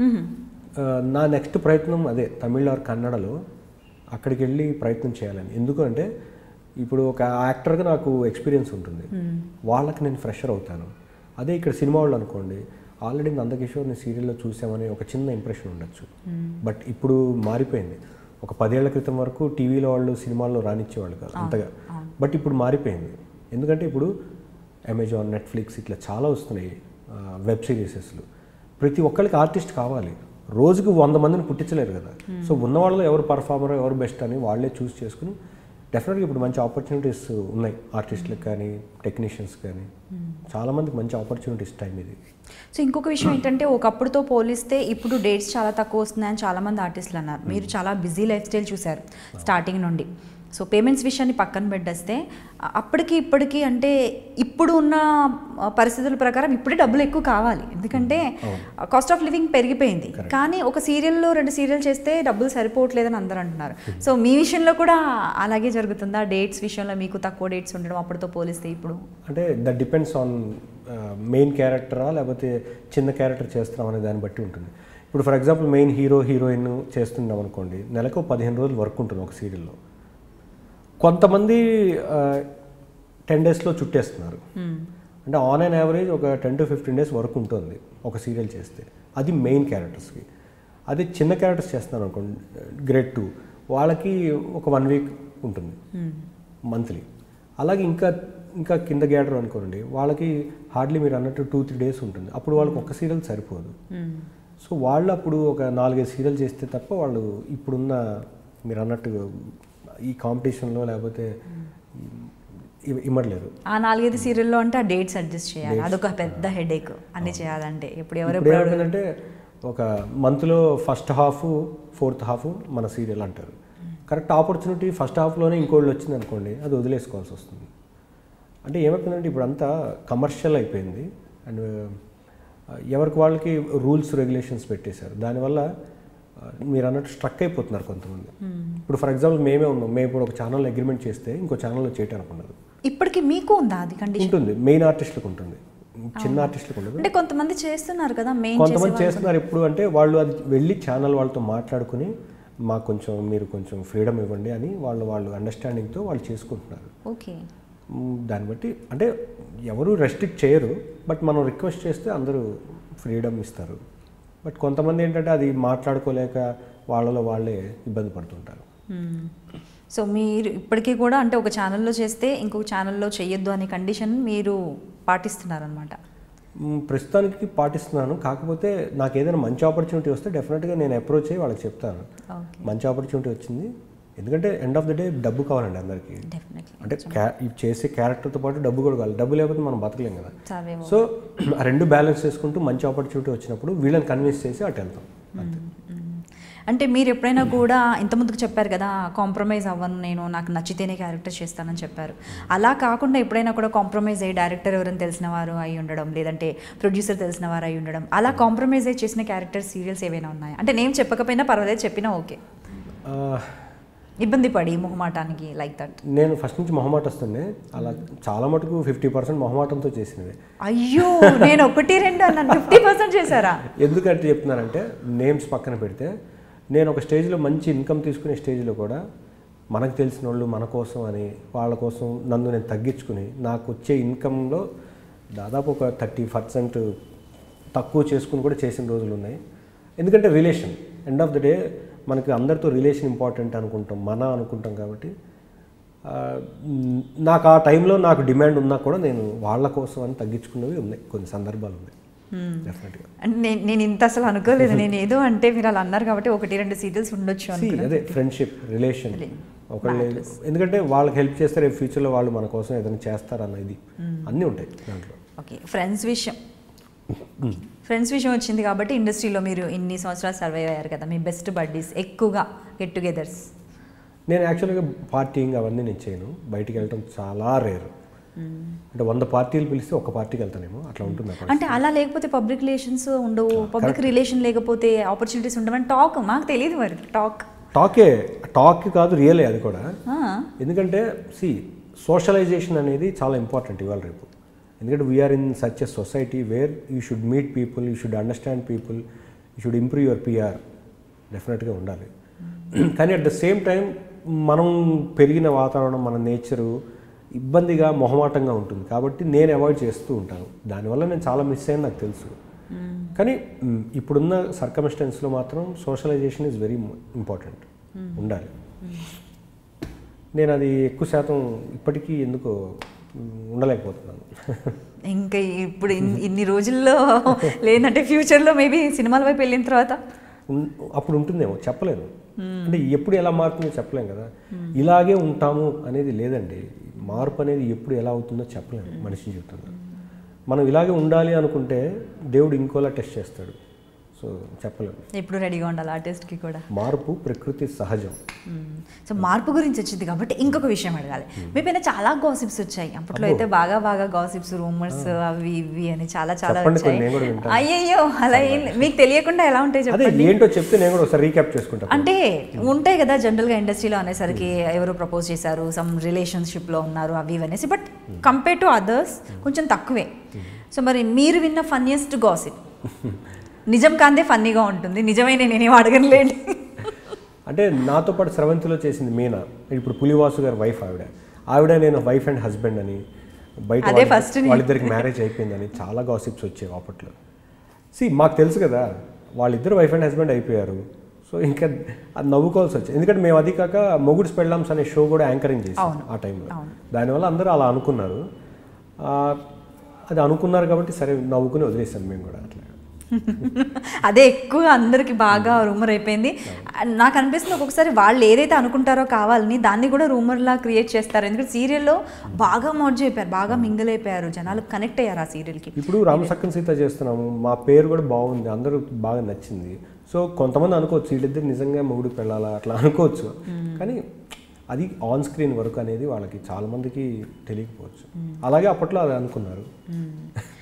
S2: ఆ, నా నెక్స్ట్ ప్రయత్నం అదే తమిళ ఆర్ కన్నడలో అక్కడికి వెళ్ళి ప్రయత్నం చేయాలని ఎందుకంటే ఇప్పుడు ఒక యాక్టర్గా నాకు ఎక్స్పీరియన్స్ ఉంటుంది వాళ్ళకి నేను ఫ్రెషర్ అవుతాను అదే ఇక్కడ సినిమా వాళ్ళు అనుకోండి ఆల్రెడీ నందకిషోర్ని సీరియల్లో చూసామని ఒక చిన్న ఇంప్రెషన్ ఉండొచ్చు బట్ ఇప్పుడు మారిపోయింది ఒక పదేళ్ల క్రితం వరకు టీవీలో వాళ్ళు సినిమాల్లో రానిచ్చేవాళ్ళు కాదు అంతగా బట్ ఇప్పుడు మారిపోయింది ఎందుకంటే ఇప్పుడు అమెజాన్ నెట్ఫ్లిక్స్ ఇట్లా చాలా వస్తున్నాయి వెబ్ సిరీసెస్లు ప్రతి ఒక్కరికి ఆర్టిస్ట్ కావాలి రోజుకు వంద మందిని పుట్టించలేరు కదా సో ఉన్న వాళ్ళలో ఎవరు పర్ఫార్మర్ ఎవరు బెస్ట్ అని వాళ్ళే చూస్ చేసుకుని డెఫినెట్గా ఇప్పుడు మంచి ఆపర్చునిటీస్ ఉన్నాయి ఆర్టిస్టులకు కానీ టెక్నీషియన్స్ కానీ చాలామందికి మంచి ఆపర్చునిటీస్ టైం ఇది
S1: సో ఇంకొక విషయం ఏంటంటే ఒకప్పుడుతో పోలిస్తే ఇప్పుడు డేట్స్ చాలా తక్కువ వస్తున్నాయని చాలా మంది ఆర్టిస్టులు అన్నారు మీరు చాలా బిజీ లైఫ్ స్టైల్ చూశారు స్టార్టింగ్ నుండి సో పేమెంట్స్ విషయాన్ని పక్కన పెట్టేస్తే అ- అప్పటికి ఇప్పటికి అంటే ఇప్పుడు ఉన్న ఆ, పరిస్థితుల ప్రకారం ఇప్పుడే డబ్బులు ఎక్కువ కావాలి ఎందుకంటే కాస్ట్ ఆఫ్ లివింగ్ పెరిగిపోయింది కానీ ఒక సీరియల్లో రెండు సీరియల్ చేస్తే డబ్బులు సరిపోవట్లేదని అందరూ అంటున్నారు సో మీ విషయంలో కూడా అలాగే జరుగుతుందా డేట్స్ విషయంలో మీకు తక్కువ డేట్స్ ఉండడం అప్పటితో పోలిస్తే ఇప్పుడు
S2: అంటే దట్ డిపెండ్స్ ఆన్ మెయిన్ క్యారెక్టరా లేకపోతే చిన్న క్యారెక్టర్ చేస్తున్నాం అనే దాన్ని బట్టి ఉంటుంది ఇప్పుడు for example main hero heroine చేస్తున్నాం అనుకోండి నెలకు పదిహేను రోజులు వర్క్ ఉంటుంది ఒక సీరియల్లో కొంతమంది టెన్ డేస్లో చుట్టేస్తున్నారు అంటే ఆన్ అండ్ యావరేజ్ ఒక ten to fifteen days work ఉంటుంది ఒక సీరియల్ చేస్తే అది మెయిన్ క్యారెక్టర్స్కి అది చిన్న క్యారెక్టర్స్ చేస్తున్నారు అనుకోండి గ్రేడ్ టూ వాళ్ళకి ఒక వన్ వీక్ ఉంటుంది మంత్లీ అలాగే ఇంకా ఇంకా కింద గ్యాడర్ అనుకోండి వాళ్ళకి హార్డ్లీ మీరు అన్నట్టు టూ త్రీ డేస్ ఉంటుంది అప్పుడు వాళ్ళకి ఒక సీరియల్ సరిపోదు సో వాళ్ళు అప్పుడు ఒక నాలుగైదు సీరియల్ చేస్తే తప్ప వాళ్ళు ఇప్పుడున్న మీరు అన్నట్టు ఈ కాంపిటీషన్లో లేకపోతే ఇవ్- ఇమ్మడలేరు
S1: ఆ నాలుగైదు సీరియల్లో అంటే ఆ డేట్స్ అడ్జస్ట్ చేయాలి అదొక పెద్ద హెడేక్ అన్ని చేయాలంటే ఇప్పుడు
S2: ఇప్పుడు
S1: ఎవరెప్పుడు
S2: ఏమైందంటే ఒక మంత్లో ఫస్ట్ హాఫ్ ఫోర్త్ హాఫ్ మన సీరియల్ అంటారు కరెక్ట్ ఆపర్చునిటీ ఫస్ట్ హాఫ్లోనే ఇంకోళ్ళు వచ్చింది అనుకోండి అది వదిలేసుకోవాల్సి వస్తుంది అంటే ఏమైపోయిందంటే ఇప్పుడు అంతా కమర్షియల్ అయిపోయింది అండ్ ఎవరికి వాళ్ళకి రూల్స్ రెగ్యులేషన్స్ పెట్టేశారు దానివల్ల ఆ, మీరు అన్నట్టు స్ట్రక్ అయిపోతున్నారు కొంతమంది ఇప్పుడు ఫర్ ఎగ్జాంపుల్ మేమే ఉన్నాం మేము ఇప్పుడు ఒక ఛానల్ అగ్రిమెంట్ చేస్తే ఇంకో ఛానల్లో చేయటానికి ఉండదు
S1: ఇప్పటికి మీకు ఉందా అది కండిషన్
S2: ఉంటుంది మెయిన్ ఆర్టిస్టులకు ఉంటుంది చిన్న ఆర్టిస్టులకు ఉండదు
S1: అంటే కొంతమంది చేస్తున్నారు కదా మెయిన్
S2: కొంతమంది చేస్తున్నారు ఎప్పుడు అంటే వాళ్ళు అది వెళ్ళి ఛానల్ వాళ్ళతో మాట్లాడుకుని మాకు కొంచెం మీరు కొంచెం ఫ్రీడమ్ ఇవ్వండి అని వాళ్ళు వాళ్ళు అండర్స్టాండింగ్తో వాళ్ళు చేసుకుంటున్నారు
S1: ఓకే
S2: మ్, దాన్ని బట్టి అంటే ఎవరు రెస్ట్రిక్ట్ చేయరు బట్ మనం రిక్వెస్ట్ చేస్తే అందరూ ఫ్రీడమ్ ఇస్తారు బట్ కొంతమంది ఏంటంటే అది మాట్లాడుకోలేక వాళ్ళలో వాళ్ళే ఇబ్బంది పడుతుంటారు
S1: సో మీరు ఇప్పటికీ కూడా అంటే ఒక ఛానల్లో చేస్తే ఇంకొక ఛానల్లో చేయొద్దు అనే కండిషన్ మీరు పాటిస్తున్నారనమాట
S2: మ్, ప్రస్తుతానికి పాటిస్తున్నాను కాకపోతే నాకు ఏదైనా మంచి ఆపర్చునిటీ వస్తే డెఫినెట్గా నేను అప్రోచ్ అయ్యి వాళ్ళకి చెప్తాను
S1: ఓకే
S2: మంచి ఆపర్చునిటీ వచ్చింది ఎందుకంటే ఎండ్ ఆఫ్ ద డే డబ్బు కావాలండి అందరికీ
S1: డెఫినెట్లీ
S2: అంటే క్యా ఈ చేసే క్యారెక్టర్తో పాటు డబ్బు కూడా కావాలి డబ్బు లేకపోతే మనం బతకలేం కదా
S1: సర్వేమో
S2: సో ఆ రెండు బ్యాలెన్స్ చేసుకుంటూ మంచి ఆపర్చునిటీ వచ్చినప్పుడు వీళ్ళని కన్విన్స్ చేసి అటు వెళ్తాం అంతే
S1: అంటే మీరు ఎప్పుడైనా కూడా ఇంతకుముందుకు చెప్పారు కదా కాంప్రమైజ్ అవ్వను నేను నాకు నచ్చితేనే క్యారెక్టర్ చేస్తానని చెప్పారు అలా కాకుండా ఎప్పుడైనా కూడా కాంప్రమైజ్ అయ్యి డైరెక్టర్ ఎవరైనా తెలిసిన వారు అయి ఉండడం లేదంటే ప్రొడ్యూసర్ తెలిసిన వారు అయి ఉండడం అలా కాంప్రమైజ్ అయ్యి చేసిన క్యారెక్టర్ సీరియల్స్ ఏవైనా ఉన్నాయా అంటే నేను చెప్పకపోయినా పర్వాలేదు చెప్పినా ఓకే
S2: ఆ,
S1: ఇబ్బంది పడి మొహమాటానికి లైక్ దట్
S2: నేను ఫస్ట్ నుంచి మొహమాట వస్తుండే అలా చాలా మటుకు ఫిఫ్టీ పర్సెంట్ మొహమాటంతో చేసినవి
S1: అయ్యో నేను ఒకటి రెండు అన్నాను ఫిఫ్టీ పర్సెంట్ చేశారా
S2: ఎందుకంటే చెప్తున్నానంటే నేమ్స్ పక్కన పెడితే నేను ఒక స్టేజ్లో మంచి ఇన్కమ్ తీసుకునే స్టేజ్లో కూడా మనకు తెలిసిన వాళ్ళు మన కోసం అని వాళ్ళ కోసం నన్ను నేను తగ్గించుకుని నాకు వచ్చే ఇన్కంలో దాదాపు ఒక థర్టీ పర్సెంట్ తక్కువ చేసుకుని కూడా చేసిన రోజులు ఉన్నాయి ఎందుకంటే relation end of the day మనకి అందరితో రిలేషన్ ఇంపార్టెంట్ అనుకుంటాం మన అనుకుంటాం కాబట్టి ఆ, మ్, నాకు ఆ టైంలో నాకు డిమాండ్ ఉన్నా కూడా నేను వాళ్ళ కోసం అని తగ్గించుకున్నవి ఉన్నాయి కొన్ని సందర్భాలు ఉన్నాయి డెఫినెట్గా
S1: అంటే నేను నేను ఇంత అసలు అనుకోలేదు నేను ఏదో అంటే మీరు అలా అన్నారు కాబట్టి ఒకటి రెండు సీరియల్స్ ఉండొచ్చు
S2: See,
S1: అనుకున్నాను
S2: అదే ఫ్రెండ్షిప్ రిలేషన్ ఒకళ్ళు ఎందుకంటే వాళ్ళకి హెల్ప్ చేస్తే రేపు ఫ్యూచర్లో వాళ్ళు మన కోసం ఏదైనా చేస్తారన్న ఇది అన్నీ ఉంటాయి దాంట్లో
S1: ఓకే ఫ్రెండ్స్ విషయం ఫ్రెండ్స్ విషయం వచ్చింది కాబట్టి ఇండస్ట్రీలో మీరు ఇన్ని సంవత్సరాలు సర్వైవ్ అయ్యారు కదా మీ బెస్ట్ బడ్డీస్ ఎక్కువగా గెట్ టుగెదర్స్
S2: నేను యాక్చువల్గా పార్టీయింగ్ అవన్నీ నేను చేయను బయటికి వెళ్ళటం చాలా రేరు అంటే వంద పార్టీలు పిలిస్తే ఒక పార్టీకి వెళ్తానేమో అట్లా ఉంటుంది అక్కడ
S1: అంటే అలా లేకపోతే పబ్లిక్ రిలేషన్స్ ఉండవు పబ్లిక్ రిలేషన్ లేకపోతే ఆపర్చునిటీస్ ఉండవని టాక్ మాకు తెలియదు మరి టాక్
S2: టాకే టాక్ కాదు రియలే అది కూడా ఎందుకంటే సి సోషలైజేషన్ అనేది చాలా ఇంపార్టెంట్ ఇవాళ రేపు ఎందుకంటే we're in such a society where you should meet people you should understand people you should improve your PR డెఫినెట్గా ఉండాలి కానీ అట్ ద సేమ్ టైం మనం పెరిగిన వాతావరణం మన నేచరు ఇబ్బందిగా మొహమాటంగా ఉంటుంది కాబట్టి నేను అవాయిడ్ చేస్తూ ఉంటాను దానివల్ల నేను చాలా మిస్ అయ్యాను నాకు తెలుసు కానీ మ్, ఇప్పుడున్న సర్కమిస్టెన్స్లో మాత్రం సోషలైజేషన్ ఈజ్ వెరీ ఇంపార్టెంట్ ఉండాలి నేను అది ఎక్కువ శాతం ఇప్పటికీ ఎందుకో మ్, ఉండలేకపోతున్నాను
S1: ఇంకా ఇప్పుడు ఇన్- ఇన్ని రోజుల్లో లేదంటే ఫ్యూచర్లో మేబీ సినిమాల వైపు వెళ్ళిన తర్వాత
S2: ఉన్- అప్పుడు ఉంటుందేమో చెప్పలేను అంటే ఎప్పుడు ఎలా మారుతుందో చెప్పలేం కదా ఇలాగే ఉంటాము అనేది లేదండి మార్పు అనేది ఎప్పుడు ఎలా అవుతుందో చెప్పలేము మనిషి జీవితంలో మనం ఇలాగే ఉండాలి అనుకుంటే దేవుడు ఇంకోలా టెస్ట్ చేస్తాడు సో చెప్పలేము
S1: ఎప్పుడు రెడీగా ఉండాలి ఆర్టిస్ట్కి కూడా
S2: మార్పు ప్రకృతి సహజం
S1: సో మార్పు గురించి వచ్చింది కాబట్టి ఇంకొక విషయం అడగాలి మీ పైన చాలా గాసిప్స్ వచ్చాయి అప్పట్లో అయితే బాగా బాగా గాసిప్స్ రూమర్స్ అవి ఇవి అని చాలా చాలా
S2: చెప్పండి
S1: వచ్చాయి
S2: కొన్ని, నేను కూడా వింటాను.
S1: అయ్యయ్యో అలా ఏం లే- మీకు తెలియకుండా ఎలా ఉంటాయి
S2: అదే
S1: చెప్పండి
S2: ఏంటో చెప్తే నేను కూడా ఒకసారి రీక్యాప్ చేసుకుంటాను
S1: అంటే ఉంటాయి కదా జనరల్గా ఇండస్ట్రీలో అనేసరికి ఎవరు ప్రపోజ్ చేశారు సమ్ రిలేషన్షిప్లో ఉన్నారు అవి ఇవి అనేసి బట్ కంపేర్ టు అదర్స్ కొంచెం తక్కువే సో మరి మీరు విన్న ఫన్నీయెస్ట్ గాసిప్ నిజం కాందే ఫన్నీగా ఉంటుంది నిజమైన నేనేం అడగనులేండి
S2: అంటే నాతో పాటు స్రవంతిలో చేసింది మీనా ఇప్పుడు పులివాసు గారి వైఫ్ ఆవిడ ఆవిడ నేను వైఫ్ అండ్ హస్బెండ్ అని బయట
S1: అదే
S2: వాళ్ళిద్దరి-
S1: first నేను-
S2: వాళ్ళిద్దరికి మ్యారేజ్ అయిపోయిందని చాలా గాసిప్స్ వచ్చాయి అప్పట్లో సి మాకు తెలుసు కదా వాళ్ళిద్దరు వైఫ్ అండ్ హస్బెండ్ అయిపోయారు సో ఇంకా అది నవ్వుకోవాల్సి వచ్చింది ఎందుకంటే మేము అది కాక మొగుడ్స్ పెళ్ళాంస్ అనే షో కూడా యాంకరింగ్ చేసాం
S1: అవును.
S2: ఆ టైంలో
S1: అవును.
S2: దానివల్ల అందరూ అలా అనుకున్నారు ఆ, అది అనుకున్నారు కాబట్టి సరే నవ్వుకుని వదిలేసాం మేము కూడా అట్లా
S1: అదే ఎక్కువ అందరికి బాగా రూమర్ అయిపోయింది నాకు అనిపిస్తుంది ఒక్కొక్కసారి వాళ్ళు ఏదైతే అనుకుంటారో కావాలని దాన్ని కూడా రూమర్లా క్రియేట్ చేస్తారు ఎందుకంటే సీరియల్లో బాగా మర్జ్ అయిపోయారు బాగా మింగిల్ అయిపోయారు జనాలు కనెక్ట్ అయ్యారు ఆ సీరియల్కి
S2: ఇప్పుడు రామసక్కన్ సీత చేస్తున్నాము మా పేరు కూడా బాగుంది అందరూ బాగా నచ్చింది సో కొంతమంది అనుకోవచ్చు వీళ్ళిద్దరు నిజంగా మొగుడు పెళ్ళాలా అట్లా అనుకోవచ్చు కానీ అది ఆన్ స్క్రీన్ వర్క్ అనేది వాళ్ళకి చాలా మందికి తెలియకపోవచ్చు అలాగే అప్పట్లో అది అనుకున్నారు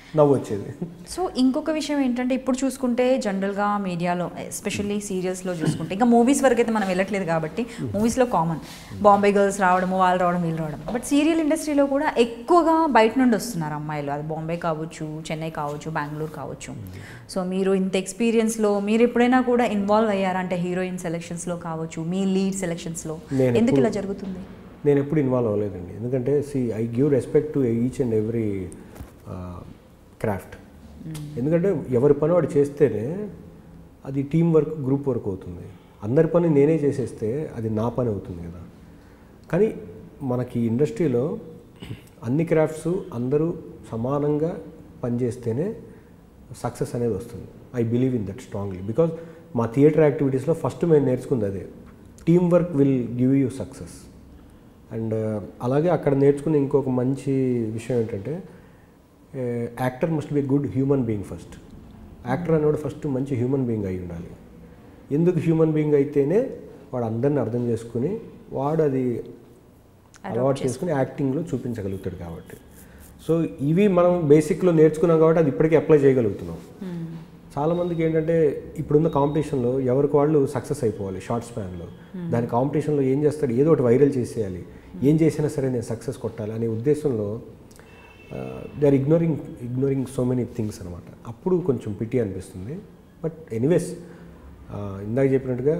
S2: నవ్వు వచ్చేది
S1: సో ఇంకొక విషయం ఏంటంటే ఇప్పుడు చూసుకుంటే జనరల్గా మీడియాలో ఎస్పెషల్లీ సీరియల్స్లో చూసుకుంటే ఇంకా మూవీస్ వరకు అయితే మనం వెళ్ళట్లేదు కాబట్టి మూవీస్లో కామన్ బాంబే గర్ల్స్ రావడము వాళ్ళు రావడం వీళ్ళు రావడం బట్ సీరియల్ ఇండస్ట్రీలో కూడా ఎక్కువగా బయట నుండి వస్తున్నారు అమ్మాయిలు అది బాంబే కావచ్చు చెన్నై కావచ్చు బెంగళూరు కావచ్చు సో మీరు ఇంత ఎక్స్పీరియన్స్లో మీరు ఎప్పుడైనా కూడా ఇన్వాల్వ్ అయ్యారంటే హీరోయిన్ సెలెక్షన్స్లో కావచ్చు మీ లీడ్ సెలెక్షన్స్లో
S2: నేను
S1: ఎందుకు ఇలా
S2: ఎప్పుడు-
S1: జరుగుతుంది
S2: నేను ఎప్పుడు ఇన్వాల్వ్ అవ్వలేదండి ఎందుకంటే see I give respect to each and every craft ఎందుకంటే ఎవరి పని వాడు చేస్తేనే అది టీం వర్క్ గ్రూప్ వర్క్ అవుతుంది అందరి పని నేనే చేసేస్తే అది నా పని అవుతుంది కదా కానీ మనకి ఇండస్ట్రీలో అన్ని క్రాఫ్ట్స్ అందరూ సమానంగా పనిచేస్తేనే సక్సెస్ అనేది వస్తుంది I believe in that strongly because మా థియేటర్ యాక్టివిటీస్లో ఫస్ట్ మేము నేర్చుకుంది అదే team work will give you success and అలాగే అక్కడ నేర్చుకున్న ఇంకొక మంచి విషయం ఏంటంటే actor must be good human being first actor అనేవాడు ఫస్ట్ మంచి హ్యూమన్ బీయింగ్ అయి ఉండాలి ఎందుకు హ్యూమన్ బీయింగ్ అయితేనే వాడు అందరిని అర్థం చేసుకుని వాడు అది అలవాటు చేసుకుని యాక్టింగ్లో చూపించగలుగుతాడు కాబట్టి సో ఇవి మనం బేసిక్లో నేర్చుకున్నాం కాబట్టి అది ఇప్పటికీ అప్లై చేయగలుగుతున్నాం చాలామందికి ఏంటంటే ఇప్పుడున్న కాంపిటీషన్లో ఎవరికి వాళ్ళు సక్సెస్ అయిపోవాలి షార్ట్ స్పాన్లో దాని కాంపిటీషన్లో ఏం చేస్తాడు ఏదో ఒకటి వైరల్ చేసేయాలి ఏం చేసినా సరే నేను సక్సెస్ కొట్టాలి అనే ఉద్దేశంలో they are ignoring ignoring so many things అనమాట అప్పుడు కొంచెం పిటి అనిపిస్తుంది బట్ ఎనీవేస్ ఇందాక చెప్పినట్టుగా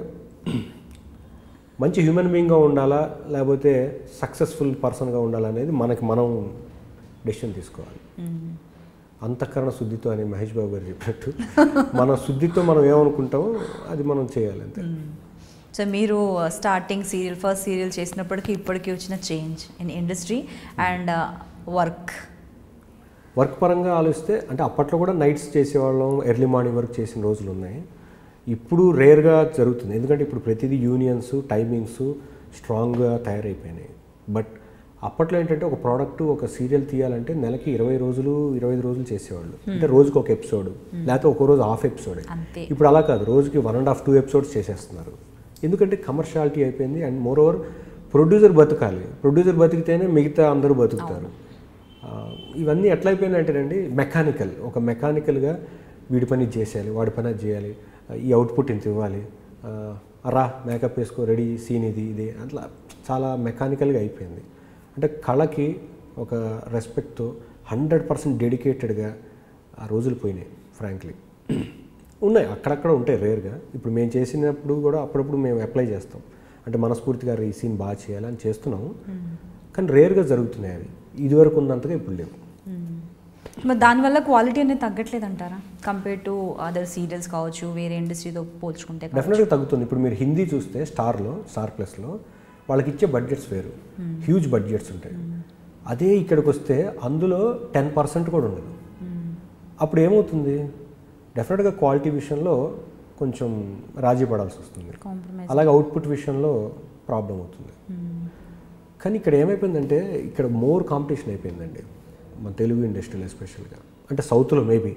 S2: మంచి హ్యూమన్ బీయింగ్గా ఉండాలా లేకపోతే సక్సెస్ఫుల్ పర్సన్గా ఉండాలా అనేది మనకి మనం డెసిషన్ తీసుకోవాలి అంతఃకరణ శుద్ధితో అని మహేష్ బాబు గారు చెప్పినట్టు మన శుద్ధితో మనం ఏమనుకుంటామో అది మనం చేయాలి అంతే
S1: సో మీరు స్టార్టింగ్ సీరియల్ ఫస్ట్ సీరియల్ చేసినప్పటికీ ఇప్పటికీ వచ్చిన change in industry and work
S2: work పరంగా ఆలోచిస్తే అంటే అప్పట్లో కూడా నైట్స్ చేసేవాళ్ళం ఎర్లీ మార్నింగ్ వర్క్ చేసిన రోజులు ఉన్నాయి ఇప్పుడు రేర్గా జరుగుతుంది ఎందుకంటే ఇప్పుడు ప్రతిదీ యూనియన్స్ టైమింగ్స్ స్ట్రాంగ్గా తయారైపోయినాయి బట్ అప్పట్లో ఏంటంటే ఒక ప్రోడక్ట్ ఒక సీరియల్ తీయాలంటే నెలకి ఇరవై రోజులు ఇరవై ఐదు రోజులు చేసేవాళ్ళు అంటే రోజుకి ఒక ఎపిసోడ్ లేకపోతే ఒక రోజు హాఫ్ ఎపిసోడ్
S1: అంతే.
S2: ఇప్పుడు అలా కాదు రోజుకి one and half two episodes చేసేస్తున్నారు ఎందుకంటే కమర్షియాలిటీ అయిపోయింది అండ్ మోర్ ఓవర్ ప్రొడ్యూసర్ బతకాలి ప్రొడ్యూసర్ బతికితేనే మిగతా అందరూ బతుకుతారు ఆ, ఇవన్నీ ఎట్లా అయిపోయినాయంటేనండి మెకానికల్ ఒక మెకానికల్గా వీడి పని ఇది చేసేయాలి వాడి పని అది చేయాలి ఈ అవుట్పుట్ ఇంత ఇవ్వాలి ఆ, రా మేకప్ వేసుకో రెడీ సీన్ ఇది ఇది అట్లా చాలా మెకానికల్గా అయిపోయింది అంటే కళకి ఒక రెస్పెక్ట్తో హండ్రెడ్ పర్సెంట్ డెడికేటెడ్గా ఆ రోజులు పోయినాయి ఫ్రాంక్లీ ఉన్నాయి అక్కడక్కడ ఉంటాయి రేర్గా ఇప్పుడు మేము చేసినప్పుడు కూడా అప్పుడప్పుడు మేము అప్లై చేస్తాం అంటే మనస్ఫూర్తిగా ఈ సీన్ బాగా చేయాలి అని చేస్తున్నాము కానీ రేర్గా జరుగుతున్నాయి అవి ఇదివరకు ఉన్నంతగా ఇప్పుడు లేవు
S1: మరి దానివల్ల క్వాలిటీ అనేది తగ్గట్లేదు అంటారా కంపేర్ టు అదర్ సీరియల్స్ కావచ్చు వేరే ఇండస్ట్రీతో పోల్చుకుంటే కావచ్చు.
S2: డెఫినెట్గా తగ్గుతుంది ఇప్పుడు మీరు హిందీ చూస్తే స్టార్లో స్టార్ ప్లస్లో వాళ్ళకి ఇచ్చే బడ్జెట్స్ వేరు హ్యూజ్ బడ్జెట్స్ ఉంటాయి అదే ఇక్కడికి వస్తే అందులో టెన్ పర్సెంట్ కూడా ఉండదు అప్పుడు ఏమవుతుంది డెఫినెట్గా క్వాలిటీ విషయంలో కొంచెం రాజీ పడాల్సి వస్తుంది
S1: కాంప్రమైజ్
S2: అలాగే అవుట్పుట్ విషయంలో ప్రాబ్లం అవుతుంది కానీ ఇక్కడ ఏమైపోయిందంటే ఇక్కడ మోర్ కాంపిటీషన్ అయిపోయిందండి మన తెలుగు ఇండస్ట్రీలో ఎస్పెషల్గా అంటే సౌత్లో మేబీ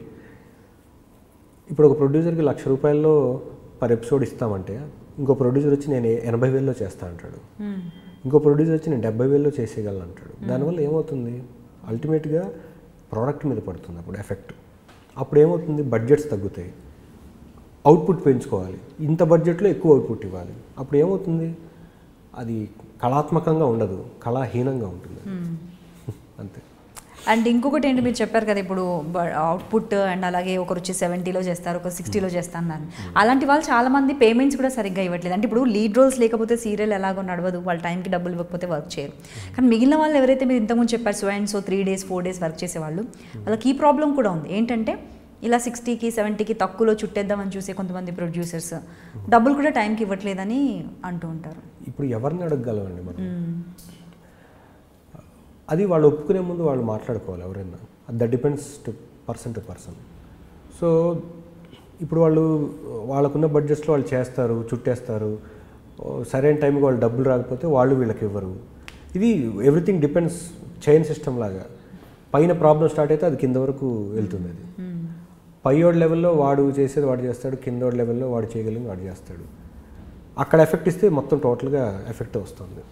S2: ఇప్పుడు ఒక ప్రొడ్యూసర్కి లక్ష రూపాయల్లో పర్ ఎపిసోడ్ ఇస్తామంటే ఇంకో ప్రొడ్యూసర్ వచ్చి నేను ఎనభై వేల్లో చేస్తా అంటాడు ఇంకో ప్రొడ్యూసర్ వచ్చి నేను డెబ్బై వేల్లో చేసేయగలను అంటాడు దానివల్ల ఏమవుతుంది అల్టిమేట్గా ప్రోడక్ట్ మీద పడుతుంది అప్పుడు ఎఫెక్ట్ అప్పుడు ఏమవుతుంది బడ్జెట్స్ తగ్గుతాయి అవుట్పుట్ పెంచుకోవాలి ఇంత బడ్జెట్లో ఎక్కువ అవుట్పుట్ ఇవ్వాలి అప్పుడు ఏమవుతుంది అది కళాత్మకంగా ఉండదు కళాహీనంగా ఉంటుంది అంతే
S1: అండ్ ఇంకొకటి ఏంటి మీరు చెప్పారు కదా ఇప్పుడు అవుట్పుట్ అండ్ అలాగే ఒకరు వచ్చి సెవెంటీలో చేస్తారు ఒక సిక్స్టీలో చేస్తాను అలాంటి వాళ్ళు చాలా మంది పేమెంట్స్ కూడా సరిగ్గా ఇవ్వట్లేదు అంటే ఇప్పుడు లీడ్ రోల్స్ లేకపోతే సీరియల్ ఎలాగో నడవదు వాళ్ళ టైంకి డబ్బులు ఇవ్వకపోతే వర్క్ చేయరు కానీ మిగిలిన వాళ్ళు ఎవరైతే మీరు ఇంతకుముందు చెప్పారు so and so three days four days work చేసేవాళ్ళు వాళ్ళకి ఈ ప్రాబ్లం కూడా ఉంది ఏంటంటే ఇలా సిక్స్టీకి సెవెంటీకి తక్కువలో చుట్టేద్దామని చూసే కొంతమంది ప్రొడ్యూసర్స్ డబ్బులు కూడా టైంకి ఇవ్వట్లేదని అంటూ ఉంటారు
S2: ఇప్పుడు ఎవరిని అడగగలమండి మనం అది వాళ్ళు ఒప్పుకునే ముందు వాళ్ళు మాట్లాడుకోవాలి ఎవరైనా that depends to person to person so ఇప్పుడు వాళ్ళు వాళ్ళకున్న బడ్జెట్స్లో వాళ్ళు చేస్తారు చుట్టేస్తారు ఓ, సరైన టైంకి వాళ్ళు డబ్బులు రాకపోతే వాళ్ళు వీళ్ళకి ఇవ్వరు ఇది ఎవ్రీథింగ్ డిపెండ్స్ చైన్ సిస్టమ్ లాగా పైన ప్రాబ్లం స్టార్ట్ అయితే అది కింద వరకు వెళ్తుంది అది పైయోడ్ లెవెల్లో వాడు చేసేది వాడు చేస్తాడు కిందోడ్ లెవెల్లో వాడు చేయగలిగింది వాడు చేస్తాడు అక్కడ ఎఫెక్ట్ ఇస్తే మొత్తం టోటల్గా ఎఫెక్ట్ వస్తుంది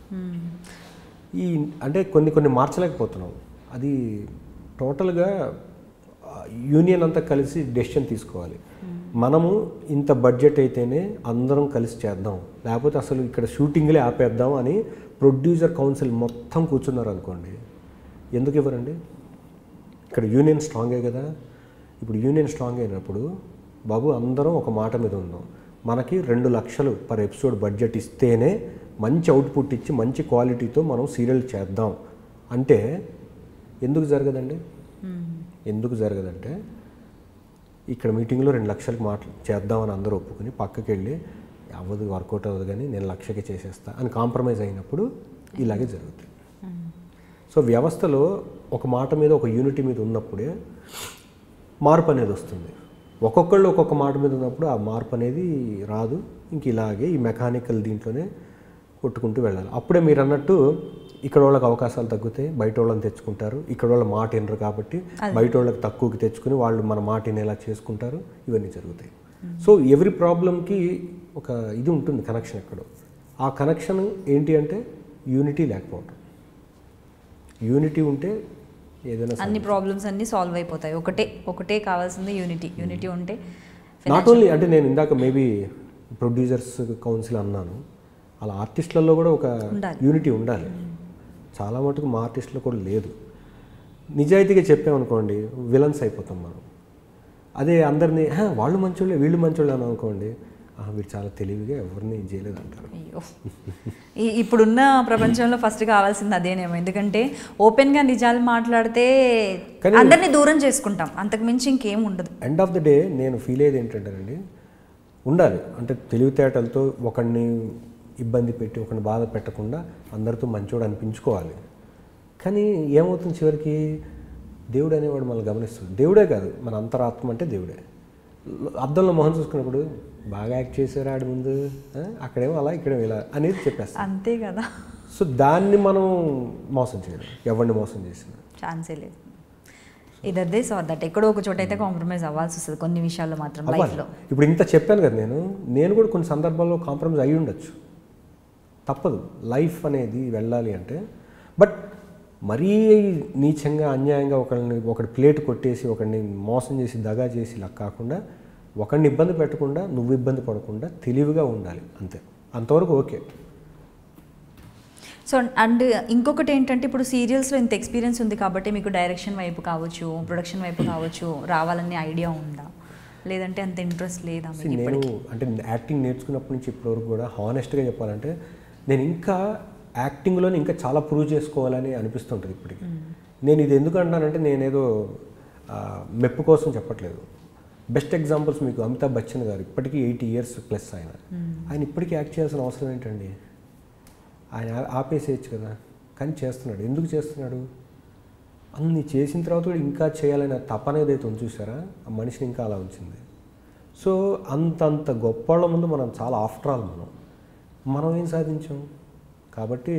S2: ఈ అంటే కొన్ని కొన్ని మార్చలేకపోతున్నాం అది టోటల్గా యూనియన్ అంతా కలిసి డెసిషన్ తీసుకోవాలి మనము ఇంత బడ్జెట్ అయితేనే అందరం కలిసి చేద్దాం లేకపోతే అసలు ఇక్కడ షూటింగ్లే ఆపేద్దాం అని ప్రొడ్యూసర్ కౌన్సిల్ మొత్తం కూర్చున్నారు అనుకోండి ఎందుకు ఇవ్వరండి ఇక్కడ యూనియన్ స్ట్రాంగే కదా ఇప్పుడు యూనియన్ స్ట్రాంగ్ అయినప్పుడు బాబు అందరం ఒక మాట మీద ఉందాం మనకి రెండు లక్షలు పర్ ఎపిసోడ్ బడ్జెట్ ఇస్తేనే మంచి అవుట్పుట్ ఇచ్చి మంచి క్వాలిటీతో మనం సీరియల్ చేద్దాం అంటే ఎందుకు జరగదండి ఎందుకు జరగదంటే ఇక్కడ మీటింగ్లో రెండు లక్షలకు మాట చేద్దామని అందరూ ఒప్పుకుని పక్కకి వెళ్ళి అవ్వదు వర్కౌట్ అవ్వదు కానీ నేను లక్షకే చేసేస్తా అని కాంప్రమైజ్ అయినప్పుడు ఇలాగే జరుగుతుంది సో వ్యవస్థలో ఒక మాట మీద ఒక యూనిటీ మీద ఉన్నప్పుడే మార్పు అనేది వస్తుంది ఒక్కొక్కళ్ళు ఒక్కొక్క మాట మీద ఉన్నప్పుడు ఆ మార్పు అనేది రాదు ఇంక ఇలాగే ఈ మెకానికల్ దీంట్లోనే కొట్టుకుంటూ వెళ్ళాలి అప్పుడే మీరు అన్నట్టు ఇక్కడ వాళ్ళకి అవకాశాలు తగ్గుతాయి బయట వాళ్ళని తెచ్చుకుంటారు ఇక్కడ వాళ్ళ మాట వినరు కాబట్టి బయట వాళ్ళకి తక్కువకి తెచ్చుకుని వాళ్ళు మన మాట వినేలా చేసుకుంటారు ఇవన్నీ జరుగుతాయి సో ఎవ్రీ ప్రాబ్లంకి ఒక ఇది ఉంటుంది కనెక్షన్ ఎక్కడో ఆ కనెక్షన్ ఏంటి అంటే యూనిటీ లేకపోవడం యూనిటీ ఉంటే ఏదైనా
S1: అన్ని ప్రాబ్లమ్స్ అన్ని సాల్వ్ అయిపోతాయి ఒకటే ఒకటే కావాల్సింది యూనిటీ యూనిటీ ఉంటే
S2: నాట్ ఓన్లీ అంటే నేను ఇందాక మేబీ ప్రొడ్యూసర్స్ కౌన్సిల్ అన్నాను అలా ఆర్టిస్టులలో కూడా ఒక
S1: ఉండాలి.
S2: యూనిటీ ఉండాలి చాలా మటుకు మా ఆర్టిస్టులో కూడా లేదు నిజాయితీగా చెప్పామనుకోండి విలన్స్ అయిపోతాం మనం అదే అందరినీ "హా, వాళ్ళు మంచోళ్ళే వీళ్ళు మంచోళ్ళే అని అనుకోండి "ఆహా, వీడు చాలా తెలివిగా ఎవరిని ఇది చేయలేదు అంటారు
S1: అయ్యో ఈ- ఇప్పుడున్న ప్రపంచంలో ఫస్ట్ కావాల్సింది అదేనేమో ఎందుకంటే ఓపెన్గా నిజాలు మాట్లాడితే
S2: కానీ-
S1: అందరినీ దూరం చేసుకుంటాం అంతకు మించి ఇంకేం ఉండదు
S2: ఎండ్ ఆఫ్ ద డే నేను ఫీల్ అయ్యేది ఏంటంటేనండి ఉండాలి అంటే తెలివితేటలతో ఒకడిని ఇబ్బంది పెట్టి ఒకరిని బాధ పెట్టకుండా అందరితో మంచోడు అనిపించుకోవాలి కానీ ఏమవుతుంది చివరికి దేవుడు అనేవాడు మనల్ని గమనిస్తుంది దేవుడే కాదు మన అంతరాత్మ అంటే దేవుడే అద్దంలో మొహం చూసుకున్నప్పుడు బాగా యాక్ట్ చేశారు ఆడి ముందు ఆ? అక్కడేమో అలా ఇక్కడేమో ఇలా అనేది చెప్పేస్తాం
S1: అంతే కదా
S2: సో దాన్ని మనం మోసం చేయడం ఎవరిని మోసం చేసినా
S1: ఛాన్సే లేదు ఇదర్ దిస్ ఆర్ దట్ ఎక్కడో ఒక చోట అయితే కాంప్రమైజ్ అవ్వాల్సి వస్తుంది కొన్ని విషయాల్లో మాత్రం
S2: అవ్వాలి.
S1: లైఫ్లో
S2: ఇప్పుడు ఇంత చెప్పాను కదా నేను నేను కూడా కొన్ని సందర్భాల్లో కాంప్రమైజ్ అయి ఉండొచ్చు తప్పదు లైఫ్ అనేది వెళ్ళాలి అంటే బట్ మరీ నీచంగా అన్యాయంగా ఒకరిని ఒకటి ప్లేట్ కొట్టేసి ఒకరిని మోసం చేసి దగా చేసి ఇలా కాకుండా ఒకరిని ఇబ్బంది పెట్టకుండా నువ్వు ఇబ్బంది పడకుండా తెలివిగా ఉండాలి అంతే అంతవరకు ఓకే
S1: సో అండ్ ఇంకొకటి ఏంటంటే ఇప్పుడు సీరియల్స్లో ఇంత ఎక్స్పీరియన్స్ ఉంది కాబట్టి మీకు డైరెక్షన్ వైపు కావచ్చు ప్రొడక్షన్ వైపు కావచ్చు రావాలనే ఐడియా ఉందా లేదంటే అంత ఇంట్రెస్ట్ లేదా
S2: See,
S1: మీకు
S2: నేను
S1: ఇప్పటికి
S2: అంటే యాక్టింగ్ నేర్చుకున్నప్పటి నుంచి ఇప్పటివరకు కూడా హానెస్ట్గా చెప్పాలంటే నేను ఇంకా యాక్టింగ్లోనే ఇంకా చాలా ప్రూవ్ చేసుకోవాలని అనిపిస్తుంటుంది ఇప్పటికి నేను ఇది ఎందుకు అంటానంటే నేనేదో ఆ, మెప్పు కోసం చెప్పట్లేదు బెస్ట్ ఎగ్జాంపుల్స్ మీకు అమితాబ్ బచ్చన్ గారు ఇప్పటికీ ఎయిటీ ఇయర్స్ ప్లస్ ఆయన ఆయన ఇప్పటికీ యాక్ట్ చేయాల్సిన అవసరం ఏంటండి ఆయన ఆ- ఆపేసేయచ్చు కదా కానీ చేస్తున్నాడు ఎందుకు చేస్తున్నాడు అన్ని చేసిన తర్వాత కూడా ఇంకా చేయాలనే తపన ఏదైతే ఉంది చూసారా ఆ మనిషిని ఇంకా అలా ఉంచింది సో అంతంత గొప్పవాళ్ళ ముందు మనం చాలా ఆఫ్టర్ ఆల్ మనం మనం ఏం సాధించాం కాబట్టి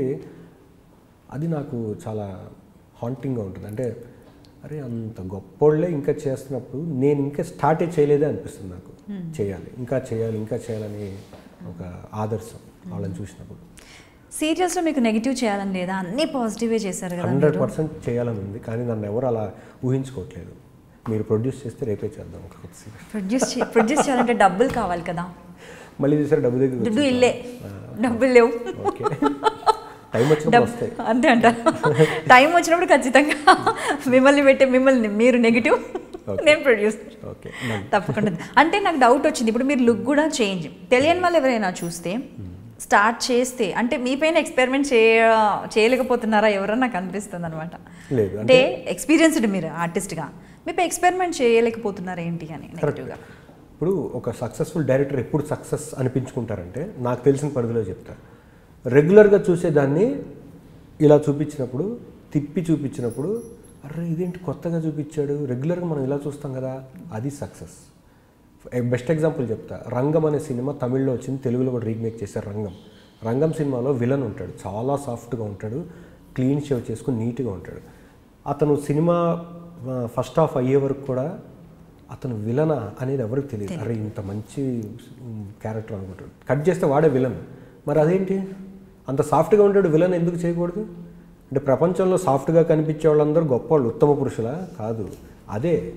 S2: అది నాకు చాలా హాంటింగ్గా ఉంటుంది అంటే అరే అంత గొప్పోళ్ళే ఇంకా చేస్తున్నప్పుడు నేను ఇంకా స్టార్టే చేయలేదే అనిపిస్తుంది నాకు చేయాలి ఇంకా చేయాలి ఇంకా చేయాలని ఒక ఆదర్శం వాళ్ళని చూసినప్పుడు
S1: సీరియల్స్లో మీకు నెగిటివ్ చేయాలని లేదా అన్నీ పాజిటివే చేశారు కదా
S2: హండ్రెడ్ పర్సెంట్ చేయాలని ఉంది కానీ నన్ను ఎవరు అలా ఊహించుకోవట్లేదు మీరు ప్రొడ్యూస్ చేస్తే రేపే చేద్దాం ఒక కొత్త series.
S1: ప్రొడ్యూస్ ప్రొడ్యూస్ చేయాలంటే డబ్బులు కావాలి కదా
S2: మళ్ళీ చూసారు డబ్బు దగ్గర
S1: దుడ్డు ఇల్లే డబ్బులు లేవు
S2: ఓకే టైం వచ్చినప్పుడు
S1: డబ్
S2: వస్తాయి
S1: అంతే అంట టైం వచ్చినప్పుడు ఖచ్చితంగా మిమ్మల్ని పెట్టే మిమ్మల్ని మీరు నెగిటివ్ నేను ప్రొడ్యూస్
S2: ఓకే
S1: తప్పకుండా అంటే నాకు డౌట్ వచ్చింది ఇప్పుడు మీరు లుక్ కూడా చేంజ్ తెలియని వాళ్ళు ఎవరైనా చూస్తే స్టార్ట్ చేస్తే అంటే మీ పైన ఎక్స్పెరిమెంట్ చేయ చేయలేకపోతున్నారా ఎవరో నాకు అనిపిస్తుంది అనమాట
S2: లేదు
S1: అంటే ఎక్స్పీరియన్స్డ్ మీరు ఆర్టిస్ట్గా మీపై ఎక్స్పెరిమెంట్ చేయలేకపోతున్నారా ఏంటి అని నెగిటివ్గా
S2: ఇప్పుడు ఒక సక్సెస్ఫుల్ డైరెక్టర్ ఎప్పుడు సక్సెస్ అనిపించుకుంటారంటే నాకు తెలిసిన పరిధిలో చెప్తా రెగ్యులర్గా చూసేదాన్ని ఇలా చూపించినప్పుడు తిప్పి చూపించినప్పుడు అరే ఇదేంటి కొత్తగా చూపించాడు రెగ్యులర్గా మనం ఇలా చూస్తాం కదా అది సక్సెస్ బెస్ట్ ఎగ్జాంపుల్ చెప్తా రంగం అనే సినిమా తమిళ్లో వచ్చింది తెలుగులో కూడా రీమేక్ చేశారు రంగం రంగం సినిమాలో విలన్ ఉంటాడు చాలా సాఫ్ట్గా ఉంటాడు క్లీన్ షేవ్ చేసుకుని నీట్గా ఉంటాడు అతను సినిమా ఫస్ట్ హాఫ్ అయ్యే వరకు కూడా అతను విలనా అనేది ఎవరికి తెలియదు అరే ఇంత మంచి క్యారెక్టర్ అనుకుంటాడు కట్ చేస్తే వాడే విలన్ మరి అదేంటి అంత సాఫ్ట్గా ఉంటాడు విలన్ ఎందుకు చేయకూడదు అంటే ప్రపంచంలో సాఫ్ట్గా కనిపించే వాళ్ళందరూ గొప్ప వాళ్ళు ఉత్తమ పురుషులా కాదు అదే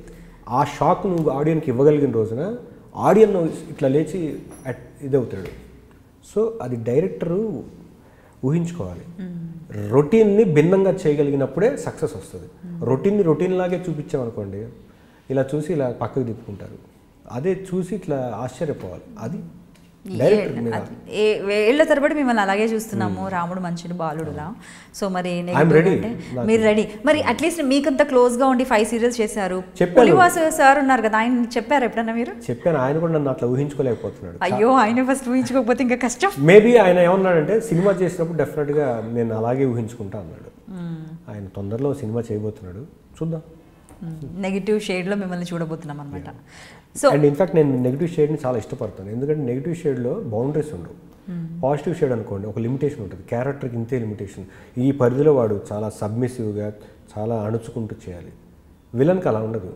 S2: ఆ షాక్ నువ్వు ఆడియన్కి ఇవ్వగలిగిన రోజున ఆడియన్ ఇట్లా లేచి అట్ ఇదవుతాడు సో అది డైరెక్టరు ఊహించుకోవాలి రొటీన్ని భిన్నంగా చేయగలిగినప్పుడే సక్సెస్ వస్తుంది రొటీన్ని రొటీన్ లాగే చూపించామనుకోండి ఇలా చూసి ఇలా పక్కకు తిప్పుకుంటారు అదే చూసి ఇట్లా ఆశ్చర్యపోవాలి అది డైరెక్టర్ మీద
S1: అది ఏ- ఏళ్ల తరబడి మిమ్మల్ని అలాగే చూస్తున్నాము రాముడు మంచిని బాలుడులా సో మరి
S2: I'm ready.
S1: అంటే మీరు రెడీ మరి అట్లీస్ట్ మీకంత క్లోజ్ గా ఉండి ఫైవ్ సీరియల్స్ చేశారు
S2: చెప్పాను.
S1: పులివాసు సార్ ఉన్నారు కదా ఆయన చెప్పారు ఎప్పుడన్నా మీరు
S2: చెప్పాను ఆయన కూడా నన్ను అట్లా ఊహించుకోలేకపోతున్నాడు
S1: అయ్యో ఆయన ఫస్ట్ ఊహించుకోకపోతే ఇంకా కష్టం
S2: మేబీ ఆయన ఏమన్నాడంటే సినిమా చేసినప్పుడు డెఫినెట్గా నేను అలాగే ఊహించుకుంటా అన్నాడు ఆయన తొందరలో సినిమా చేయబోతున్నాడు చూద్దాం
S1: నెగిటివ్ షేడ్ లో మిమ్మల్ని చూడబోతున్నాం అనమాట సో
S2: అండ్ ఇన్ఫాక్ట్ నేను నెగిటివ్ షేడ్ని చాలా ఇష్టపడతాను ఎందుకంటే నెగిటివ్ షేడ్లో బౌండరీస్ ఉండవు పాజిటివ్ షేడ్ అనుకోండి ఒక లిమిటేషన్ ఉంటుంది క్యారెక్టర్కి ఇంతే లిమిటేషన్ ఈ పరిధిలో వాడు చాలా సబ్మిసివ్గా చాలా అణుచుకుంటూ చేయాలి విలన్కి అలా ఉండదు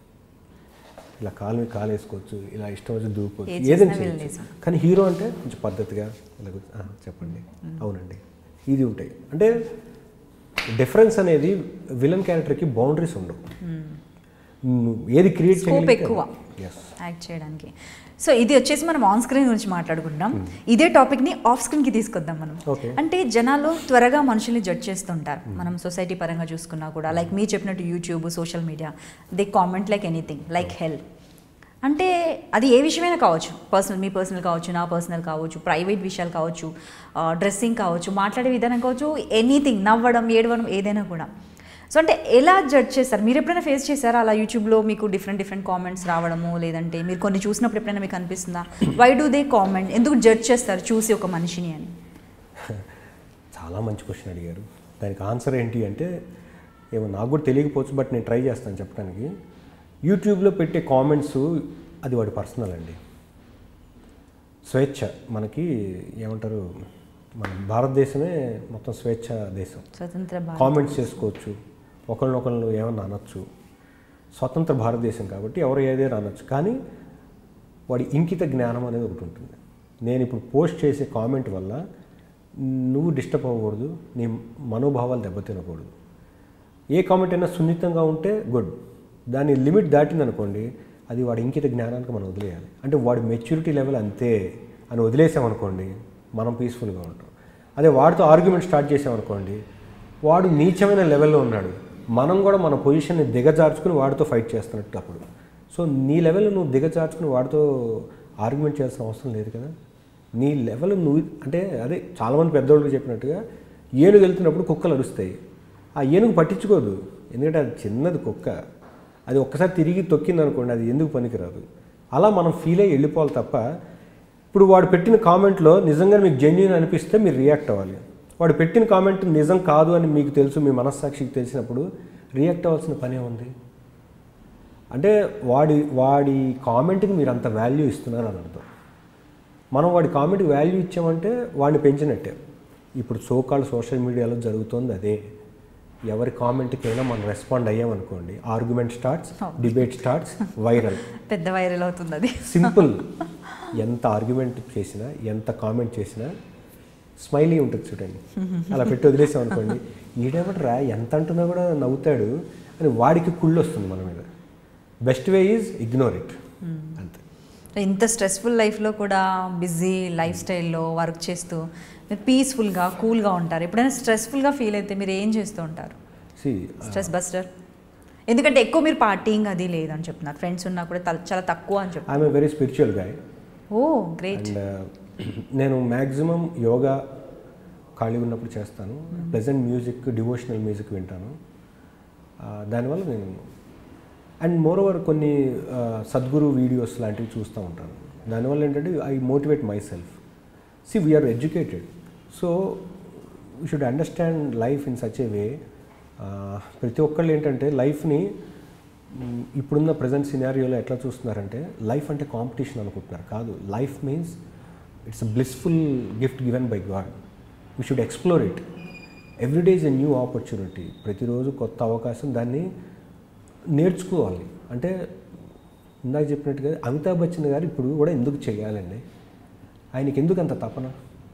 S2: ఇలా కాలు మీద కాలు వేసుకోవచ్చు ఇలా ఇష్టం వచ్చి దూకోవచ్చు
S1: ఏది
S2: ఏదైనా
S1: చేసినా
S2: చేయొచ్చు కానీ హీరో అంటే కొంచెం పద్ధతిగా ఇలా కూర్చో- "ఆ, చెప్పండి అవునండి ఇది ఉంటాయి అంటే డిఫరెన్స్ అనేది విలన్ క్యారెక్టర్కి బౌండరీస్ ఉండవు నువ్వు ఏది క్రియేట్
S1: స్కోప్ ఎక్కువ
S2: ఎస్
S1: యాక్ట్ చేయడానికి సో ఇది వచ్చేసి మనం ఆన్ స్క్రీన్ గురించి మాట్లాడుకుంటాం ఇదే టాపిక్ ని ఆఫ్ స్క్రీన్ కి తీసుకొద్దాం మనం
S2: Okay.
S1: అంటే జనాలు త్వరగా మనుషుల్ని జడ్జ్ చేస్తుంటారు మనం సొసైటీ పరంగా చూసుకున్నా కూడా లైక్ మీరు చెప్పినట్టు YouTube social media they comment like anything like help అంటే అది ఏ విషయమైనా కావచ్చు పర్సనల్ మీ పర్సనల్ కావచ్చు నా పర్సనల్ కావచ్చు ప్రైవేట్ విషయాలు కావచ్చు డ్రెస్సింగ్ కావచ్చు మాట్లాడే విధానం కావచ్చు ఎనీథింగ్ నవ్వడం ఏడవడం ఏదైనా కూడా సో అంటే ఎలా జడ్జ్ చేస్తారు మీరు ఎప్పుడైనా ఫేస్ చేశారా అలా యూట్యూబ్లో మీకు డిఫరెంట్ డిఫరెంట్ కామెంట్స్ రావడము లేదంటే మీరు కొన్ని చూసినప్పుడు ఎప్పుడైనా మీకు అనిపిస్తుందా వై డూ దే కామెంట్ ఎందుకు జడ్జ్ చేస్తారు చూసి ఒక మనిషిని అని
S2: చాలా మంచి క్వశ్చన్ అడిగారు దానికి ఆన్సర్ ఏంటి అంటే ఏమో నాకు కూడా తెలియకపోవచ్చు బట్ నేను ట్రై చేస్తాను చెప్పడానికి యూట్యూబ్లో పెట్టే కామెంట్స్ అది వాడి పర్సనల్ అండి స్వేచ్ఛ మనకి ఏమంటారు మన భారతదేశమే మొత్తం స్వేచ్ఛ దేశం
S1: స్వతంత్ర భారత్
S2: కామెంట్స్ చేసుకోవచ్చు ఒకళ్ళనొకళ్ళు ఏమన్నా అనొచ్చు స్వతంత్ర భారతదేశం కాబట్టి ఎవరు ఏదైనా అనొచ్చు కానీ వాడి ఇంకిత జ్ఞానం అనేది ఒకటి ఉంటుంది నేను ఇప్పుడు పోస్ట్ చేసే కామెంట్ వల్ల నువ్వు డిస్టర్బ్ అవ్వకూడదు నీ మనోభావాలు దెబ్బతినకూడదు ఏ కామెంట్ అయినా సున్నితంగా ఉంటే గుడ్ దాని లిమిట్ దాటిందనుకోండి అది వాడి ఇంకిత జ్ఞానానికి మనం వదిలేయాలి అంటే వాడి మెచ్యూరిటీ లెవెల్ అంతే అని వదిలేసామనుకోండి మనం పీస్ఫుల్గా ఉంటాం అదే వాడితో ఆర్గ్యుమెంట్ స్టార్ట్ చేసామనుకోండి వాడు నీచమైన లెవెల్లో ఉన్నాడు మనం కూడా మన పొజిషన్ని దిగజార్చుకుని వాడితో ఫైట్ చేస్తున్నట్టు అప్పుడు సో నీ లెవెల్ నువ్వు దిగజార్చుకుని వాడితో ఆర్గ్యుమెంట్ చేయాల్సిన అవసరం లేదు కదా నీ లెవెల్ నువ్వు అంటే అదే చాలామంది పెద్దోళ్ళు చెప్పినట్టుగా ఏనుగు వెళ్తున్నప్పుడు కుక్కలు అరుస్తాయి ఆ ఏనుగు పట్టించుకోదు ఎందుకంటే అది చిన్నది కుక్క అది ఒక్కసారి తిరిగి తొక్కింది అనుకోండి అది ఎందుకు పనికిరాదు అలా మనం ఫీల్ అయ్యి వెళ్ళిపోవాలి తప్ప ఇప్పుడు వాడు పెట్టిన కామెంట్లో నిజంగా మీకు జెన్యున్ అనిపిస్తే మీరు రియాక్ట్ అవ్వాలి వాడు పెట్టిన కామెంట్ నిజం కాదు అని మీకు తెలుసు మీ మనస్సాక్షికి తెలిసినప్పుడు రియాక్ట్ అవ్వాల్సిన పనే ఉంది అంటే వాడి వాడి కామెంట్కి మీరు అంత వాల్యూ ఇస్తున్నారు అని అర్థం మనం వాడి కామెంట్కి వాల్యూ ఇచ్చామంటే వాడిని పెంచినట్టే ఇప్పుడు సోకాల్ సోషల్ మీడియాలో జరుగుతోంది అదే ఎవరి కామెంట్కైనా మనం రెస్పాండ్ అయ్యామనుకోండి argument starts debate starts viral
S1: పెద్ద వైరల్ అవుతుంది అది
S2: సింపుల్ ఎంత ఆర్గ్యుమెంట్ చేసినా ఎంత కామెంట్ చేసినా స్మైలీ ఉంటుంది చూడండి అలా పెట్టి వదిలేసాం అనుకోండి ఈడేమట్రా ఎంత అంటున్నా కూడా నవ్వుతాడు అని వాడికి కుళ్ళు వస్తుంది మన మీద best way is ignore it అంతే
S1: ఇంత స్ట్రెస్ఫుల్ లైఫ్లో కూడా బిజీ లైఫ్ స్టైల్లో వర్క్ చేస్తూ మీరు పీస్ఫుల్గా కూల్గా ఉంటారు ఎప్పుడైనా స్ట్రెస్ఫుల్గా ఫీల్ అయితే మీరు ఏం చేస్తూ ఉంటారు
S2: సి
S1: స్ట్రెస్ బస్టర్ ఎందుకంటే ఎక్కువ మీరు పార్టీయింగ్ అది లేదని చెప్తున్నారు ఫ్రెండ్స్ ఉన్నా కూడా తల- చాలా తక్కువ అని చెప్తున్నారు
S2: I'm a very spiritual guy
S1: oh great
S2: and నేను మ్యాక్సిమం యోగా ఖాళీ ఉన్నప్పుడు చేస్తాను ప్లెజెంట్ మ్యూజిక్ డివోషనల్ మ్యూజిక్ వింటాను ఆ, దానివల్ల నేను అండ్ మోర్ ఓవర్ కొన్ని ఆ, సద్గురు వీడియోస్ లాంటివి చూస్తూ ఉంటాను దానివల్ల ఏంటంటే I motivate myself see we're educated so we should understand life in such a way ప్రతి ఒక్కళ్ళు ఏంటంటే లైఫ్ని మ్, ఇప్పుడున్న ప్రజెంట్ సినారియోలో ఎట్లా చూస్తున్నారంటే లైఫ్ అంటే కాంపిటీషన్ అనుకుంటున్నారు కాదు life means it's blissful gift given by god we should explore it everyday is a new opportunity ప్రతిరోజు కొత్త అవకాశం దాన్ని నేర్చుకోవాలి అంటే ఇందాక చెప్పినట్టుగా అమితాబ్ బచ్చన్ గారు ఇప్పుడు కూడా ఎందుకు చేయాలండి ఆయనకి ఎందుకు అంత తపన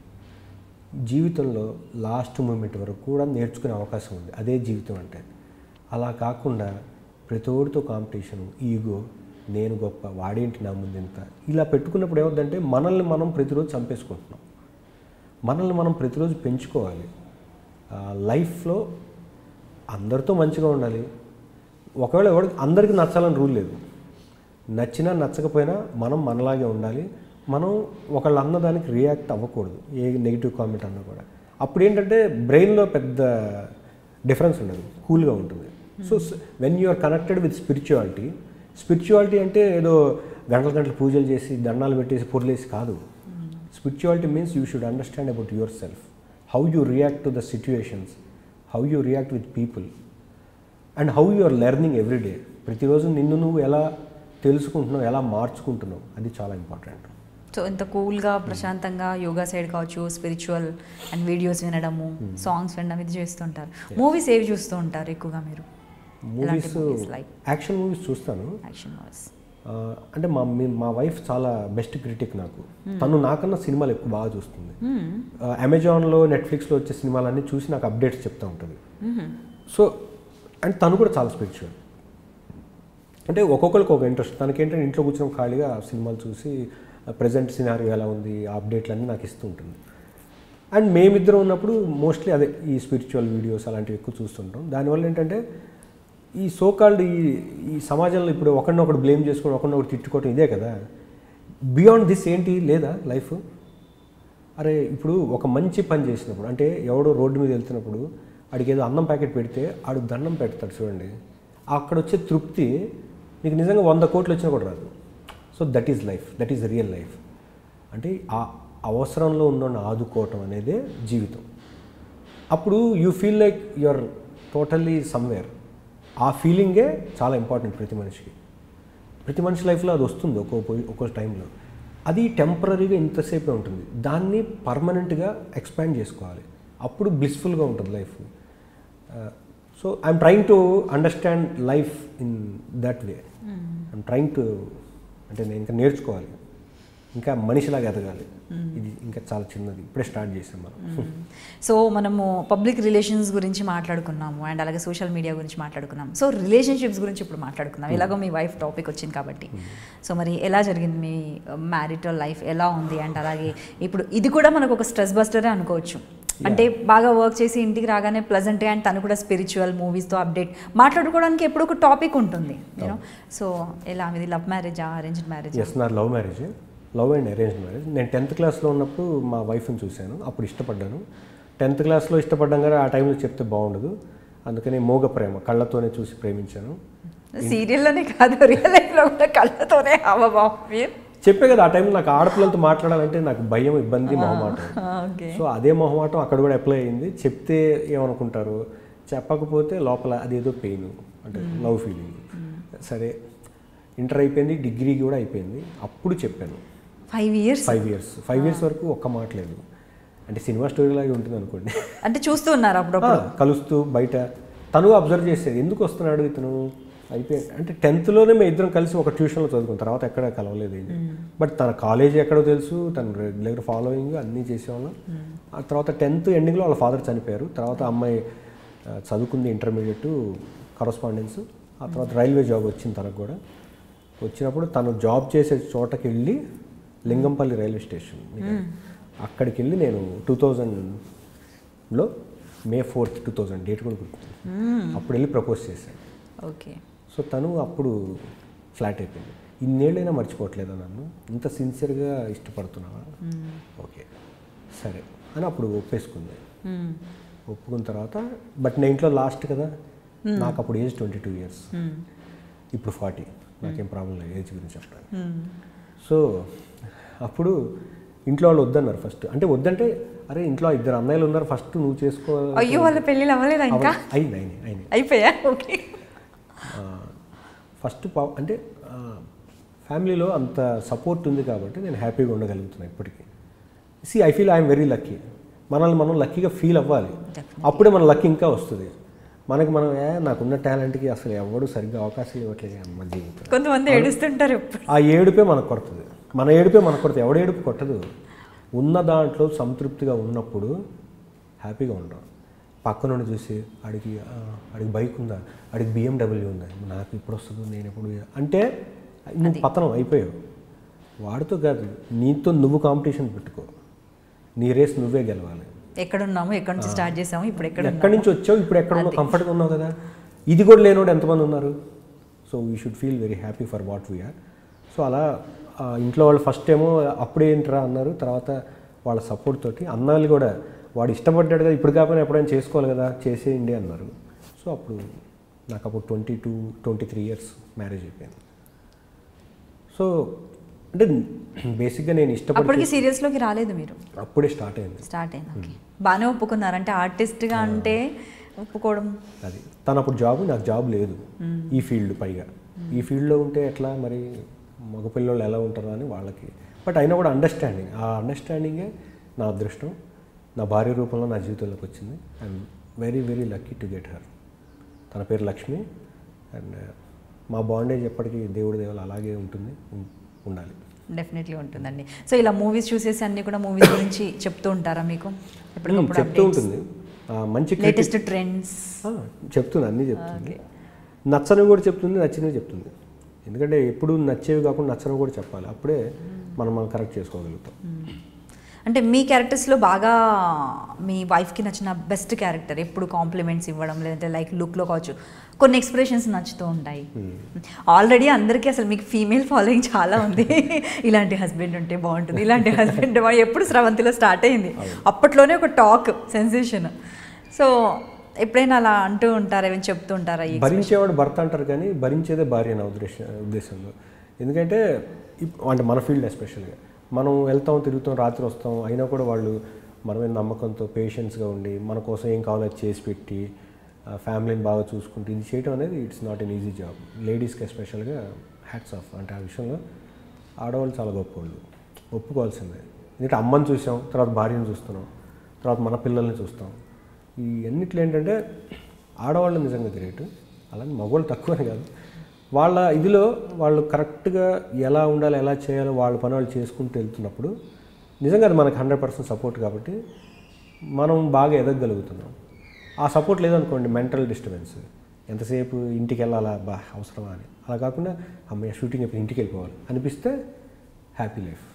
S2: జీవితంలో లాస్ట్ మూమెంట్ వరకు కూడా నేర్చుకునే అవకాశం ఉంది అదే జీవితం అంటే అలా కాకుండా ప్రతోడితో కాంపిటీషను ఈగో నేను గొప్ప వాడేంటి నా ముందు ఇంత ఇలా పెట్టుకున్నప్పుడు ఏమవుతుందంటే మనల్ని మనం ప్రతిరోజు చంపేసుకుంటున్నాం మనల్ని మనం ప్రతిరోజు పెంచుకోవాలి ఆ, లైఫ్లో అందరితో మంచిగా ఉండాలి ఒకవేళ ఎవరు అందరికీ నచ్చాలని రూల్ లేదు నచ్చినా నచ్చకపోయినా మనం మనలాగే ఉండాలి మనం ఒకళ్ళు అన్నదానికి రియాక్ట్ అవ్వకూడదు ఏ నెగిటివ్ కామెంట్ అన్నా కూడా అప్పుడు ఏంటంటే బ్రెయిన్లో పెద్ద డిఫరెన్స్ ఉండదు కూల్గా ఉంటుంది so when you are connected with spirituality spirituality అంటే ఏదో గంటల గంటలు పూజలు చేసి దండాలు పెట్టేసి పొరలేసి కాదు spirituality means you should understand about yourself how you react to the situations how you react with people and how you are learning every day ప్రతిరోజు నిన్ను నువ్వు ఎలా తెలుసుకుంటున్నావు ఎలా మార్చుకుంటున్నావు అది చాలా ఇంపార్టెంట్
S1: సో ఇంత కూల్గా ప్రశాంతంగా యోగా సైడ్ కావచ్చు స్పిరిచువల్ అండ్ వీడియోస్ వినడము సాంగ్స్ వినడం ఇది చేస్తుంటారు మూవీస్ ఏవి చూస్తూ ఉంటారు ఎక్కువగా మీరు ఎలాంటి
S2: movies
S1: movies like?
S2: Action movies చూస్తాను
S1: యాక్షన్ మూవీస్
S2: ఆ, అంటే మా మీ- మా వైఫ్ చాలా బెస్ట్ క్రిటిక్ నాకు తను నాకన్నా సినిమాలు ఎక్కువ బాగా చూస్తుంది ఆ, అమెజాన్లో నెట్ఫ్లిక్స్లో వచ్చే సినిమాలన్నీ చూసి నాకు అప్డేట్స్ చెప్తూ ఉంటుంది సో అండ్ తను కూడా చాలా స్పిరిచువల్ అంటే ఒక్కొక్కరికి ఒక ఇంట్రెస్ట్ తనకేంటంటే ఇంట్లో కూర్చొని ఖాళీగా ఆ సినిమాలు చూసి ప్రజెంట్ సినారియో ఎలా ఉంది ఆ అప్డేట్లన్నీ నాకు ఇస్తూ ఉంటుంది అండ్ మేమిద్దరం ఉన్నప్పుడు మోస్ట్లీ అదే ఈ స్పిరిచువల్ వీడియోస్ అలాంటివి ఎక్కువ చూస్తుంటాం దానివల్ల ఏంటంటే ఈ సోకాల్డ్ ఈ ఈ సమాజంలో ఇప్పుడు ఒకరినొకడు బ్లేమ్ చేసుకోవడం ఒకరినొకడు తిట్టుకోవడం ఇదే కదా బియాండ్ దిస్ ఏంటి లేదా లైఫ్ అరే ఇప్పుడు ఒక మంచి పని చేసినప్పుడు అంటే ఎవడో రోడ్డు మీద వెళ్తున్నప్పుడు ఆడికి ఏదో అన్నం ప్యాకెట్ పెడితే ఆడు దండం పెడతాడు చూడండి అక్కడ వచ్చే తృప్తి నీకు నిజంగా వంద కోట్లు వచ్చినా కూడా రాదు so that is life that is real life అంటే ఆ అవసరంలో ఉన్న ఆదుకోవటం అనేదే జీవితం అప్పుడు you feel like you're totally somewhere ఆ ఫీలింగే చాలా ఇంపార్టెంట్ ప్రతి మనిషికి ప్రతి మనిషి లైఫ్లో అది వస్తుంది ఒక్కో పొయి- ఒక్కో టైంలో అది టెంపరీగా ఇంతసేపే ఉంటుంది దాన్ని పర్మనెంట్గా ఎక్స్పాండ్ చేసుకోవాలి అప్పుడు బ్లిస్ఫుల్గా ఉంటుంది life so I'm trying to understand life in that way I'm trying to అంటే నేను ఇంకా నేర్చుకోవాలి ఇంకా మనిషిలాగా ఎదగాలి ఇది ఇంకా చాలా చిన్నది ఇప్పుడే స్టార్ట్ చేసాం మనం
S1: సో మనము పబ్లిక్ రిలేషన్స్ గురించి మాట్లాడుకున్నాము అండ్ అలాగే సోషల్ మీడియా గురించి మాట్లాడుకున్నాం సో రిలేషన్షిప్స్ గురించి ఇప్పుడు మాట్లాడుకుందాం ఎలాగో మీ వైఫ్ టాపిక్ వచ్చింది కాబట్టి సో మరి ఎలా జరిగింది మీ మ్యారిటల్ లైఫ్ ఎలా ఉంది అండ్ అలాగే ఇప్పుడు ఇది కూడా మనకు ఒక స్ట్రెస్ బస్టరే అనుకోవచ్చు అంటే బాగా వర్క్ చేసి ఇంటికి రాగానే ప్లజెంట్ అండ్ తను కూడా స్పిరిచువల్ మూవీస్తో అప్డేట్ మాట్లాడుకోవడానికి ఎప్పుడు ఒక టాపిక్ ఉంటుంది యూనో సో ఎలా మీది లవ్ మ్యారేజా అరేంజ్డ్ మ్యారేజ్
S2: ఎస్ నా love marriage love and arrange marriage నేను టెన్త్ క్లాస్లో ఉన్నప్పుడు మా వైఫ్ని చూశాను అప్పుడు ఇష్టపడ్డాను టెన్త్ క్లాస్లో ఇష్టపడ్డాం కానీ ఆ టైంలో చెప్తే బాగుండదు అందుకని మోగ ప్రేమ కళ్ళతోనే చూసి ప్రేమించాను
S1: సీరియల్లోనే కాదు రియల్ లైఫ్లో కూడా కళ్ళతోనే హావభావం మీరు
S2: చెప్పే కదా ఆ టైంలో నాకు ఆడపిల్లలతో మాట్లాడాలంటే నాకు భయం ఇబ్బంది మొహమాటం
S1: ఓకే
S2: సో అదే మొహమాటం అక్కడ కూడా అప్లై అయింది చెప్తే ఏమనుకుంటారు చెప్పకపోతే లోపల అదేదో పెయిన్ అంటే లవ్ ఫీలింగ్ సరే ఇంటర్ అయిపోయింది డిగ్రీ కూడా అయిపోయింది అప్పుడు చెప్పాను
S1: five years
S2: five years five years వరకు ఒక్క మాట లేదు అంటే సినిమా స్టోరీ లాగే ఉంటుంది అనుకోండి
S1: అంటే చూస్తూ ఉన్నారు అప్పుడప్పుడు
S2: ఆ, కలుస్తూ బయట తను అబ్జర్వ్ చేసేది ఎందుకు వస్తున్నాడు ఇతను అయిపోయి అంటే టెన్త్లోనే మేము ఇద్దరం కలిసి ఒక ట్యూషన్లో చదువుకున్న తర్వాత ఎక్కడ కలవలేదు ఏంటి బట్ తన కాలేజీ ఎక్కడో తెలుసు తన రెగ్యులర్ ఫాలోయింగ్ అన్నీ చేసేవాళ్ళం ఆ తర్వాత టెన్త్ ఎండింగ్లో వాళ్ళ ఫాదర్ చనిపోయారు తర్వాత అమ్మాయి ఆ, చదువుకుంది ఇంటర్మీడియట్ కరస్పాండెన్స్ ఆ తర్వాత రైల్వే జాబ్ వచ్చింది తనకు కూడా వచ్చినప్పుడు తను జాబ్ చేసే చోటకి వెళ్ళి లింగంపల్లి రైల్వే స్టేషన్ అక్కడికి వెళ్ళి నేను టూ థౌజండ్లో May fourth two thousand date కూడా గుర్తుంది అప్పుడు వెళ్ళి ప్రపోజ్ చేశాను
S1: ఓకే
S2: సో తను అప్పుడు ఫ్లాట్ అయిపోయింది ఇన్నేళ్ళైనా మర్చిపోవట్లేదా నన్ను ఇంత సిన్సియర్గా ఇష్టపడుతున్నావా ఓకే సరే అని అప్పుడు ఒప్పేసుకుంది ఒప్పుకున్న తర్వాత బట్ నేను ఇంట్లో లాస్ట్ కదా నాకు అప్పుడు ఏజ్ ట్వంటీ టూ ఇయర్స్ ఇప్పుడు ఫార్టీ నాకేం ప్రాబ్లం లేదు ఏజ్ గురించి చెప్పడానికి సో అప్పుడు ఇంట్లో వాళ్ళు వద్దన్నారు ఫస్ట్ అంటే వద్దంటే అరే ఇంట్లో ఇద్దరు అన్నయ్యలు ఉన్నారు ఫస్ట్ నువ్వు చేసుకో
S1: అయ్యో వాళ్ళ పెళ్ళిళ్ళు అవ్వలేదా ఇంకా
S2: అయింది అయింది అయింది
S1: అయిపోయా ఓకే
S2: ఫస్ట్ పా అంటే ఆ, ఫ్యామిలీలో అంత సపోర్ట్ ఉంది కాబట్టి నేను హ్యాపీగా ఉండగలుగుతున్నాను ఇప్పటికీ see I feel I'm very lucky మనల్ని మనం లక్కీగా ఫీల్ అవ్వాలి అప్పుడే మన లక్కీ ఇంకా వస్తుంది మనకి మనం ఏ నాకున్న టాలెంట్కి అసలు ఎవడు సరిగ్గా అవకాశాలు ఇవ్వట్లేదు అమ్మ జీవితం
S1: కొంతమంది ఏడుస్తుంటారు ఎప్పుడు
S2: ఆ ఏడుపే మనకు కొడుతుంది మన ఏడుపే మనకు కొడుతుంది ఎవడ ఏడుపు కొట్టదు ఉన్న దాంట్లో సంతృప్తిగా ఉన్నప్పుడు హ్యాపీగా ఉంటాం పక్క నుండి చూసి ఆడికి ఆ, ఆడికి బైక్ ఉందా ఆడికి బిఎండబ్ల్యూ ఉందా నాకు ఇప్పుడు వస్తుందో నేను ఎప్పుడు అంటే నువ్వు పతనం అయిపోయావు వాడితో కాదు నీతో నువ్వు కాంపిటీషన్ పెట్టుకో నీ రేస్ నువ్వే గెలవాలి
S1: ఎక్కడున్నాము ఎక్కడి నుంచి స్టార్ట్ చేసాము ఇప్పుడు ఎక్కడ
S2: ఎక్కడి నుంచి వచ్చావు ఇప్పుడు ఎక్కడ ఉన్నావు కంఫర్ట్గా ఉన్నావు కదా ఇది కూడా లేనోడు ఎంతమంది ఉన్నారు so we should feel very happy for what we're so అలా ఆ, ఇంట్లో వాళ్ళు ఫస్ట్ ఏమో అప్పుడే ఏంట్రా అన్నారు తర్వాత వాళ్ళ సపోర్ట్ తోటి అన్నాళ్ళు కూడా వాడు ఇష్టపడ్డాడు కదా ఇప్పుడు కాకపోయినా ఎప్పుడైనా చేసుకోవాలి కదా చేసేయండి అన్నారు సో అప్పుడు నాకు అప్పుడు twenty two twenty three years marriage అయిపోయింది సో అంటే బేసిక్గా నేను ఇష్టపడి
S1: అప్పటికి సీరియల్స్ లోకి రాలేదు మీరు
S2: అప్పుడే స్టార్ట్ అయింది
S1: స్టార్ట్ అయింది ఓకే బాగానే ఒప్పుకున్నారు అంటే ఆర్టిస్ట్ గా అంటే ఒప్పుకోవడం
S2: అది తను అప్పుడు జాబ్ నాకు జాబ్ లేదు ఈ ఫీల్డ్ పైగా ఈ ఫీల్డ్లో ఉంటే ఎట్లా మరి మగపిల్లలు ఎలా ఉంటారు అని వాళ్ళకి బట్ అయినా కూడా అండర్స్టాండింగ్ ఆ అండర్స్టాండింగే నా అదృష్టం నా భార్య రూపంలో నా జీవితంలోకి వచ్చింది I'm very very lucky to get her తన పేరు లక్ష్మి అండ్ మా బాండేజ్ ఎప్పటికీ దేవుడి దేవులు అలాగే ఉంటుంది ఉం- ఉండాలి
S1: డెఫినెట్లీ ఉంటుందండి సో ఇలా మూవీస్ చూసేసి అన్ని కూడా మూవీస్ గురించి చెప్తూ ఉంటారా మీకు ఎప్పటికప్పుడు
S2: చెప్తూ ఉంటుంది ఆ, మంచి critic-
S1: లేటెస్ట్ ట్రెండ్స్
S2: ఆ, చెప్తుంది అన్నీ చెప్తుంది నచ్చనివి కూడా చెప్తుంది నచ్చినవి చెప్తుంది ఎందుకంటే ఎప్పుడు నచ్చేవి కాకుండా నచ్చనివి కూడా చెప్పాలి అప్పుడే మనం మనం కరెక్ట్ చేసుకోగలుగుతాం
S1: అంటే మీ క్యారెక్టర్స్లో బాగా మీ వైఫ్కి నచ్చిన బెస్ట్ క్యారెక్టర్ ఎప్పుడు కాంప్లిమెంట్స్ ఇవ్వడం లేదంటే లైక్ లుక్లో కావచ్చు కొన్ని ఎక్స్ప్రెషన్స్ నచ్చుతూ ఉంటాయి ఆల్రెడీ అందరికీ అసలు మీకు ఫీమేల్ ఫాలోయింగ్ చాలా ఉంది ఇలాంటి హస్బెండ్ ఉంటే బాగుంటుంది ఇలాంటి హస్బెండ్ ఎప్పుడు స్రవంతిలో స్టార్ట్ అయింది అప్పట్లోనే ఒక టాక్ సెన్సేషన్ సో ఎప్పుడైనా అలా అంటూ ఉంటారా ఏమైనా చెప్తూ ఉంటారా ఈ
S2: భరించేవాడు భర్త అంటారు కానీ భరించేదే భార్య నా ఉద్దేశం ఉద్దేశంలో ఎందుకంటే ఇప్- అంటే మన ఫీల్డ్ ఎస్పెషల్గా మనం వెళ్తాం తిరుగుతాం రాత్రి వస్తాం అయినా కూడా వాళ్ళు మన మీద నమ్మకంతో పేషెన్స్గా ఉండి మన కోసం ఏం కావాలో అది చేసి పెట్టి ఆ, ఫ్యామిలీని బాగా చూసుకుంటూ ఇది చేయడం అనేది it's not an easy job లేడీస్కి ఎస్పెషల్గా హ్యాట్స్ ఆఫ్ అంటే ఆ విషయంలో ఆడవాళ్ళు చాలా గొప్పవాళ్ళు ఒప్పుకోవాల్సిందే ఎందుకంటే అమ్మని చూసాం తర్వాత భార్యను చూస్తున్నాం తర్వాత మన పిల్లల్ని చూస్తాం ఈ అన్నిట్లో ఏంటంటే ఆడవాళ్ళు నిజంగా గ్రేట్ అలాగే మగవాళ్ళు తక్కువని కాదు వాళ్ళ ఇదిలో వాళ్ళు కరెక్ట్గా ఎలా ఉండాలి ఎలా చేయాలో వాళ్ళ పని వాళ్ళు చేసుకుంటూ వెళ్తున్నప్పుడు నిజంగా అది మనకు హండ్రెడ్ పర్సెంట్ సపోర్ట్ కాబట్టి మనం బాగా ఎదగగలుగుతున్నాం ఆ సపోర్ట్ లేదనుకోండి మెంటల్ డిస్టర్బెన్స్ ఎంతసేపు ఇంటికి వెళ్ళాలా బా అవసరమా అని అలా కాకుండా అమ్మాయి షూటింగ్ అయిపోయి ఇంటికి వెళ్ళిపోవాలి అనిపిస్తే happy life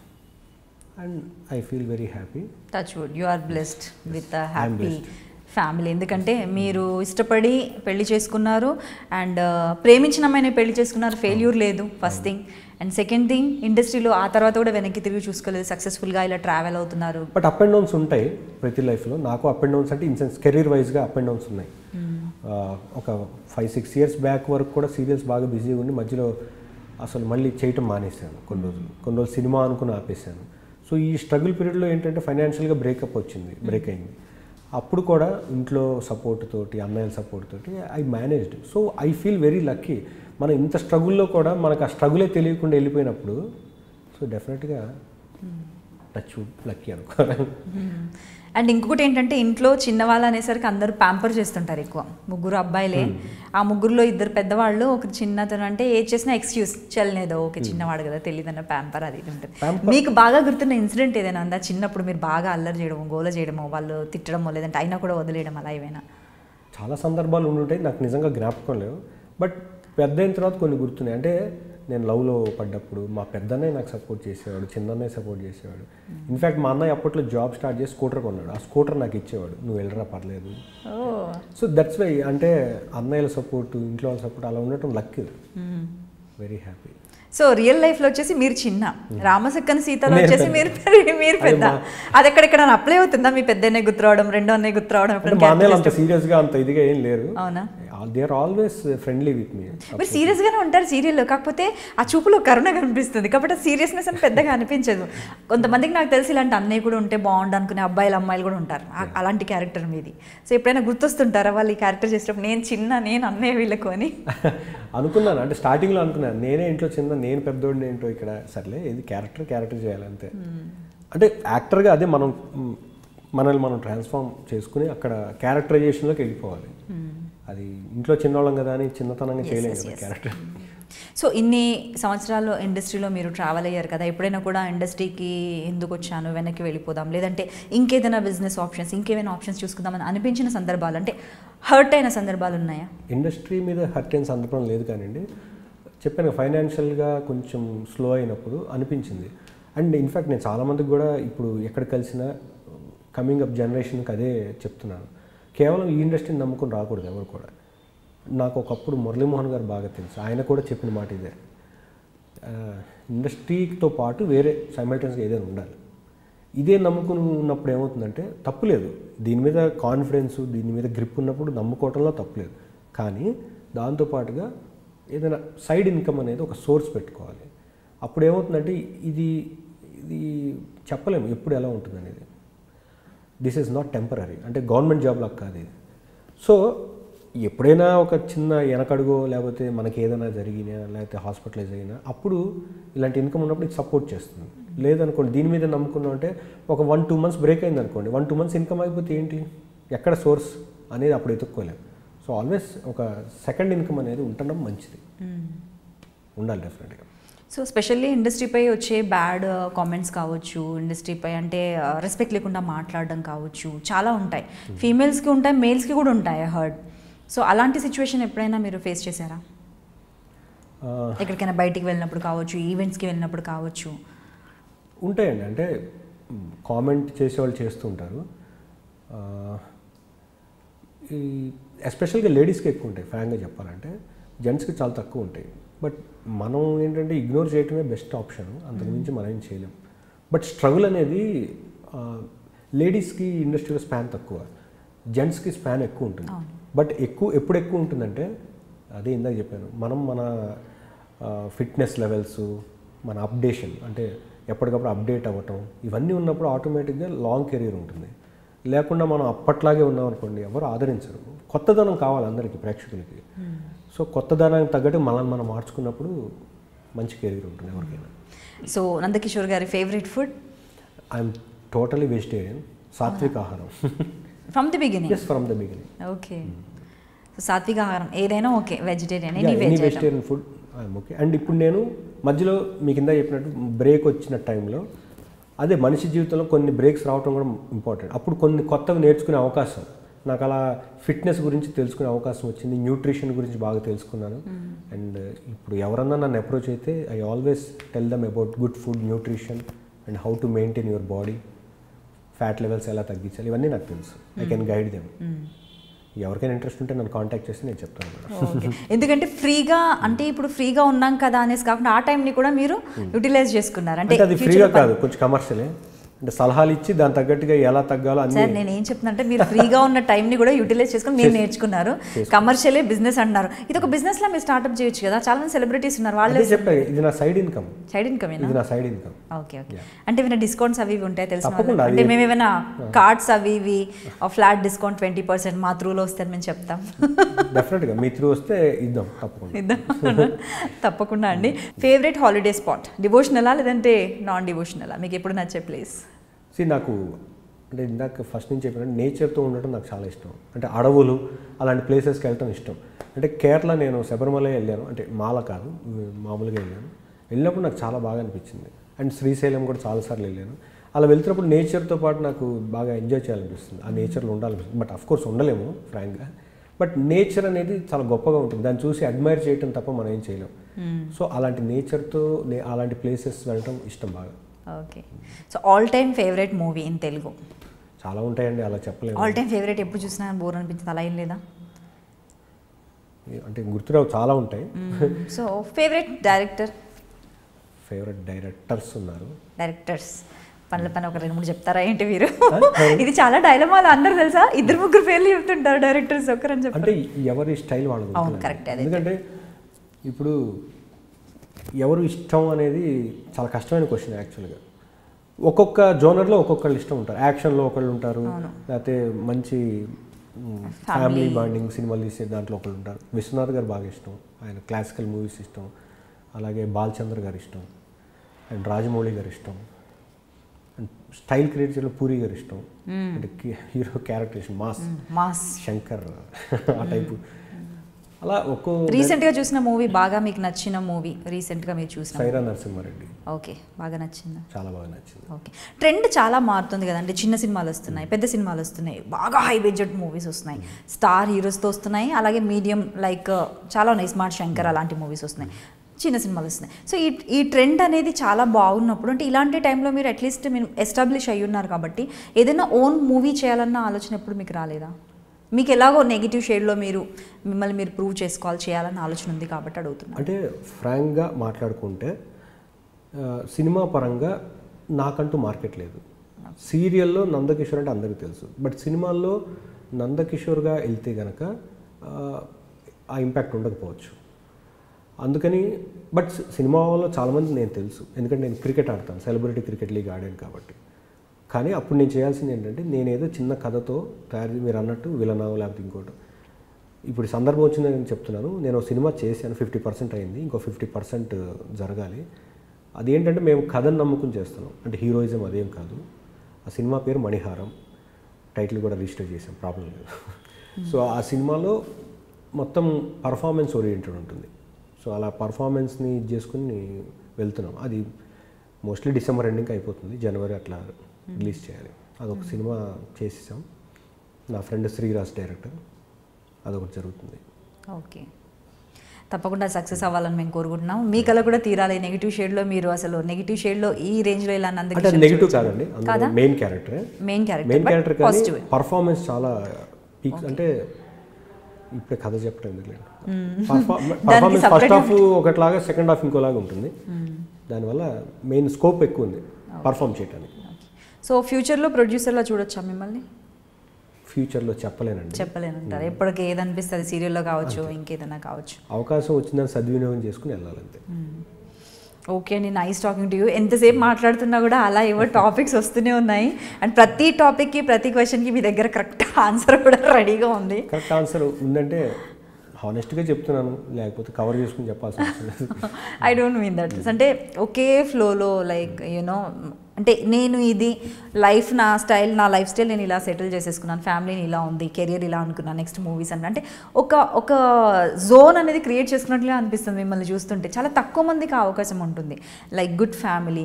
S2: and I feel very happy
S1: touch wood you are blessed with happy family ఎందుకంటే మీరు ఇష్టపడి పెళ్లి చేసుకున్నారు అండ్ ప్రేమించిన అమ్మాయిని పెళ్లి చేసుకున్నారు ఫెయిల్యూర్ లేదు first thing and second thing ఇండస్ట్రీలో ఆ తర్వాత కూడా వెనక్కి తిరిగి చూసుకోలేదు సక్సెస్ఫుల్గా ఇలా ట్రావెల్ అవుతున్నారు
S2: బట్ అప్ అండ్ డౌన్స్ ఉంటాయి ప్రతి లైఫ్లో నాకు అప్ అండ్ డౌన్స్ అంటే ఇన్ సెన్స్ కెరీర్ వైజ్గా అప్ అండ్ డౌన్స్ ఉన్నాయి ఆ, ఒక ఫైవ్ సిక్స్ ఇయర్స్ బ్యాక్ వరకు కూడా సీరియల్స్ బాగా బిజీగా ఉండి మధ్యలో అసలు మళ్ళీ చేయటం మానేశాను కొన్ని రోజులు కొన్ని రోజులు సినిమా అనుకుని ఆపేశాను సో ఈ స్ట్రగుల్ పీరియడ్లో ఏంటంటే ఫైనాన్షియల్గా బ్రేకప్ వచ్చింది బ్రేక్ అయింది అప్పుడు కూడా ఇంట్లో సపోర్ట్ తోటి అన్నయ్యల సపోర్ట్ తోటి I managed so I feel very lucky మనం ఇంత స్ట్రగుల్లో కూడా మనకు ఆ స్ట్రగులే తెలియకుండా వెళ్ళిపోయినప్పుడు సో డెఫినెట్గా టచ్ లక్కీ అనుకోవాలి
S1: అండ్ ఇంకొకటి ఏంటంటే ఇంట్లో చిన్నవాళ్ళు అనేసరికి అందరూ ప్యాంపర్ చేస్తుంటారు ఎక్కువ ముగ్గురు అబ్బాయిలే ఆ ముగ్గురులో ఇద్దరు పెద్దవాళ్ళు ఒక చిన్నతను అంటే ఏ చేసినా ఎక్స్క్యూజ్ చల్లనేదో ఓకే చిన్నవాడు కదా తెలియదన్న ప్యాంపర్ అది ఇది ఉంటుంది మీకు బాగా గుర్తున్న ఇన్సిడెంట్ ఏదైనా ఉందా చిన్నప్పుడు మీరు బాగా అల్లరి చేయడమో గోల చేయడమో వాళ్ళు తిట్టడమో లేదంటే అయినా కూడా వదిలేయడం అలా ఏమైనా
S2: చాలా సందర్భాలు ఉండుంటాయి నాకు నిజంగా జ్ఞాపకం లేవు బట్ పెద్ద అయిన తర్వాత కొన్ని గుర్తున్నాయి అంటే నేను లవ్లో పడ్డప్పుడు మా పెద్దన్నయ్య నాకు సపోర్ట్ చేసేవాడు చిన్నన్నయ్య సపోర్ట్ చేసేవాడు ఇన్ఫ్యాక్ట్ మా అన్నయ్య అప్పట్లో జాబ్ స్టార్ట్ చేసి స్కూటర్ కొన్నాడు ఆ స్కూటర్ నాకు ఇచ్చేవాడు నువ్వు వెళ్ళరా పర్లేదు
S1: ఓ
S2: సో దట్స్ వై అంటే అన్నయ్యల సపోర్ట్ ఇంట్లో వాళ్ళ సపోర్ట్ అలా ఉండటం luck very happy
S1: so real life లో వచ్చేసి మీరు చిన్న రామసక్కన సీతలో
S2: నేను
S1: వచ్చేసి
S2: పెద్ద.
S1: మీరు పెద్ద- మీరు పెద్ద
S2: అది
S1: అది ఎక్కడెక్కడ అప్లై అవుతుందా మీ పెద్ద అన్నయ్య గుర్తురావడం రెండో అన్నయ్య గుర్తురావడం
S2: అంటే
S1: ఎప్పుడైనా
S2: మా అన్నయ్యలు
S1: character
S2: అంత సీరియస్గా అంత ఇదిగా ఏం లేరు
S1: అవునా
S2: they are always friendly with me
S1: మీరు సీరియస్ గానే ఉంటారు సీరియల్లో కాకపోతే ఆ చూపులో కరుణ కనిపిస్తుంది కాబట్టి ఆ సీరియస్నెస్ అని పెద్దగా అనిపించదు కొంతమందికి నాకు తెలిసి ఇలాంటి అన్నయ్య కూడా ఉంటే బాగుండు అనుకునే అబ్బాయిలు అమ్మాయిలు కూడా ఉంటారు ఆ- అలాంటి క్యారెక్టర్ మీది సో ఎప్పుడైనా గుర్తొస్తుంటారా వాళ్ళు ఈ క్యారెక్టర్ చేసేటప్పుడు నేను చిన్న నేను అన్నయ్య వీళ్ళకు అని
S2: అనుకున్నాను అంటే స్టార్టింగ్లో అనుకున్నాను నేనే ఇంట్లో చిన్న నేను పెద్దోడిని ఏంటో ఇక్కడ సర్లే ఇది క్యారెక్టర్ క్యారెక్టర్ చేయాలంతే అంటే యాక్టర్గా అదే మనం మ్, మనల్ని మనం ట్రాన్స్ఫార్మ్ చేసుకుని అక్కడ క్యారెక్టరైజేషన్లోకి వెళ్ళిపోవాలి అది ఇంట్లో చిన్నవాళ్ళం కదా అని చిన్నతనంగా చేయలేం కదా క్యారెక్టర్
S1: సో ఇన్ని సంవత్సరాలు ఇండస్ట్రీలో మీరు ట్రావెల్ అయ్యారు కదా ఎప్పుడైనా కూడా ఇండస్ట్రీకి ఎందుకు వచ్చాను వెనక్కి వెళ్ళిపోదాం లేదంటే ఇంకేదైనా బిజినెస్ ఆప్షన్స్ ఇంకేమైనా ఆప్షన్స్ చూసుకుందామని అనిపించిన సందర్భాలు అంటే హర్ట్ అయిన సందర్భాలు ఉన్నాయా
S2: ఇండస్ట్రీ మీద హర్ట్ అయిన సందర్భం లేదు కానివ్వండి చెప్పాను ఫైనాన్షియల్గా కొంచెం స్లో అయినప్పుడు అనిపించింది అండ్ ఇన్ఫ్యాక్ట్ నేను చాలామందికి కూడా ఇప్పుడు ఎక్కడ కలిసినా కమింగ్ అప్ జనరేషన్కి అదే చెప్తున్నాను కేవలం ఈ ఇండస్ట్రీని నమ్ముకొని రాకూడదు ఎవరు కూడా నాకు ఒకప్పుడు మురళీమోహన్ గారు బాగా తెలుసు ఆయన కూడా చెప్పిన మాట ఇదే ఆ, ఇండస్ట్రీతో పాటు వేరే సైమల్టేనియస్గా ఏదైనా ఉండాలి ఇదే నమ్ముకుని ఉన్నప్పుడు ఏమవుతుందంటే తప్పులేదు దీని మీద కాన్ఫిడెన్స్ దీని మీద గ్రిప్ ఉన్నప్పుడు నమ్ముకోవటంలో తప్పులేదు కానీ దాంతోపాటుగా ఏదైనా సైడ్ ఇన్కమ్ అనేది ఒక సోర్స్ పెట్టుకోవాలి అప్పుడు ఏమవుతుందంటే ఇది ఇది చెప్పలేము ఎప్పుడు ఎలా ఉంటుంది అనేది దిస్ ఈజ్ నాట్ టెంపరీ అంటే గవర్నమెంట్ జాబ్ లాగా కాదు ఇది సో ఎప్పుడైనా ఒక చిన్న వెనకడుగో లేకపోతే మనకి ఏదైనా జరిగినా లేకపోతే హాస్పిటలైజ్ అయినా అప్పుడు ఇలాంటి ఇన్కమ్ ఉన్నప్పుడు ఇది సపోర్ట్ చేస్తుంది లేదనుకోండి దీని మీద నమ్ముకున్నాం అంటే ఒక వన్ టూ మంత్స్ బ్రేక్ అయింది అనుకోండి వన్ టూ మంత్స్ ఇన్కమ్ అయిపోతే ఏంటి ఎక్కడ సోర్స్ అనేది అప్పుడు ఎత్తుక్కోలేం సో ఆల్వేస్ ఒక సెకండ్ ఇన్కమ్ అనేది ఉండడం మంచిది ఉండాలి డెఫినెట్గా
S1: సో స్పెషల్లీ ఇండస్ట్రీపై వచ్చే బ్యాడ్ కామెంట్స్ కావచ్చు ఇండస్ట్రీపై అంటే రెస్పెక్ట్ లేకుండా మాట్లాడడం కావచ్చు చాలా ఉంటాయి ఫీమేల్స్కి ఉంటాయి మేల్స్కి కూడా ఉంటాయి హర్డ్ సో అలాంటి సిచ్యువేషన్ ఎప్పుడైనా మీరు ఫేస్ చేశారా ఎక్కడికైనా బయటికి వెళ్ళినప్పుడు కావచ్చు ఈవెంట్స్కి వెళ్ళినప్పుడు కావచ్చు
S2: ఉంటాయండి అంటే కామెంట్ చేసేవాళ్ళు చేస్తూ ఉంటారు ఆ, ఈ ఎస్పెషల్గా లేడీస్కి ఎక్కువ ఉంటాయి ఫ్రాంక్గా చెప్పాలంటే జెంట్స్కి చాలా తక్కువ ఉంటాయి బట్ మనం ఏంటంటే ఇగ్నోర్ చేయటమే బెస్ట్ ఆప్షన్ అంతకుమించి మనం ఏం చేయలేం బట్ స్ట్రగుల్ అనేది లేడీస్కి ఇండస్ట్రీలో స్పాన్ తక్కువ జెంట్స్కి స్పాన్ ఎక్కువ ఉంటుంది
S1: అవును.
S2: బట్ ఎక్కువ ఎప్పుడు ఎక్కువ ఉంటుందంటే అదే ఇందాక చెప్పాను మనం మన ఫిట్నెస్ లెవెల్స్ మన అప్డేషన్ అంటే ఎప్పటికప్పుడు అప్డేట్ అవ్వటం ఇవన్నీ ఉన్నప్పుడు ఆటోమేటిక్గా లాంగ్ కెరీర్ ఉంటుంది లేకుండా మనం అప్పట్లాగే ఉన్నాం అనుకోండి ఎవరు ఆదరించరు కొత్తదనం కావాలి అందరికీ ప్రేక్షకులకి సో కొత్తదనానికి తగ్గట్టు మనల్ని మనం మార్చుకున్నప్పుడు మంచి కెరీర్ ఉంటుంది ఎవరికైనా
S1: సో నందకిషోర్ గారి favourite food
S2: I'm totally vegetarian సాత్విక ఆహారం
S1: from the beginning
S2: yes from the beginning
S1: okay so సాత్విక ఆహారం ఏదైనా okay vegetarian any
S2: any
S1: veg
S2: vegetarian food okay and ఇప్పుడు నేను మధ్యలో మీ కింద చెప్పినట్టు బ్రేక్ వచ్చిన టైంలో అదే మనిషి జీవితంలో కొన్ని బ్రేక్స్ రావడం కూడా ఇంపార్టెంట్ అప్పుడు కొన్ని కొత్తవి నేర్చుకునే అవకాశం నాకు అలా ఫిట్నెస్ గురించి తెలుసుకునే అవకాశం వచ్చింది న్యూట్రిషన్ గురించి బాగా తెలుసుకున్నాను అండ్ ఇప్పుడు ఎవరన్నా నన్ను అప్రోచ్ అయితే I always tell them about good food nutrition and how to maintain your body fat levels ఎలా తగ్గించాలి ఇవన్నీ నాకు తెలుసు ఐ కెన్ గైడ్ దెమ్ ఎవరికైనా ఇంట్రెస్ట్ ఉంటే నన్ను కాంటాక్ట్ చేసి నేను చెప్తాను మేడం
S1: ఓకే ఎందుకంటే ఫ్రీగా అంటే ఇప్పుడు ఫ్రీగా ఉన్నాం కదా అనేసి కాకుండా ఆ టైంని కూడా మీరు యూటిలైజ్ చేసుకున్నారు అంటే
S2: అంటే అది
S1: future
S2: ఫ్రీగా
S1: లో
S2: కాదు కొంచెం కమర్షియలే అంటే సలహాలు ఇచ్చి దాని తగ్గట్టుగా ఎలా తగ్గాలో అన్ని
S1: సార్ నేను ఏం చెప్తున్నా అంటే మీరు ఫ్రీగా ఉన్న టైంని కూడా యూటిలైజ్ చేసుకొని మీరు నేర్చుకున్నారు కమర్షియలే బిజినెస్ అన్నారు ఇది ఒక బిజినెస్ లా మీరు స్టార్ట్అప్ చేయొచ్చు కదా చాలా మంది సెలబ్రిటీస్ ఉన్నారు వాళ్ళే
S2: అదే చెప్పా ఇది నా సైడ్ ఇన్కమ్
S1: సైడ్ ఇన్కమేనా
S2: ఇది నా సైడ్ ఇన్కమ్
S1: ఓకే ఓకే అంటే ఏమైనా డిస్కౌంట్స్ అవి ఇవి ఉంటాయి తెలిసిన
S2: తప్పకుండా,
S1: వాళ్ళకి? అంటే
S2: అది-
S1: మేము ఏమైనా కార్డ్స్ అవి ఇవి ఫ్లాట్ డిస్కౌంట్ ట్వంటీ పర్సెంట్ మా త్రూలో వస్తే మేము చెప్తాం
S2: డెఫినెట్గా మీ త్రూ వస్తే ఇద్దాం తప్పకుండా
S1: ఇద్దాం తప్పకుండా అండి ఫేవరెట్ హాలిడే స్పాట్ డివోషనలా లేదంటే నాన్ డివోషనలా మీకు ఎప్పుడు నచ్చే ప్లేస్
S2: సి నాకు అంటే ఇందాక ఫస్ట్ నుంచి చెప్పిన నేచర్తో ఉండటం నాకు చాలా ఇష్టం అంటే అడవులు అలాంటి ప్లేసెస్కి వెళ్ళటం ఇష్టం అంటే కేరళ నేను శబరిమల వెళ్ళాను అంటే మాల కాదు మామూలుగా వెళ్ళాను వెళ్ళినప్పుడు నాకు చాలా బాగా అనిపించింది అండ్ శ్రీశైలం కూడా చాలాసార్లు వెళ్ళాను అలా వెళ్తున్నప్పుడు నేచర్తో పాటు నాకు బాగా ఎంజాయ్ చేయాలనిపిస్తుంది ఆ నేచర్లో ఉండాలనిపిస్తుంది బట్ అఫ్ కోర్స్ ఉండలేము ఫ్రాంక్గా బట్ నేచర్ అనేది చాలా గొప్పగా ఉంటుంది దాన్ని చూసి అడ్మైర్ చేయటం తప్ప మనం ఏం చేయలేం సో అలాంటి నేచర్తో నే అలాంటి ప్లేసెస్ వెళ్ళటం ఇష్టం బాగా
S1: okay so all time favourite movie in Telugu
S2: చాలా ఉంటాయండి అలా చెప్పలేము
S1: ఆల్ టైమ్ ఫేవరెట్ ఎప్పుడు చూసినా బోర్ అనిపించింది అలా ఏం లేదా
S2: అంటే గుర్తురావు చాలా ఉంటాయి
S1: so favourite director
S2: favourite directors ఉన్నారు
S1: డైరెక్టర్స్ పనుల పని ఒక రెండు మూడు చెప్తారా ఏంటి మీరు ఇది చాలా డైలమాలు అందరు తెలుసా ఇద్దరు ముగ్గురు పేర్లు చెప్తుంటారు డైరెక్టర్స్ ఒకరని చెప్పి
S2: అంటే ఎవరి స్టైల్ వాళ్ళది
S1: అవును,
S2: ఉంటుందండి.
S1: correct, అదే.
S2: ఎందుకంటే ఇప్పుడు ఎవరు ఇష్టం అనేది చాలా కష్టమైన క్వశ్చన్ యాక్చువల్గా ఒక్కొక్క జోనర్లో ఒక్కొక్కళ్ళు ఇష్టం ఉంటారు యాక్షన్లో ఒకళ్ళు ఉంటారు
S1: అవును.
S2: లేకపోతే మంచి ఫ్యామిలీ బాండింగ్ సినిమాలు తీసే దాంట్లో ఒకళ్ళు ఉంటారు విశ్వనాథ్ గారు బాగా ఇష్టం ఆయన క్లాసికల్ మూవీస్ ఇష్టం అలాగే బాలచంద్ర గారు ఇష్టం అండ్ రాజమౌళి గారు ఇష్టం అండ్ స్టైల్ క్రియేట్ చేయడం పూరి గారు ఇష్టం అంటే hero characterisation mass
S1: mass
S2: Shankar ఆ టైపు అలా ఒక్కో
S1: రీసెంట్గా చూసిన మూవీ బాగా మీకు నచ్చిన మూవీ రీసెంట్గా మీరు చూసిన
S2: సైరా నరసింహారెడ్డి
S1: ఓకే బాగా నచ్చిందా
S2: చాలా బాగా నచ్చింది
S1: ఓకే ట్రెండ్ చాలా మారుతుంది కదండి చిన్న సినిమాలు వస్తున్నాయి పెద్ద సినిమాలు వస్తున్నాయి బాగా హై బడ్జెట్ మూవీస్ వస్తున్నాయి స్టార్ హీరోస్తో వస్తున్నాయి అలాగే మీడియం లైక్ చాలా ఉన్నాయి స్మార్ట్ శంకర్ అలాంటి మూవీస్ వస్తున్నాయి చిన్న సినిమాలు వస్తున్నాయి సో ఈ ఈ ట్రెండ్ అనేది చాలా బాగున్నప్పుడు అంటే ఇలాంటి టైంలో మీరు అట్లీస్ట్ మీరు ఎస్టాబ్లిష్ అయ్యి ఉన్నారు కాబట్టి ఏదైనా ఓన్ మూవీ చేయాలన్న ఆలోచన ఎప్పుడు మీకు రాలేదా మీకు ఎలాగో నెగిటివ్ షేడ్లో మీరు మిమ్మల్ని మీరు ప్రూవ్ చేసుకోవాలి చేయాలన్న ఆలోచన ఉంది కాబట్టి అడుగుతున్నాను
S2: అంటే ఫ్రాంక్గా మాట్లాడుకుంటే ఆ, సినిమా పరంగా నాకంటూ మార్కెట్ లేదు సీరియల్లో నందకిషోర్ అంటే అందరికీ తెలుసు బట్ సినిమాల్లో నందకిషోర్గా వెళ్తే గనక ఆ, ఆ ఇంపాక్ట్ ఉండకపోవచ్చు అందుకని బట్ సినిమాలో చాలామంది నేను తెలుసు ఎందుకంటే నేను క్రికెట్ ఆడతాను సెలబ్రిటీ క్రికెట్ లీగ్ ఆడాను కాబట్టి కానీ అప్పుడు నేను చేయాల్సింది ఏంటంటే నేను ఏదో చిన్న కథతో తయారు చేసి మీరు అన్నట్టు విలనావు లేకపోతే ఇంకోటి ఇప్పుడు ఈ సందర్భం వచ్చిందని నేను చెప్తున్నాను నేను ఒక సినిమా చేశాను ఫిఫ్టీ పర్సెంట్ అయింది ఇంకో ఫిఫ్టీ పర్సెంట్ జరగాలి అదేంటంటే మేము కథను నమ్ముకుని చేస్తున్నాం అంటే హీరోయిజం అదేం కాదు ఆ సినిమా పేరు మణిహారం టైటిల్ కూడా రిజిస్టర్ చేసాం ప్రాబ్లం లేదు సో ఆ సినిమాలో మొత్తం పర్ఫార్మెన్స్ ఓరియంటెడ్ ఉంటుంది సో అలా పర్ఫార్మెన్స్ని ఇది చేసుకుని వెళ్తున్నాం అది మోస్ట్లీ డిసెంబర్ ఎండింగ్ అయిపోతుంది జనవరి అట్లా రిలీజ్ చేయాలి అదొక సినిమా చేసేసాం నా ఫ్రెండ్ శ్రీరాజ్ డైరెక్టర్ అదొకటి జరుగుతుంది
S1: ఓకే తప్పకుండా సక్సెస్ అవ్వాలని మేము కోరుకుంటున్నాం మీ కళ కూడా తీరాలి నెగిటివ్ షేడ్లో మీరు అసలు నెగిటివ్ షేడ్లో ఈ రేంజ్లో ఇలా
S2: అంటే
S1: నందకిషోర్
S2: నెగిటివ్ కాదండి అందులో మెయిన్ క్యారెక్టరే
S1: మెయిన్ క్యారెక్టర్
S2: మెయిన్ క్యారెక్టర్ కానీ
S1: పాజిటివ్
S2: పర్ఫార్మెన్స్ చాలా పీక్స్ అంటే ఇప్పుడే కథ చెప్పడం ఎందుకు పర్ఫార్మెన్స్ ఫస్ట్ హాఫ్ ఒకట్లాగా సెకండ్ హాఫ్ ఇంకోలాగా ఉంటుంది దానివల్ల మెయిన్ స్కోప్ ఎక్కువ ఉంది పర్ఫామ్ చేయడానికి
S1: సో ఫ్యూచర్లో ప్రొడ్యూసర్లా చూడొచ్చా మిమ్మల్ని
S2: ఫ్యూచర్లో చెప్పలేనండి
S1: చెప్పలేనంటారు ఎప్పటికి ఏదనిపిస్తుంది సీరియల్లో కావచ్చు ఇంకేదైనా కావచ్చు
S2: అవకాశం వచ్చిందని సద్వినియోగం చేసుకుని వెళ్ళాలంతే
S1: ఓకే అండి నైస్ టాకింగ్ టు యూ ఎంతసేపు మాట్లాడుతున్నా కూడా అలా ఏవో టాపిక్స్ వస్తూనే ఉన్నాయి అండ్ ప్రతి టాపిక్కి ప్రతి క్వశ్చన్కి మీ దగ్గర కరెక్ట్ ఆన్సర్ కూడా రెడీగా ఉంది
S2: కరెక్ట్ ఆన్సర్ ఉందంటే హానెస్ట్గా చెప్తున్నాను లేకపోతే కవర్ చేసుకుని చెప్పాల్సిన అవసరం లేదు
S1: ఐ డోంట్ మీన్ దట్ అంటే ఒకే ఫ్లోలో లైక్ యూనో అంటే నేను ఇది లైఫ్ నా స్టైల్ నా లైఫ్ స్టైల్ నేను ఇలా సెటిల్ చేసేసుకున్నాను ఫ్యామిలీని ఇలా ఉంది కెరియర్ ఇలా అనుకున్నాను నెక్స్ట్ మూవీస్ అంటే అంటే ఒక ఒక జోన్ అనేది క్రియేట్ చేసుకున్నట్లే అనిపిస్తుంది మిమ్మల్ని చూస్తుంటే చాలా తక్కువ మందికి ఆ అవకాశం ఉంటుంది like good family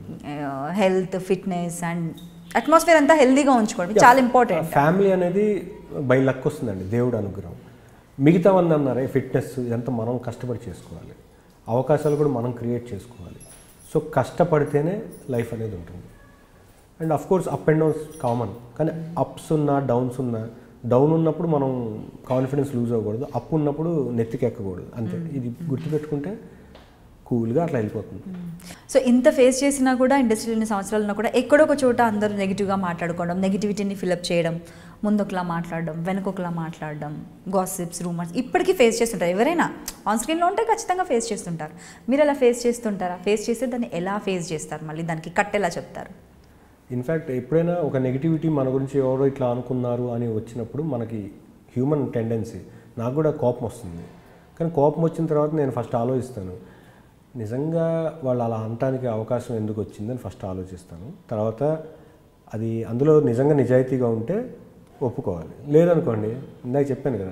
S1: health fitness and atmosphere అంతా హెల్దీగా ఉంచుకోవడం చాలా ఇంపార్టెంట్
S2: ఫ్యామిలీ అనేది బై లక్ వస్తుందండి దేవుడు అనుగ్రహం మిగతావన్నీ అన్నారే ఫిట్నెస్ ఇదంతా మనం కష్టపడి చేసుకోవాలి అవకాశాలు కూడా మనం క్రియేట్ చేసుకోవాలి సో కష్టపడితేనే లైఫ్ అనేది ఉంటుంది and of course up and downs common కానీ అప్స్ ఉన్నా డౌన్స్ ఉన్నా డౌన్ ఉన్నప్పుడు మనం కాన్ఫిడెన్స్ లూజ్ అవ్వకూడదు అప్ ఉన్నప్పుడు నెత్తికి ఎక్కకూడదు అంతే ఇది గుర్తుపెట్టుకుంటే కూల్గా అట్లా వెళ్ళిపోతుంది
S1: సో ఇంత ఫేస్ చేసినా కూడా ఇండస్ట్రీలో ఇన్ని సంవత్సరాలున్నా కూడా ఎక్కడో ఒక చోట అందరూ నెగిటివ్గా మాట్లాడుకోవడం నెగిటివిటీని ఫిలప్ చేయడం ముందొకలా మాట్లాడడం వెనకొకలా మాట్లాడడం గాసిప్స్ రూమర్స్ ఇప్పటికీ ఫేస్ చేస్తుంటారు ఎవరైనా ఆన్ స్క్రీన్లో ఉంటే ఖచ్చితంగా ఫేస్ చేస్తుంటారు మీరు ఎలా ఫేస్ చేస్తుంటారా ఫేస్ చేస్తే దాన్ని ఎలా ఫేస్ చేస్తారు మళ్ళీ దానికి కట్ ఎలా చెప్తారు
S2: ఇన్ఫ్యాక్ట్ ఎప్పుడైనా ఒక నెగిటివిటీ మన గురించి ఎవరో ఇట్లా అనుకున్నారు అని వచ్చినప్పుడు మనకి హ్యూమన్ టెండెన్సీ నాకు కూడా కోపం వస్తుంది కానీ కోపం వచ్చిన తర్వాత నేను ఫస్ట్ ఆలోచిస్తాను నిజంగా వాళ్ళు అలా అనటానికి అవకాశం ఎందుకు వచ్చిందని ఫస్ట్ ఆలోచిస్తాను తర్వాత అది అందులో నిజంగా నిజాయితీగా ఉంటే ఒప్పుకోవాలి లేదనుకోండి ఇందాక చెప్పాను కదా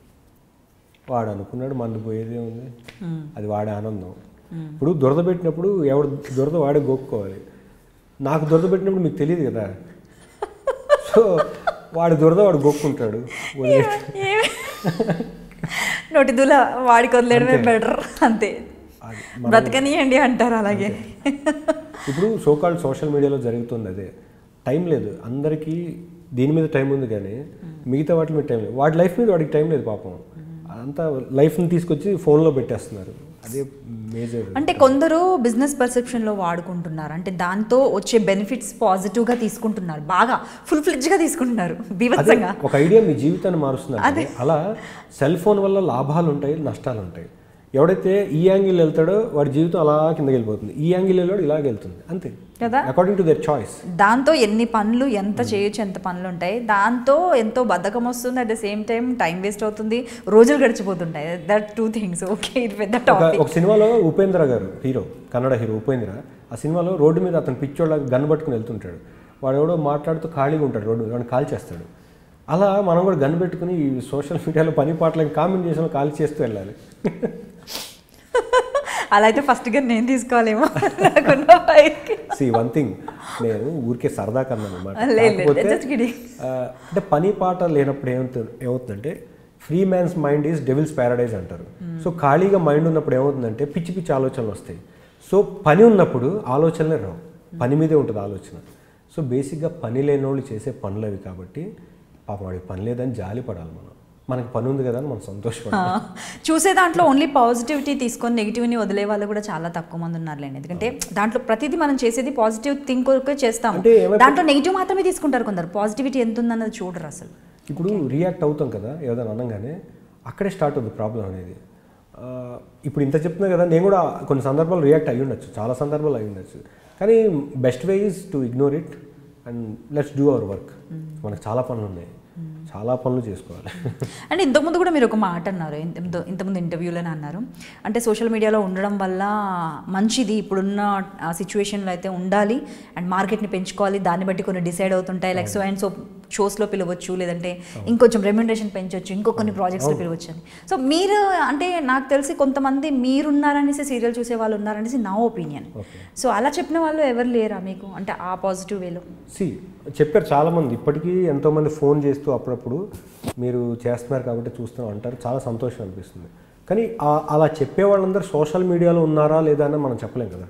S2: వాడు అనుకున్నాడు మందు పోయేదే ఉంది అది వాడే ఆనందం ఇప్పుడు దురద పెట్టినప్పుడు ఎవడు దురద వాడే గోక్కోవాలి నాకు దురద పెట్టినప్పుడు మీకు తెలియదు కదా సో వాడి దురద వాడు గోక్కుంటాడు వదిలేసి
S1: నోటి దూల వాడికి వదిలేయడమే బెటర్ అంతే
S2: అది
S1: బ్రతకనియండి అంటారు అలాగే
S2: ఇప్పుడు సోకాల్డ్ సోషల్ మీడియాలో జరుగుతుంది అదే టైం లేదు అందరికీ దీని మీద టైం ఉంది కానీ మిగతా వాటి మీద టైం లేదు వాడి లైఫ్ మీద వాడికి టైం లేదు పాపం అంతా లైఫ్ని తీసుకొచ్చి ఫోన్లో పెట్టేస్తున్నారు అదే మేజర్
S1: అంటే కొందరు బిజినెస్ పర్సెప్షన్లో వాడుకుంటున్నారు అంటే దాంతో వచ్చే బెనిఫిట్స్ పాజిటివ్గా తీసుకుంటున్నారు బాగా ఫుల్ ఫ్లెడ్జ్గా తీసుకుంటున్నారు
S2: అదే
S1: బీభత్సంగా
S2: ఒక ఐడియా మీ జీవితాన్ని మారుస్తున్నారు కదా. అలా సెల్ ఫోన్ వల్ల లాభాలు ఉంటాయి నష్టాలు ఉంటాయి ఎవడైతే ఈ యాంగిల్ వెళ్తాడో వాడి జీవితం అలా కిందకి వెళ్ళిపోతుంది ఈ యాంగిల్ వెళ్ళాడు ఇలాగ వెళ్తుంది అంతే
S1: కదా
S2: అకార్డింగ్ టు దర్ చాయిస్
S1: దాంతో ఎన్ని పనులు ఎంత చేయొచ్చు ఎంత పనులు ఉంటాయి దాంతో ఎంతో బద్ధకం వస్తుంది at the same time time waste అవుతుంది రోజులు గడిచిపోతుంటాయి దట్ టూ థింగ్స్ ఓకే ఇది పెద్ద
S2: ఒక
S1: టాపిక్
S2: ఒక సినిమాలో ఉపేంద్ర గారు హీరో కన్నడ హీరో ఉపేంద్ర ఆ సినిమాలో రోడ్డు మీద అతను పిచ్చోళ్ళ గన్ పట్టుకుని వెళ్తుంటాడు వాడు ఎవడో మాట్లాడుతూ ఖాళీగా ఉంటాడు రోడ్డు మీద వాడిని కాల్ చేస్తాడు అలా మనం కూడా గన్ పెట్టుకుని ఈ సోషల్ మీడియాలో పని పాటలను కామెంట్ చేసిన ఖాళీ చేస్తూ వెళ్ళాలి
S1: అలా అయితే ఫస్ట్గా నేను తీసుకోవాలేమో నాకున్న పైకి
S2: సి వన్ థింగ్ నేను ఊరికే సరదా కన్నా అనమాట
S1: లేదు, లేదు, just kidding.
S2: అంటే పని పాట లేనప్పుడు ఏమవుతుంది ఏమవుతుందంటే free man's mind is devil's paradise అంటారు సో ఖాళీగా మైండ్ ఉన్నప్పుడు ఏమవుతుందంటే పిచ్చి పిచ్చి ఆలోచనలు వస్తాయి సో పని ఉన్నప్పుడు ఆలోచనలే రావు పని మీదే ఉంటుంది ఆలోచన సో బేసిక్గా పని లేని వాళ్ళు చేసే పనులు అవి కాబట్టి పాపం వాడికి పని లేదని జాలి పడాలి మనం మనకి పని ఉంది కదా అని మనం సంతోషపడాలి
S1: చూసే దాంట్లో ఓన్లీ పాజిటివిటీ తీసుకొని నెగిటివ్ని వదిలే వాళ్ళు కూడా చాలా తక్కువ మంది ఉన్నారులేండి ఎందుకంటే దాంట్లో ప్రతిదీ మనం చేసేది పాజిటివ్ థింక్ కొరకే చేస్తాం
S2: అంటే ఏమైపోతుంది-
S1: దాంట్లో నెగిటివ్ మాత్రమే తీసుకుంటారు కొందరు పాజిటివిటీ ఎంత ఉందన్నది చూడరు అసలు
S2: ఇప్పుడు రియాక్ట్ అవుతాం కదా ఏదైనా అనగానే అక్కడే స్టార్ట్ అవుతుంది ప్రాబ్లం అనేది ఆ, ఇప్పుడు ఇంత చెప్తున్నా కదా నేను కూడా కొన్ని సందర్భాలు రియాక్ట్ అయ్యి ఉండొచ్చు చాలా సందర్భాలు అయ్యి ఉండొచ్చు కానీ best way is to ignore it and let's do our work మనకు చాలా పనులు ఉన్నాయి చాలా పనులు చేసుకోవాలి
S1: అంటే ఇంతకుముందు కూడా మీరు ఒక మాట అన్నారు ఇంత ఇంత- ఇంతకుముందు ఇంటర్వ్యూలోనే అన్నారు అంటే సోషల్ మీడియాలో ఉండడం వల్ల మంచిది ఇప్పుడున్న సిచ్యువేషన్లో అయితే ఉండాలి అండ్ మార్కెట్ని పెంచుకోవాలి దాన్ని బట్టి కొన్ని డిసైడ్ అవుతుంటాయి లైక్ సో అండ్ సో షోస్లో పిలవచ్చు లేదంటే ఇంకొంచెం రెమ్యునరేషన్ పెంచవచ్చు ఇంకో కొన్ని ప్రాజెక్ట్స్లో పిలవచ్చు అని సో మీరు అంటే నాకు తెలిసి కొంతమంది మీరున్నారనేసి సీరియల్ చూసే వాళ్ళు ఉన్నారనేసి నా ఒపీనియన్
S2: ఓకే
S1: సో అలా చెప్పిన వాళ్ళు ఎవరు లేరా మీకు అంటే ఆ పాజిటివ్ వేలో
S2: సి చెప్పారు చాలామంది ఇప్పటికీ ఎంతోమంది ఫోన్ చేస్తూ అప్పుడప్పుడు మీరు చేస్తున్నారు కాబట్టి చూస్తూ అంటారు చాలా సంతోషం అనిపిస్తుంది కానీ ఆ- అలా చెప్పే వాళ్ళందరూ సోషల్ మీడియాలో ఉన్నారా లేదా అని మనం చెప్పలేం కదా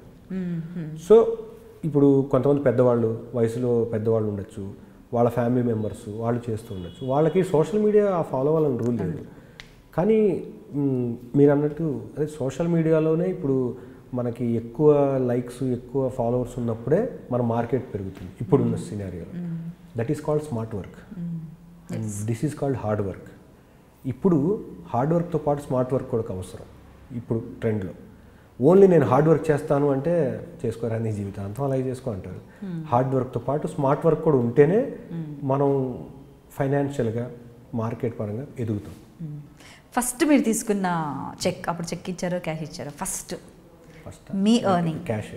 S2: సో ఇప్పుడు కొంతమంది పెద్దవాళ్ళు వయసులో పెద్దవాళ్ళు ఉండొచ్చు వాళ్ళ ఫ్యామిలీ మెంబర్స్ వాళ్ళు చేస్తూ ఉండొచ్చు వాళ్ళకి సోషల్ మీడియా ఫాలో అవ్వాలని రూల్ లేదు కానీ మ్, మీరు అన్నట్టు అదే సోషల్ మీడియాలోనే ఇప్పుడు మనకి ఎక్కువ లైక్స్ ఎక్కువ ఫాలోవర్స్ ఉన్నప్పుడే మన మార్కెట్ పెరుగుతుంది ఇప్పుడున్న సినారియోలో that is called smart work and this is called hard work ఇప్పుడు హార్డ్ వర్క్తో పాటు స్మార్ట్ వర్క్ కూడా అవసరం ఇప్పుడు ట్రెండ్లో ఓన్లీ నేను హార్డ్ వర్క్ చేస్తాను అంటే చేసుకోరా నీ జీవితాంతం అలాగే చేసుకో అంటారు హార్డ్ వర్క్తో పాటు స్మార్ట్ వర్క్ కూడా ఉంటేనే మనం ఫైనాన్షియల్గా మార్కెట్ పరంగా ఎదుగుతాం
S1: ఫస్ట్ మీరు తీసుకున్న చెక్ అప్పుడు చెక్ ఇచ్చారో క్యాష్ ఇచ్చారో ఫస్ట్
S2: ఫస్ట్
S1: మీ ఎర్నింగ్
S2: క్యాష్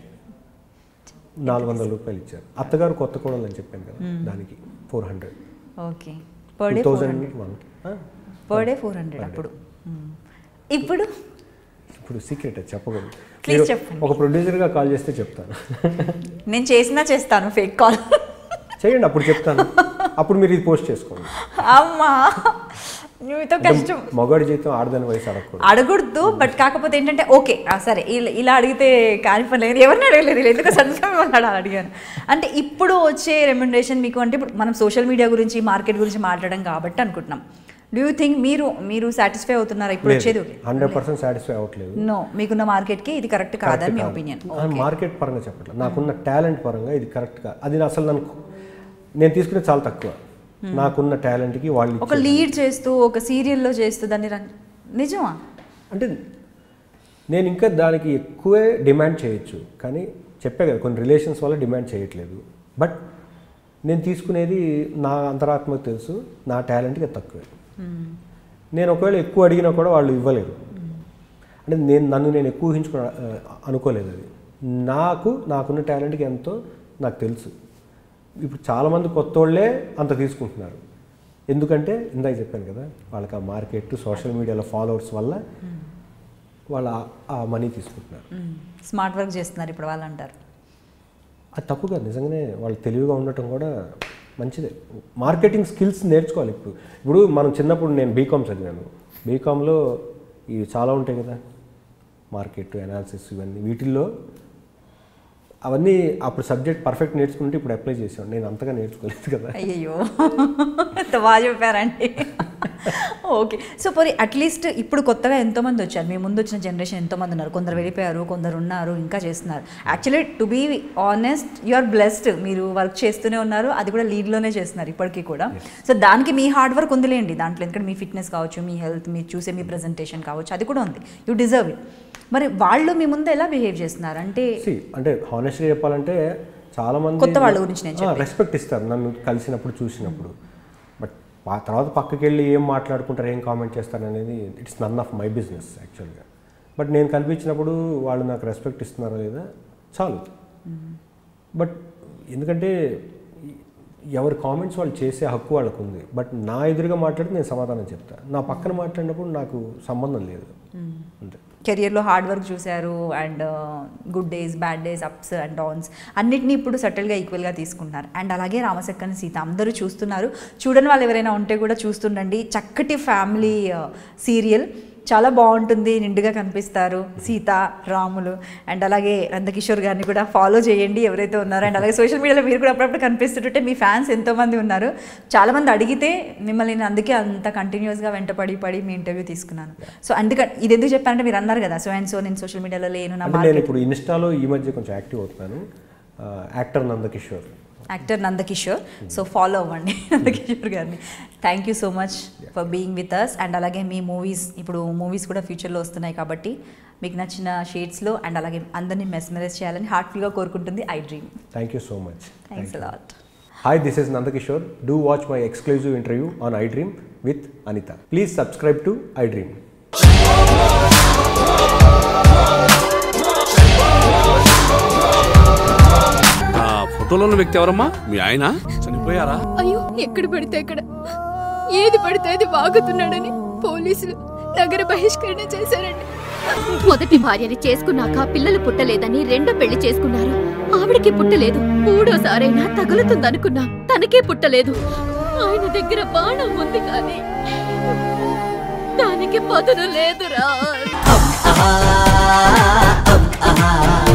S2: నాలుగు వందల రూపాయలు ఇచ్చారు అత్తగారు కొత్త కోడలు అని చెప్పాను కదా దానికి four hundred
S1: okay per
S2: two
S1: day four
S2: thousand
S1: hundred
S2: one
S1: per day four hundred అప్పుడు మ్మ్. ఇప్పుడు
S2: ఇప్పుడు సీక్రెట్ అది చెప్పకూడదు
S1: Please
S2: మీరు
S1: చెప్పండి.
S2: ఒక ప్రొడ్యూసర్గా కాల్ చేస్తే చెప్తాను
S1: నేను చేసినా చేస్తాను ఫేక్ కాల్
S2: చేయండి అప్పుడు చెప్తాను అప్పుడు మీరు ఇది పోస్ట్ చేసుకోండి
S1: అమ్మా మీతో కష్టం
S2: మగవాడి జీతం ఆడదాని వయసు అడగకూడదు
S1: అడగకూడదు బట్ కాకపోతే ఏంటంటే ఓకే ఆ, సరే ఇలా ఇలా అడిగితే కాని పని లేదు ఎవరిని అడగలేదు ఇలా ఎందుకు సడన్గా మిమ్మల్ని అలా అడిగాను అంటే ఇప్పుడు వచ్చే రెమ్యునరేషన్ మీకు అంటే ఇప్పుడు మనం సోషల్ మీడియా గురించి మార్కెట్ గురించి మాట్లాడడం కాబట్టి అనుకుంటున్నాం డూ యూ థింక్ మీరు మీరు సాటిస్ఫై అవుతున్నారా ఇప్పుడు వచ్చేది
S2: హండ్రెడ్ పర్సెంట్ సాటిస్ఫై అవ్వట్లేదు
S1: నో మీకున్న మార్కెట్కి ఇది కరెక్ట్ కాదని మీ ఒపీనియన్
S2: మార్కెట్ పరంగా చెప్పట్లేదు నాకున్న టాలెంట్ పరంగా ఇది కరెక్ట్ గా అది నా అసలు నన్ను నేను తీసుకునే చాలా తక్కువ నాకున్న టాలెంట్కి వాళ్ళు
S1: ఒక లీడ్ చేస్తూ ఒక సీరియల్లో చేస్తూ దాన్ని రన్ నిజమా
S2: అంటే నేను ఇంకా దానికి ఎక్కువే డిమాండ్ చేయొచ్చు కానీ చెప్పే కదా కొన్ని రిలేషన్స్ వల్ల డిమాండ్ చేయట్లేదు బట్ నేను తీసుకునేది నా అంతరాత్మకు తెలుసు నా టాలెంట్కి అది తక్కువే నేను ఒకవేళ ఎక్కువ అడిగినా కూడా వాళ్ళు ఇవ్వలేరు అంటే నేను నన్ను నేను ఎక్కువ ఊహించుకో అనుకోలేదు అది నాకు నాకున్న టాలెంట్కి ఎంతో నాకు తెలుసు ఇప్పుడు చాలామంది కొత్త వాళ్ళే అంత తీసుకుంటున్నారు ఎందుకంటే ఇందాక చెప్పాను కదా వాళ్ళకి ఆ మార్కెట్ సోషల్ మీడియాలో ఫాలోవర్స్ వల్ల వాళ్ళు ఆ- ఆ మనీ తీసుకుంటున్నారు
S1: స్మార్ట్ వర్క్ చేస్తున్నారు ఇప్పుడు వాళ్ళు అంటారు
S2: అది తప్పు కాదు నిజంగానే వాళ్ళు తెలివిగా ఉండటం కూడా మంచిదే మార్కెటింగ్ స్కిల్స్ నేర్చుకోవాలి ఇప్పుడు ఇప్పుడు మనం చిన్నప్పుడు నేను బీకామ్ చదివాను బీకామ్లో ఇవి చాలా ఉంటాయి కదా మార్కెట్ అనాలిసిస్ ఇవన్నీ వీటిల్లో అవన్నీ అప్పుడు సబ్జెక్ట్ పర్ఫెక్ట్ నేర్చుకుంటే ఇప్పుడు అప్లై చేసాను నేను అంతగా నేర్చుకోలేదు కదా
S1: అయ్యయ్యో ఎంత బాగా చెప్పారండి ఓకే సో పోనీ అట్లీస్ట్ ఇప్పుడు కొత్తగా ఎంతోమంది వచ్చారు మీ ముందు వచ్చిన జనరేషన్ ఎంతోమంది ఉన్నారు కొందరు వెళ్ళిపోయారు కొందరు ఉన్నారు ఇంకా చేస్తున్నారు actually to be honest you are blessed మీరు వర్క్ చేస్తూనే ఉన్నారు అది కూడా లీడ్లోనే చేస్తున్నారు ఇప్పటికీ కూడా సో దానికి మీ హార్డ్ వర్క్ ఉందిలేండి దాంట్లో ఎందుకంటే మీ ఫిట్నెస్ కావచ్చు మీ హెల్త్ మీరు చూసే మీ ప్రజెంటేషన్ కావచ్చు అది కూడా ఉంది యూ డిజర్వ్ ఇట్ మరి వాళ్ళు మీ ముందు ఎలా బిహేవ్ చేస్తున్నారు అంటే
S2: See, అంటే హానెస్ట్గా చెప్పాలంటే చాలా మంది
S1: కొత్త వాళ్ళ గురించి నేను
S2: రెస్పెక్ట్ ఇస్తారు నన్ను కలిసినప్పుడు చూసినప్పుడు బట్ ఆ తర్వాత పక్కకి వెళ్ళి ఏం మాట్లాడుకుంటారు ఏం కామెంట్ చేస్తారు అనేది it's none of my business యాక్చువల్గా బట్ నేను కల్పించినప్పుడు వాళ్ళు నాకు రెస్పెక్ట్ ఇస్తున్నారా లేదా చాలు బట్ ఎందుకంటే ఎవరి కామెంట్స్ వాళ్ళు చేసే హక్కు వాళ్ళకు ఉంది బట్ నా ఎదురుగా మాట్లాడితే నేను సమాధానం చెప్తాను నా పక్కన మాట్లాడినప్పుడు నాకు సంబంధం లేదు అంతే
S1: కెరియర్లో హార్డ్ వర్క్ చూశారు and good days bad days ups and downs అన్నిటినీ ఇప్పుడు సటిల్గా ఈక్వల్గా తీసుకుంటున్నారు అండ్ అలాగే రామసక్కని సీత అందరూ చూస్తున్నారు చూడని వాళ్ళు ఎవరైనా ఉంటే కూడా చూస్తుండండి చక్కటి ఫ్యామిలీ సీరియల్ చాలా బాగుంటుంది నిండుగా కనిపిస్తారు సీత రాములు అండ్ అలాగే నందకిషోర్ గారిని కూడా ఫాలో చేయండి ఎవరైతే ఉన్నారో అండ్ అలాగే సోషల్ మీడియాలో మీరు కూడా అప్పుడప్పుడు కనిపిస్తుంటే మీ ఫ్యాన్స్ ఎంతోమంది ఉన్నారు చాలామంది అడిగితే మిమ్మల్ని నేను అందుకే అంత కంటిన్యూస్గా వెంటపడి పడి మీ ఇంటర్వ్యూ తీసుకున్నాను సో అందుకని ఇది ఎందుకు చెప్పారంటే మీరు అన్నారు కదా సో అండ్ సో నేను సోషల్ మీడియాలో లేను నా
S2: అంటే నేను
S1: మార్కెట్
S2: ఇప్పుడు ఇన్స్టాలో ఈ మధ్య కొంచెం యాక్టివ్ అవుతున్నాను ఆ, actor Nandakishore
S1: actor Nandakishore so follow అవ్వండి నందకిషోర్ గారిని thank you so much for being with us and అలాగే మీ మూవీస్ ఇప్పుడు మూవీస్ కూడా ఫ్యూచర్లో వస్తున్నాయి కాబట్టి మీకు నచ్చిన షేడ్స్లో అండ్ అలాగే అందరినీ మెస్మరైజ్ చేయాలని హార్ట్ఫుల్గా కోరుకుంటుంది I dream
S2: thank you so much
S1: thanks lot
S2: hi this is Nandakishore do watch my exclusive interview on I dream with Anitha please subscribe to I dream
S3: ఆ ఫోటోలో ఉన్న వ్యక్తి ఎవరమ్మా మీ ఆయన చనిపోయారా
S4: అయ్యో ఎక్కడ పడితే అక్కడ ఏది పడితే అది వాగుతున్నాడని పోలీసులు నగర బహిష్కరణ చేశారండి
S5: మొదటి భార్యని చేసుకున్నాక పిల్లలు పుట్టలేదని రెండో పెళ్లి చేసుకున్నారు ఆవిడకి పుట్టలేదు మూడోసారైనా తగులుతుందనుకున్నాం తనకే పుట్టలేదు ఆయన దగ్గర బాణం ఉంది కానీ దానికి పదును లేదురా
S6: ah, ah, ah.